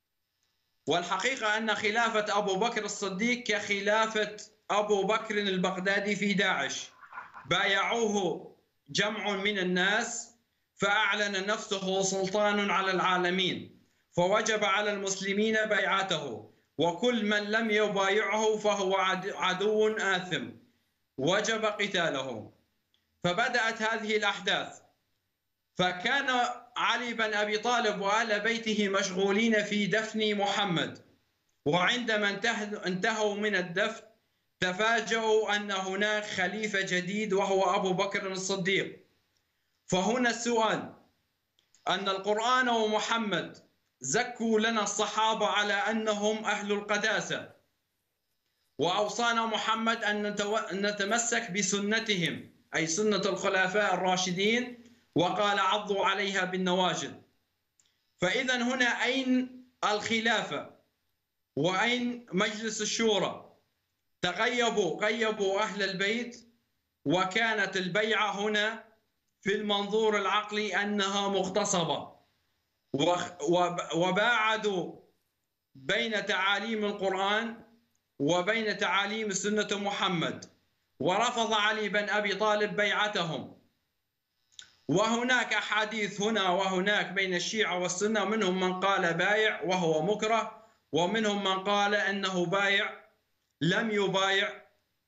والحقيقة أن خلافة أبو بكر الصديق كخلافة أبو بكر البغدادي في داعش بايعوه جمع من الناس فأعلن نفسه سلطان على العالمين فوجب على المسلمين بيعته وكل من لم يبايعه فهو عد- عدو آثم وجب قتاله فبدأت هذه الأحداث فكان علي بن أبي طالب وآل بيته مشغولين في دفن محمد وعندما انته- انتهوا من الدفن تفاجؤوا أن هناك خليفة جديد وهو أبو بكر الصديق فهنا السؤال أن القرآن ومحمد زكوا لنا الصحابة على أنهم أهل القداسة وأوصانا محمد أن نتو- نتمسك بسنتهم أي سنة الخلفاء الراشدين وقال عضوا عليها بالنواجذ فإذا هنا أين الخلافة وأين مجلس الشورى تغيبوا غيبوا أهل البيت وكانت البيعة هنا في المنظور العقلي أنها مغتصبة وخ- وب- وباعدوا بين تعاليم القرآن وبين تعاليم سنة محمد ورفض علي بن أبي طالب بيعتهم وهناك أحاديث هنا وهناك بين الشيعة والسنة منهم من قال بايع وهو مكره ومنهم من قال أنه بايع لم يبايع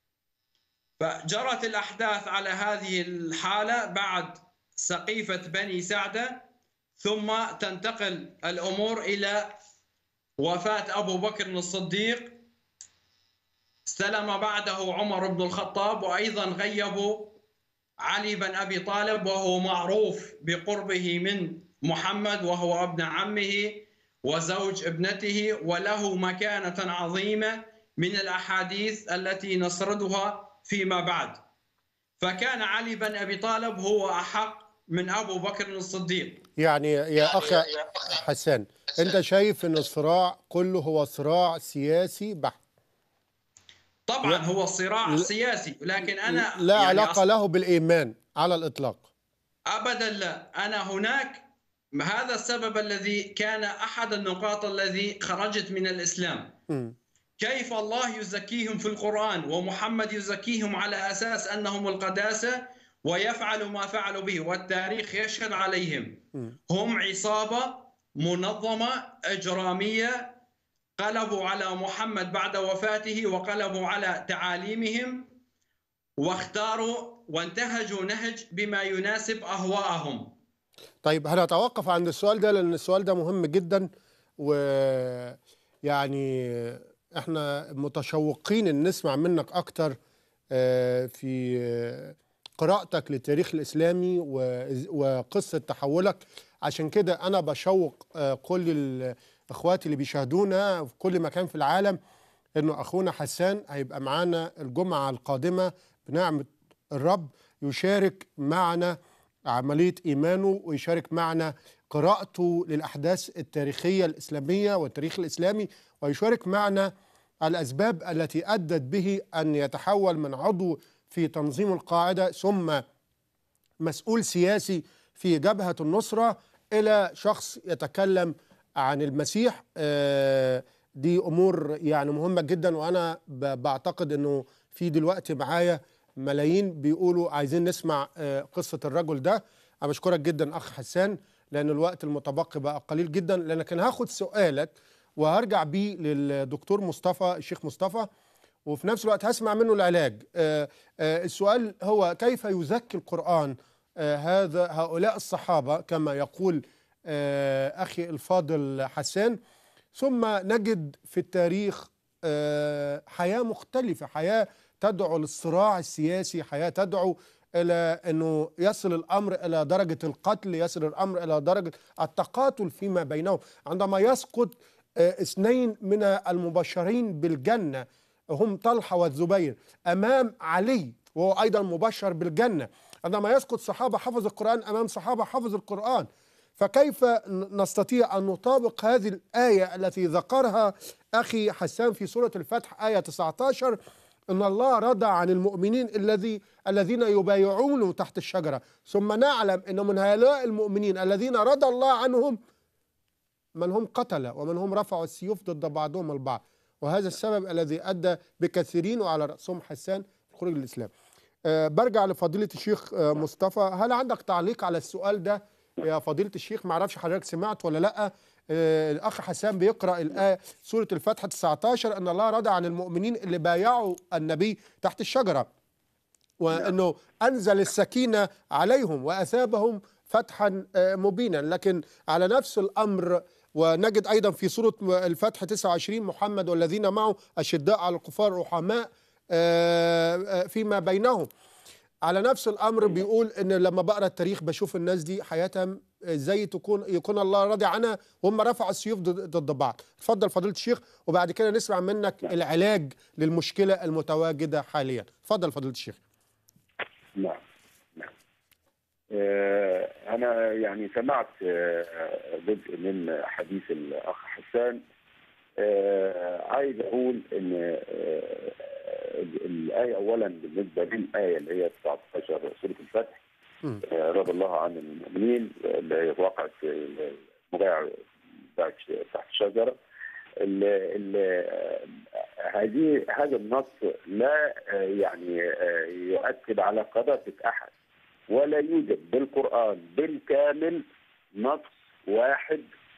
فجرت الأحداث على هذه الحالة بعد سقيفة بني سعدة ثم تنتقل الأمور إلى وفاة أبو بكر الصديق استلم بعده عمر بن الخطاب وأيضا غيبوا علي بن أبي طالب وهو معروف بقربه من محمد وهو ابن عمه وزوج ابنته وله مكانة عظيمة من الأحاديث التي نسردها فيما بعد فكان علي بن أبي طالب هو أحق من أبو بكر الصديق يعني يا أخ حسان أنت شايف أن الصراع كله هو صراع سياسي بحت طبعا لا- هو صراع لا- سياسي لكن أنا لا يعني علاقة له بالإيمان على الإطلاق ابدا لا انا هناك هذا السبب الذي كان احد النقاط الذي خرجت من الاسلام مم. كيف الله يزكيهم في القران ومحمد يزكيهم على اساس انهم القداسه ويفعل ما فعلوا به والتاريخ يشهد عليهم مم. هم عصابه منظمه اجراميه قلبوا على محمد بعد وفاته وقلبوا على تعاليمهم واختاروا وانتهجوا نهج بما يناسب اهواءهم طيب هنتوقف عند السؤال ده لأن السؤال ده مهم جدا ويعني احنا متشوقين ان نسمع منك اكتر آه، في آه، قراءتك للتاريخ الاسلامي و- وقصه تحولك عشان كده انا بشوق آه، كل الاخوات اللي بيشاهدونا في كل مكان في العالم انه اخونا حسان هيبقى معانا الجمعه القادمه بنعمه الرب يشارك معنا عمليه ايمانه ويشارك معنا قراءته للاحداث التاريخيه الاسلاميه والتاريخ الاسلامي ويشارك معنا الاسباب التي ادت به ان يتحول من عضو في تنظيم القاعده ثم مسؤول سياسي في جبهة النصرة إلى شخص يتكلم عن المسيح آه، دي أمور يعني مهمة جدا وأنا ب- بعتقد أنه في دلوقتي معايا ملايين بيقولوا عايزين نسمع آه، قصة الرجل ده أنا بشكرك جدا أخ حسان لأن الوقت المتبقي بقى قليل جدا لكن هاخد سؤالك وهرجع بيه للدكتور مصطفى الشيخ مصطفى وفي نفس الوقت هسمع منه العلاج آه، آه، السؤال هو كيف يزكي القرآن آه، هذا هؤلاء الصحابة كما يقول آه، أخي الفاضل حسان ثم نجد في التاريخ آه، حياة مختلفة حياة تدعو للصراع السياسي حياة تدعو إلى أنه يصل الأمر إلى درجة القتل يصل الأمر إلى درجة التقاتل فيما بينهم عندما يسقط آه، اثنين من المبشرين بالجنة هم طلحة والزبير أمام علي وهو أيضا مبشر بالجنة عندما يسقط صحابة حفظ القرآن أمام صحابة حفظ القرآن فكيف ن- نستطيع أن نطابق هذه الآية التي ذكرها أخي حسان في سورة الفتح آية 19 أن الله رضى عن المؤمنين الذي الذين يبايعونه تحت الشجرة ثم نعلم أن من هؤلاء المؤمنين الذين رضى الله عنهم من هم قتلة ومن هم رفعوا السيوف ضد بعضهم البعض وهذا السبب الذي أدى بكثيرين وعلى رأسهم حسان في خروج الإسلام أه برجع لفضيلة الشيخ أه مصطفى هل عندك تعليق على السؤال ده يا فضيلة الشيخ معرفش حضرتك سمعت ولا لأ أه الأخ حسان بيقرأ الآية سورة الفتح 19 أن الله رضى عن المؤمنين اللي بايعوا النبي تحت الشجرة وانه انزل السكينه عليهم واثابهم فتحا آه، مبينا لكن على نفس الامر ونجد ايضا في سوره الفتح 29 محمد والذين معه اشداء على الكفار رحماء آه، آه، فيما بينهم على نفس الامر بيقول ان لما بقرا التاريخ بشوف الناس دي حياتها ازاي تكون يكون الله راضي عنها وهم رفعوا السيوف ضد ضد بعض اتفضل فضيله الشيخ وبعد كده نسمع منك العلاج للمشكله المتواجده حاليا اتفضل فضيله الشيخ نعم نعم آه، أنا يعني سمعت آه، جزء من حديث الأخ حسان آه، عايز أقول إن آه، الآية أولا بالنسبة للآية اللي هي 19 سورة الفتح مم. آه، رضي الله عن المؤمنين اللي هي وقعت المبايع تحت تحت الشجرة ال- ال- هذه هذا النص لا آه، يعني آه، يؤكد على قداسة أحد ولا يوجد بالقرآن بالكامل نص واحد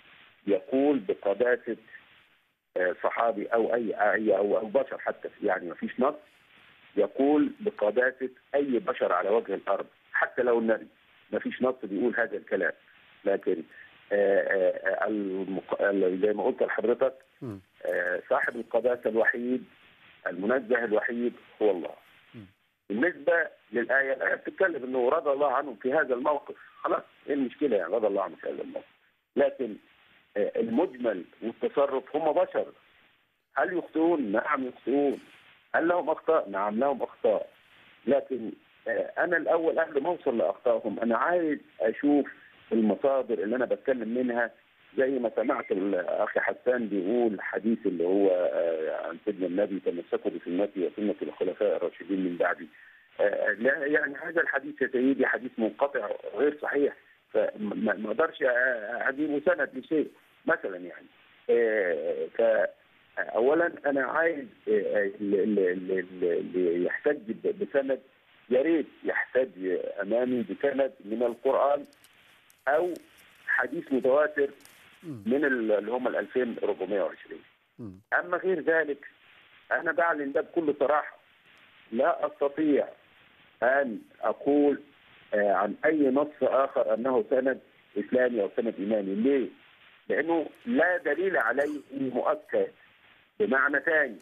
يقول بقداسة آه، صحابي أو أي أي أو أو بشر حتى يعني ما فيش نص يقول بقداسة أي بشر على وجه الأرض حتى لو النبي ما فيش نص بيقول هذا الكلام لكن آه، آه، المق- زي ما قلت لحضرتك مم. آه، صاحب القداسة الوحيد المنزه الوحيد هو الله مم. بالنسبة للآية الآية بتتكلم أنه رضى الله عنهم في هذا الموقف خلاص إيه المشكلة يعني رضى الله عنهم في هذا الموقف لكن آه، المجمل والتصرف هم بشر هل يخطئون؟ نعم يخطئون هل لهم أخطاء؟ نعم لهم أخطاء لكن آه، أنا الأول قبل ما أوصل لأخطائهم أنا عايز أشوف المصادر اللي أنا بتكلم منها زي ما سمعت الاخ حسان بيقول حديث اللي هو آه، عن سيدنا النبي تمسكوا بسنتي وسنه الخلفاء الراشدين من بعدي. آه، لا يعني هذا الحديث يا سيدي حديث منقطع غير صحيح فما ما اقدرش اجيبه سند لشيء مثلا يعني. آه، ف اولا انا عايز آه، اللي- اللي اللي- اللي يحتج بسند يا ريت يحتج امامي بسند من القران او حديث متواتر من ال- اللي هم ال 2420 مم. اما غير ذلك انا بعلن ده بكل صراحه لا استطيع ان اقول آه، عن اي نص اخر انه سند اسلامي او سند ايماني ليه؟ لانه لا دليل عليه مؤكد بمعنى ثاني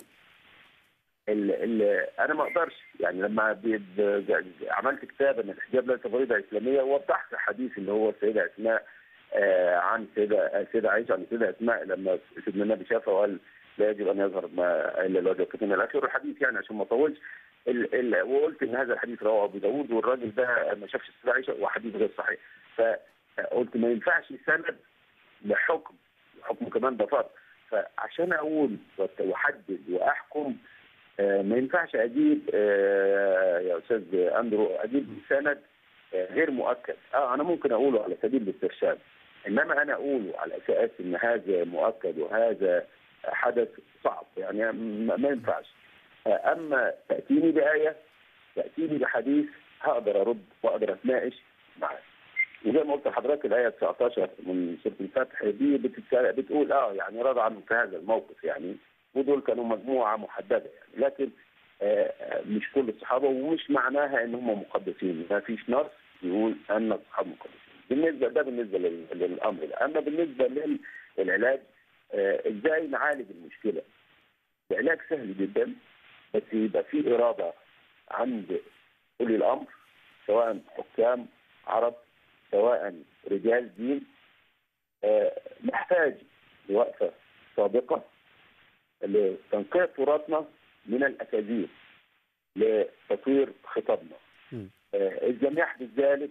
ال ال انا ما اقدرش يعني لما بي- ب- عملت كتاب ان الحجاب ليس فريضه اسلاميه وضحت حديث اللي هو السيده اسماء آه، عن سيدة السيدة عائشة عن سيدة أسماء لما سيدنا النبي شافها وقال لا يجب أن يظهر ما إلا الوجه الكتم إلى آخره الحديث يعني عشان ما أطولش ال ال وقلت إن هذا الحديث رواه أبو داوود والراجل ده ما شافش السيدة عائشة وحديث غير صحيح فقلت ما ينفعش سند لحكم حكم كمان ده فرض فعشان أقول وأت- وأحدد وأحكم آه، ما ينفعش أجيب آه، يا أستاذ أندرو أجيب سند آه، غير مؤكد اه انا ممكن اقوله على سبيل الاسترشاد انما انا اقوله على اساس ان هذا مؤكد وهذا حدث صعب يعني ما ما ينفعش آه، اما تاتيني بايه تاتيني بحديث هقدر ارد واقدر اتناقش معاه وزي ما قلت لحضرتك الايه 19 من سوره الفتح دي بتتك- بتقول اه يعني رضى عنهم في هذا الموقف يعني ودول كانوا مجموعه محدده يعني لكن آه، آه، مش كل الصحابه ومش معناها ان هم مقدسين ما فيش نص يقول ان الصحابه مقدسين بالنسبه ده بالنسبه لل- للامر ده اما بالنسبه للعلاج آه، ازاي نعالج المشكله العلاج سهل جدا بس يبقى في اراده عند اولي الامر سواء حكام عرب سواء رجال دين آه، نحتاج لوقفه صادقه لتنقية تراثنا من الاكاذيب لتطوير خطابنا م. آه، إذ لم يحدث ذلك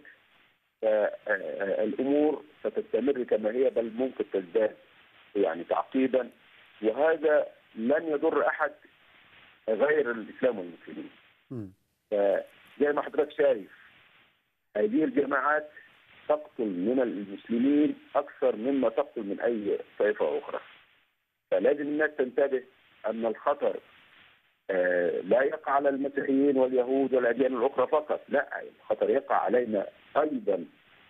فالامور ستستمر كما هي بل ممكن تزداد يعني تعقيدا وهذا لن يضر احد غير الاسلام والمسلمين م. فزي ما حضرتك شايف هذه الجماعات تقتل من المسلمين اكثر مما تقتل من اي طائفه اخرى فلازم الناس تنتبه ان الخطر آه، لا يقع على المسيحيين واليهود والاديان الاخرى فقط لا الخطر يقع علينا ايضا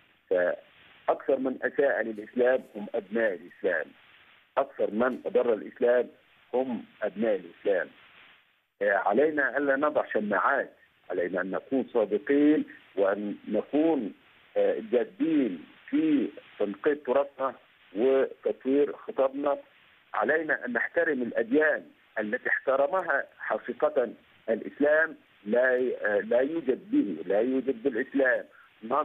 فاكثر من اساء للاسلام هم ابناء الاسلام اكثر من اضر الاسلام هم ابناء الاسلام آه، علينا الا نضع شماعات علينا ان نكون صادقين وان نكون آه، جادين في تنقية تراثنا وتطوير خطابنا علينا ان نحترم الاديان التي احترمها حقيقه الاسلام لا لا يوجد به لا يوجد بالاسلام نص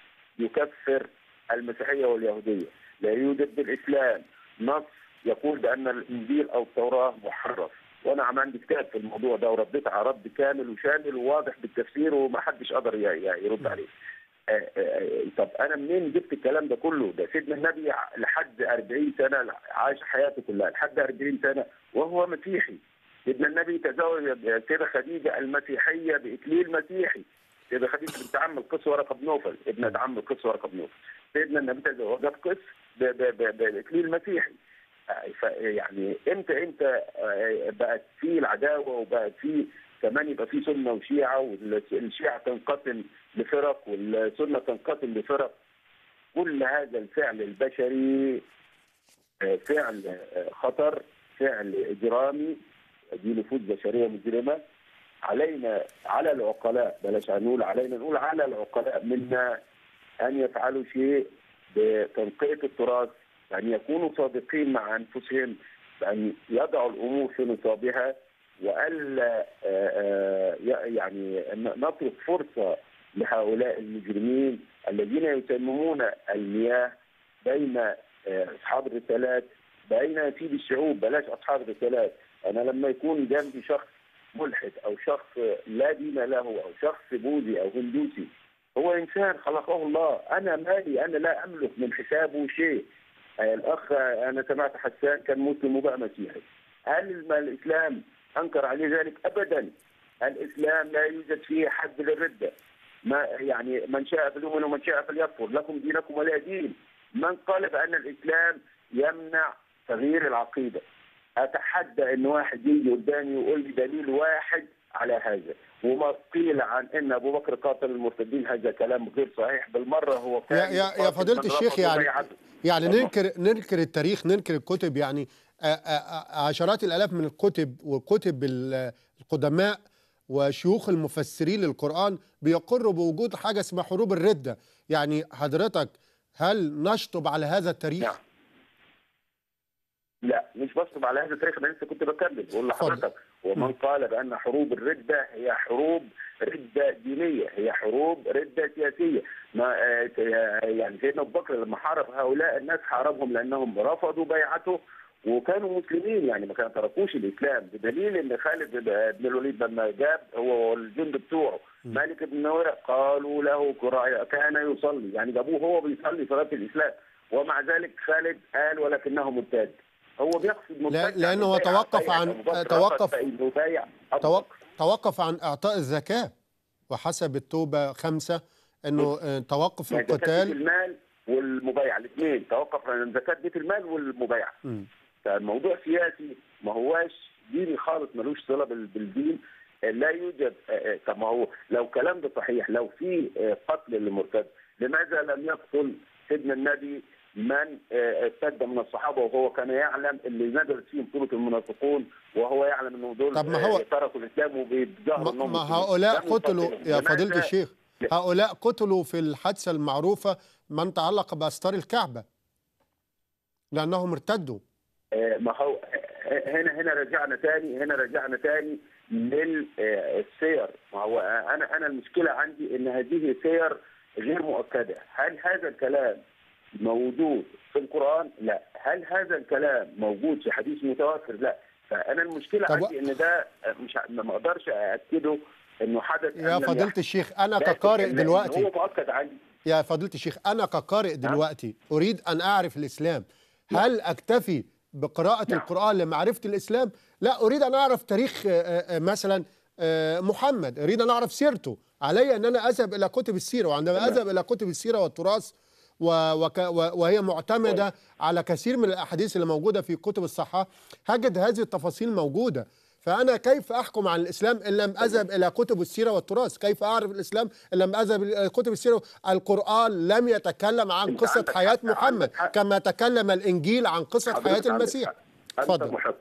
يكفر المسيحيه واليهوديه لا يوجد بالاسلام نص يقول بان الانجيل او التوراه محرف وانا عم عندي كتاب في الموضوع ده ورديت على رد كامل وشامل وواضح بالتفسير وما حدش قدر ي- ي- يرد عليه آه، آه، طب انا منين جبت الكلام ده كله؟ ده سيدنا النبي لحد 40 سنه عاش حياته كلها لحد 40 سنه وهو مسيحي. سيدنا النبي تزوج سيدة خديجه المسيحيه باكليل مسيحي. سيدة خديجه بنت عم القس ورقه بن نوفل، ابنه عم القس ورقه بن نوفل. سيدنا النبي تزوجت قس ب- ب- ب- باكليل مسيحي. آه، ف- يعني امتى امتى آه، بقت في العداوه وبقت في كمان يبقى في سنه وشيعه والشيعه تنقسم لفرق والسنه تنقسم لفرق كل هذا الفعل البشري آه، فعل آه، خطر فعل اجرامي دي نفوذ بشريه مجرمه علينا على العقلاء بلاش نقول علينا نقول على العقلاء منا ان يفعلوا شيء بتنقيه التراث ان يكونوا صادقين مع انفسهم بان يضعوا الامور في نصابها والا آه، آه، يعني ن- نترك فرصه لهؤلاء المجرمين الذين يسممون المياه بين آه، اصحاب الرسالات بين سيد الشعوب بلاش اصحاب الرسالات انا لما يكون جنبي شخص ملحد او شخص لا دين له او شخص بوذي او هندوسي هو انسان خلقه الله انا مالي انا لا املك من حسابه شيء آه، الاخ آه، انا سمعت حسان كان مسلم وبقى مسيحي هل الم- الاسلام انكر عليه ذلك ابدا الاسلام لا يوجد فيه حد للرده ما يعني من شاء فليؤمن ومن شاء فليكفر لكم دينكم ولا دين من قال بان الاسلام يمنع تغيير العقيده اتحدى ان واحد يجي قدامي ويقول لي دليل واحد على هذا وما قيل عن ان ابو بكر قاتل المرتدين هذا كلام غير صحيح بالمره هو يا كان يا يا يقاتل فضيله من الشيخ رفض يعني بيعته. يعني طبعا. ننكر ننكر التاريخ ننكر الكتب يعني آه، آه، آه، عشرات الالاف من الكتب وكتب ال- القدماء وشيوخ المفسرين للقران بيقروا بوجود حاجه اسمها حروب الرده يعني حضرتك هل نشطب على هذا التاريخ؟ نعم. لا مش بشطب على هذا التاريخ انا لسه كنت بكمل بقول لحضرتك ومن قال بان حروب الرده هي حروب رده دينيه هي حروب رده سياسيه ما آه، يعني سيدنا ابو بكر لما حارب هؤلاء الناس حاربهم لانهم رفضوا بيعته وكانوا مسلمين يعني ما كانوا تركوش الاسلام بدليل ان خالد بن الوليد لما جاب هو والجند بتوعه مالك بن نويرة قالوا له كرا- كان يصلي يعني جابوه هو بيصلي صلاه الاسلام ومع ذلك خالد قال ولكنه مرتد هو بيقصد مرتد لأنه هو يعني بيع- توقف بيع عن- أبو بكر توقف- رفض فإنه بايع أبو توق- بكر. توقف عن اعطاء الزكاه وحسب التوبه خمسه انه آه، توقف يعني زكاة بيت القتال المال والمبايعه الاثنين توقف عن زكاه بيت المال والمبايعه مم. فالموضوع سياسي ما هواش ديني خالص ملوش صله بال- بالدين آه، لا يوجد آه، آه، طب ما هو لو الكلام ده صحيح لو في آه، قتل للمرتد لماذا لم يقتل سيدنا النبي من آه، ارتد من الصحابه وهو كان يعلم اللي نزلت فيهم سوره المنافقون وهو يعلم انه دول طب ما هو- آه، تركوا الاسلام وبيتظاهروا ما, انهم ما مسلمين. هؤلاء لم قتلوا يقتلهم. يا لماذا؟ فضيلة الشيخ لا. هؤلاء قتلوا في الحادثة المعروفة من تعلق بأستار الكعبة لأنهم ارتدوا آه، ما هو آه، هنا هنا رجعنا تاني هنا رجعنا تاني للسير ما هو آه، انا انا المشكله عندي ان هذه سير غير مؤكده هل هذا الكلام موجود في القران لا هل هذا الكلام موجود في حديث متواتر لا فانا المشكله طب و- عندي ان ده مش ع- ما اقدرش ااكده انه حدث أم يا لم فضيلة يحدث. الشيخ أنا لكن كقارئ إن- إن دلوقتي هو مؤكد عندي يا فضيلة الشيخ أنا كقارئ دلوقتي أريد أن أعرف الإسلام هل أكتفي بقراءة نعم. القرآن لمعرفة الإسلام؟ لا أريد أن أعرف تاريخ آه، آه، مثلا آه، محمد أريد أن أعرف سيرته علي أن أنا أذهب إلى كتب السيرة وعندما تمام. أذهب إلى كتب السيرة والتراث و- وك و- وهي معتمدة على كثير من الأحاديث اللي موجودة في كتب الصحة هجد هذه التفاصيل موجودة فأنا كيف أحكم عن الإسلام إن لم أذهب إلى كتب السيرة والتراث كيف أعرف الإسلام إن لم أذهب إلى كتب السيرة القرآن لم يتكلم عن أنت قصة عندك حياة حق، محمد عندك حق. كما تكلم الإنجيل عن قصة حضرتك حياة عندك المسيح حق. انت اتفضل محق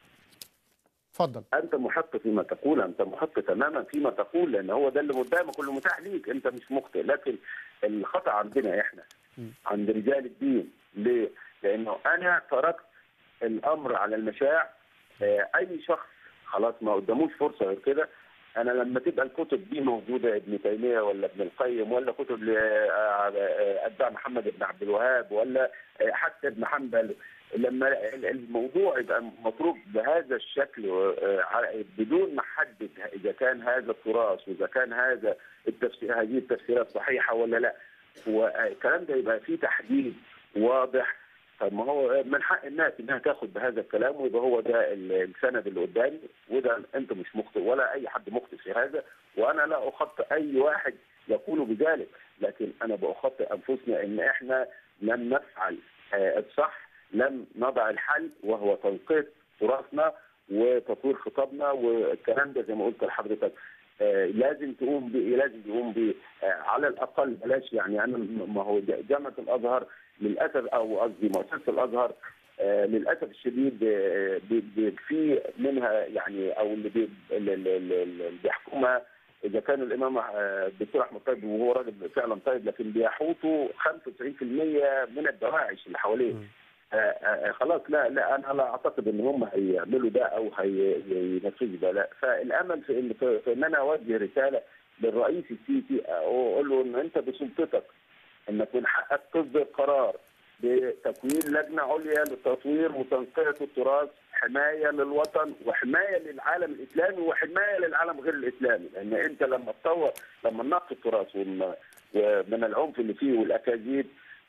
اتفضل انت محق فيما تقول انت محق تماما فيما تقول لان هو ده اللي قدامك كله متاح ليك انت مش مخطئ لكن الخطا عندنا احنا عند رجال الدين ليه؟ لانه انا تركت الامر على المشاع آه، اي شخص خلاص ما قداموش فرصه غير كده انا لما تبقى الكتب دي موجوده ابن تيميه ولا ابن القيم ولا كتب ل- آه، آه، اتباع محمد بن عبد الوهاب ولا آه، حتى ابن حنبل لما ال- الموضوع يبقى متروك بهذا الشكل آه، ع- بدون ما احدد اذا كان هذا التراث واذا كان هذا التفسير هذه التفسيرات صحيحه ولا لا والكلام ده يبقى فيه تحديد واضح طب ما هو من حق الناس انها تاخد بهذا الكلام ويبقى هو ده ال- السند اللي قدامي وده انت مش مخطئ ولا اي حد مخطئ في هذا وانا لا اخطئ اي واحد يقول بذلك لكن انا بخطئ انفسنا ان احنا لم نفعل آه، الصح لم نضع الحل وهو تنقية تراثنا وتطوير خطابنا والكلام ده زي ما قلت لحضرتك آه، لازم تقوم بيه لازم يقوم بيه آه، على الاقل بلاش يعني انا م- ما هو ج- جامعه الازهر للاسف او قصدي مؤسسه الازهر آه، للاسف الشديد آه، بي- بي- في منها يعني او اللي بي- اللي اللي- اللي اللي بيحكمها اذا كان الامام آه، الدكتور احمد طيب وهو راجل فعلا طيب لكن بيحوطوا 95% من الدواعش اللي حواليه آه، آه، خلاص لا لا انا لا اعتقد ان هم هيعملوا ده او هينفذوا ده لا فالامل في ان في في ان انا اوجه رساله للرئيس السيسي واقول له ان انت بسلطتك انك من حقك تصدر قرار بتكوين لجنه عليا لتطوير وتنقيه التراث حمايه للوطن وحمايه للعالم الاسلامي وحمايه للعالم غير الاسلامي لان انت لما تطور لما ننقي التراث ون- ومن العنف اللي فيه والاكاذيب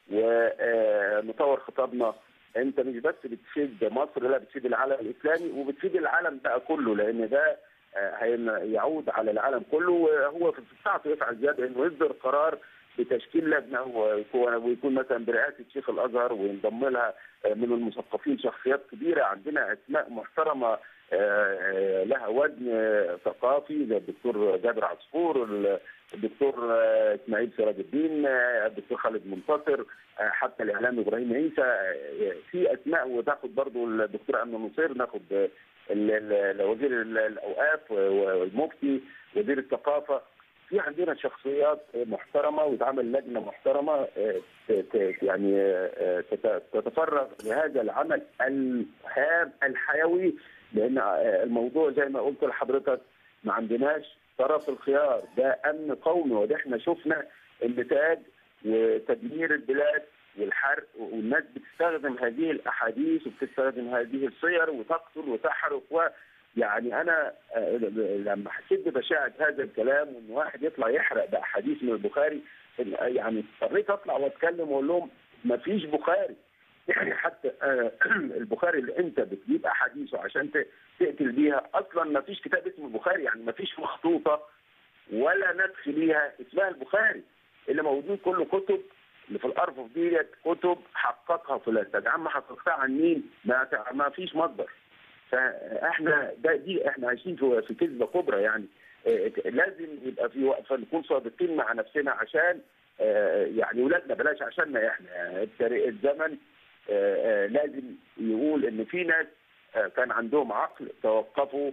ونطور خطابنا انت مش بس بتفيد مصر لا بتفيد العالم الاسلامي وبتفيد العالم بقى كله لان ده آه، هين- يعود على العالم كله وهو في استطاعته يفعل زياده انه يصدر قرار بتشكيل لجنه ويكون ويكون مثلا برئاسه شيخ الازهر وينضم لها آه، من المثقفين شخصيات كبيره عندنا اسماء محترمه آه، آه، لها وزن آه، ثقافي زي الدكتور جابر عصفور ال- الدكتور آه، اسماعيل سراج الدين آه، الدكتور خالد منتصر آه، حتى الاعلام ابراهيم عيسى آه، في اسماء وتاخد برضو الدكتور امن نصير ناخد آه، ال- ال- وزير ال- الاوقاف والمفتي وزير الثقافه في عندنا شخصيات محترمه ويتعمل لجنه محترمه آه، ت- ت- يعني آه، تت- تتفرغ لهذا العمل الهام الحيوي لان آه، الموضوع زي ما قلت لحضرتك ما عندناش طرف الخيار ده امن قومي وده احنا شفنا النتاج وتدمير البلاد والحرق والناس بتستخدم هذه الاحاديث وبتستخدم هذه الصير وتقتل وتحرق و يعني انا آه، لما حسيت ببشاعه هذا الكلام وان واحد يطلع يحرق باحاديث من البخاري يعني اضطريت اطلع واتكلم واقول لهم ما فيش بخاري يعني حتى آه، البخاري اللي انت بتجيب احاديثه عشان ت- تقتل بيها اصلا ما فيش كتاب اسمه البخاري يعني ما فيش مخطوطه ولا نسخ ليها اسمها البخاري اللي موجودين كله كتب اللي في الارفف ديت كتب حققها فلان طب يا عم حققتها عن مين؟ ما ما فيش مصدر فاحنا ده دي احنا عايشين في في كذبه كبرى يعني آه، لازم يبقى في وقفه نكون صادقين مع نفسنا عشان آه، يعني ولادنا بلاش عشاننا احنا يعني التاريخ- الزمن آه، آه، لازم يقول ان في ناس آه، كان عندهم عقل توقفوا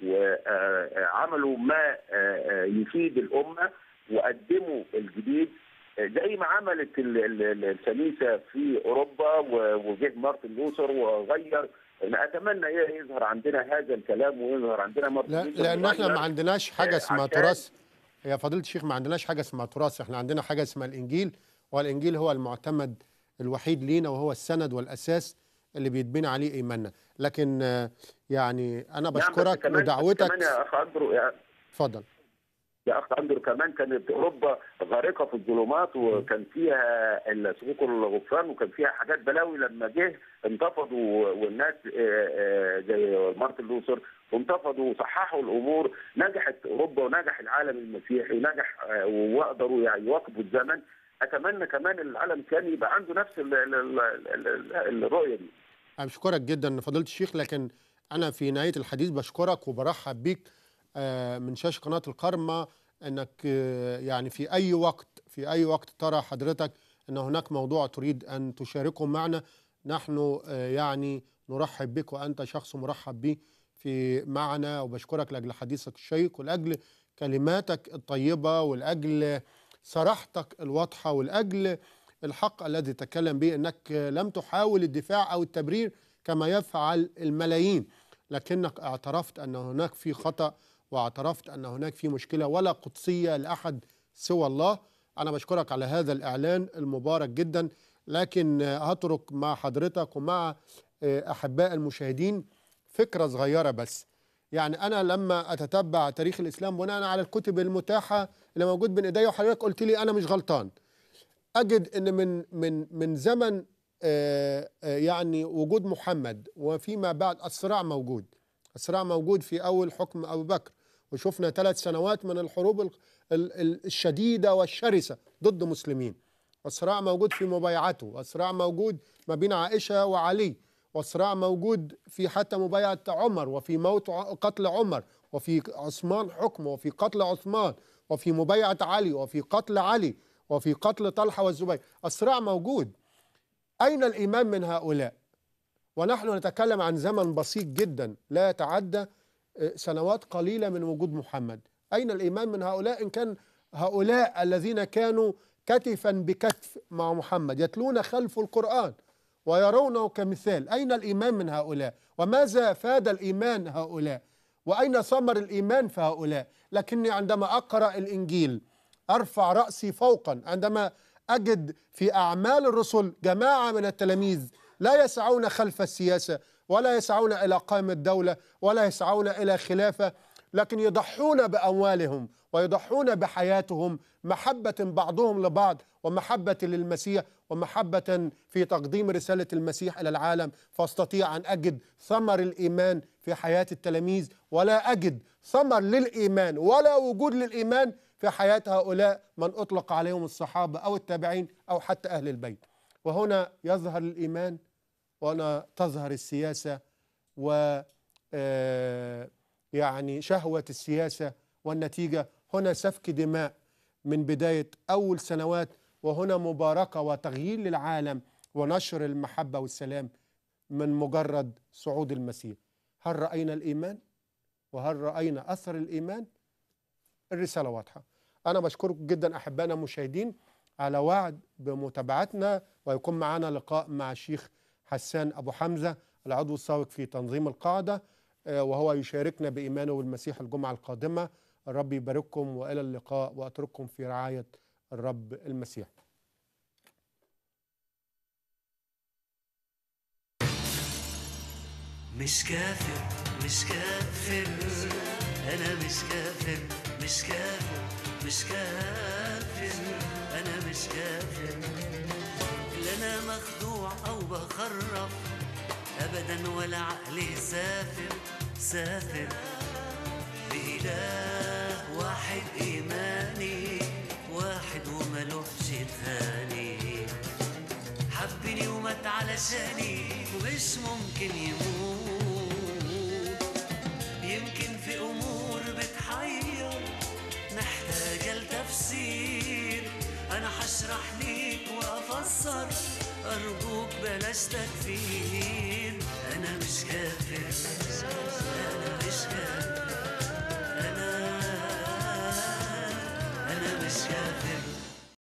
وعملوا ما آه، آه، يفيد الامه وقدموا الجديد آه، زي ما عملت ال- ال- ال- الكنيسه في اوروبا و- وجه مارتن لوثر وغير أنا اتمنى ي- يظهر عندنا هذا الكلام ويظهر عندنا مارتن لا لوثر لان احنا ما وغير. عندناش حاجه آه، اسمها عشان- تراث يا فضيله الشيخ ما عندناش حاجه اسمها تراث احنا عندنا حاجه اسمها الانجيل والانجيل هو المعتمد الوحيد لينا وهو السند والاساس اللي بيتبني عليه ايماننا لكن آه، يعني انا نعم، بس بشكرك كمان- بس ودعوتك كمان يا اخ اندرو يا اتفضل يا اخ اندرو كمان كانت اوروبا غارقه في الظلمات وكان فيها السقوط الغفران وكان فيها حاجات بلاوي لما جه انتفضوا والناس آه، آه، زي مارتن لوثر وانتفضوا وصححوا الامور نجحت اوروبا ونجح العالم المسيحي ونجح آه، وقدروا يعني يواكبوا الزمن اتمنى كمان العالم كان يبقى عنده نفس ال- ال- ال- ال- ال- الرؤيه دي أنا بشكرك جدا فضيلة الشيخ لكن أنا في نهاية الحديث بشكرك وبرحب بيك آه، من شاشة قناة القرمة أنك آه، يعني في أي وقت في أي وقت ترى حضرتك أن هناك موضوع تريد أن تشاركه معنا نحن آه، يعني نرحب بك وأنت شخص مرحب به في معنا وبشكرك لأجل حديثك الشيق ولأجل كلماتك الطيبة ولأجل صراحتك الواضحة ولأجل الحق الذي تكلم به انك لم تحاول الدفاع او التبرير كما يفعل الملايين لكنك اعترفت ان هناك في خطا واعترفت ان هناك في مشكله ولا قدسيه لاحد سوى الله انا بشكرك على هذا الاعلان المبارك جدا لكن هترك مع حضرتك ومع احباء المشاهدين فكره صغيره بس يعني انا لما اتتبع تاريخ الاسلام بناء على الكتب المتاحه اللي موجود بين ايديا وحضرتك قلت لي انا مش غلطان اجد ان من من من زمن آه، آه، يعني وجود محمد وفيما بعد الصراع موجود الصراع موجود في اول حكم ابو بكر وشفنا ثلاث سنوات من الحروب ال- ال- ال- الشديده والشرسه ضد مسلمين والصراع موجود في مبايعته والصراع موجود ما بين عائشه وعلي والصراع موجود في حتى مبايعه عمر وفي موت ع- قتل عمر وفي عثمان حكمه وفي قتل عثمان وفي مبايعه علي وفي قتل علي وفي قتل طلحه والزبير الصراع موجود اين الايمان من هؤلاء ونحن نتكلم عن زمن بسيط جدا لا يتعدى آه، سنوات قليله من وجود محمد اين الايمان من هؤلاء ان كان هؤلاء الذين كانوا كتفا بكتف مع محمد يتلون خلف القران ويرونه كمثال اين الايمان من هؤلاء وماذا فاد الايمان هؤلاء واين ثمر الايمان في هؤلاء لكني عندما اقرا الانجيل ارفع راسي فوقا عندما اجد في اعمال الرسل جماعه من التلاميذ لا يسعون خلف السياسه ولا يسعون الى قائمه دوله ولا يسعون الى خلافه لكن يضحون باموالهم ويضحون بحياتهم محبه بعضهم لبعض ومحبه للمسيح ومحبه في تقديم رساله المسيح الى العالم فاستطيع ان اجد ثمر الايمان في حياه التلاميذ ولا اجد ثمر للايمان ولا وجود للايمان في حياه هؤلاء من اطلق عليهم الصحابه او التابعين او حتى اهل البيت وهنا يظهر الايمان وهنا تظهر السياسه و آه، يعني شهوه السياسه والنتيجه هنا سفك دماء من بدايه اول سنوات وهنا مباركه وتغيير للعالم ونشر المحبه والسلام من مجرد صعود المسيح هل راينا الايمان وهل راينا اثر الايمان الرساله واضحه انا بشكركم جدا احبائنا المشاهدين على وعد بمتابعتنا ويكون معنا لقاء مع الشيخ حسان ابو حمزه العضو السابق في تنظيم القاعده آه، وهو يشاركنا بايمانه بالمسيح الجمعه القادمه الرب يبارككم والى اللقاء واترككم في رعايه الرب المسيح مش كافر مش كافر انا مش كافر مش كافر مش كافر انا مش كافر لا انا مخدوع او بخرف ابدا ولا عقلي سافر سافر بإله واحد إيماني واحد وملوحش تاني حبني ومات علشاني ومش ممكن يموت يمكن في أمور بتحير محتاجة لتفسير أنا هشرح ليك وأفسر أرجوك بلاش تكفير أنا مش كافر أنا مش كافر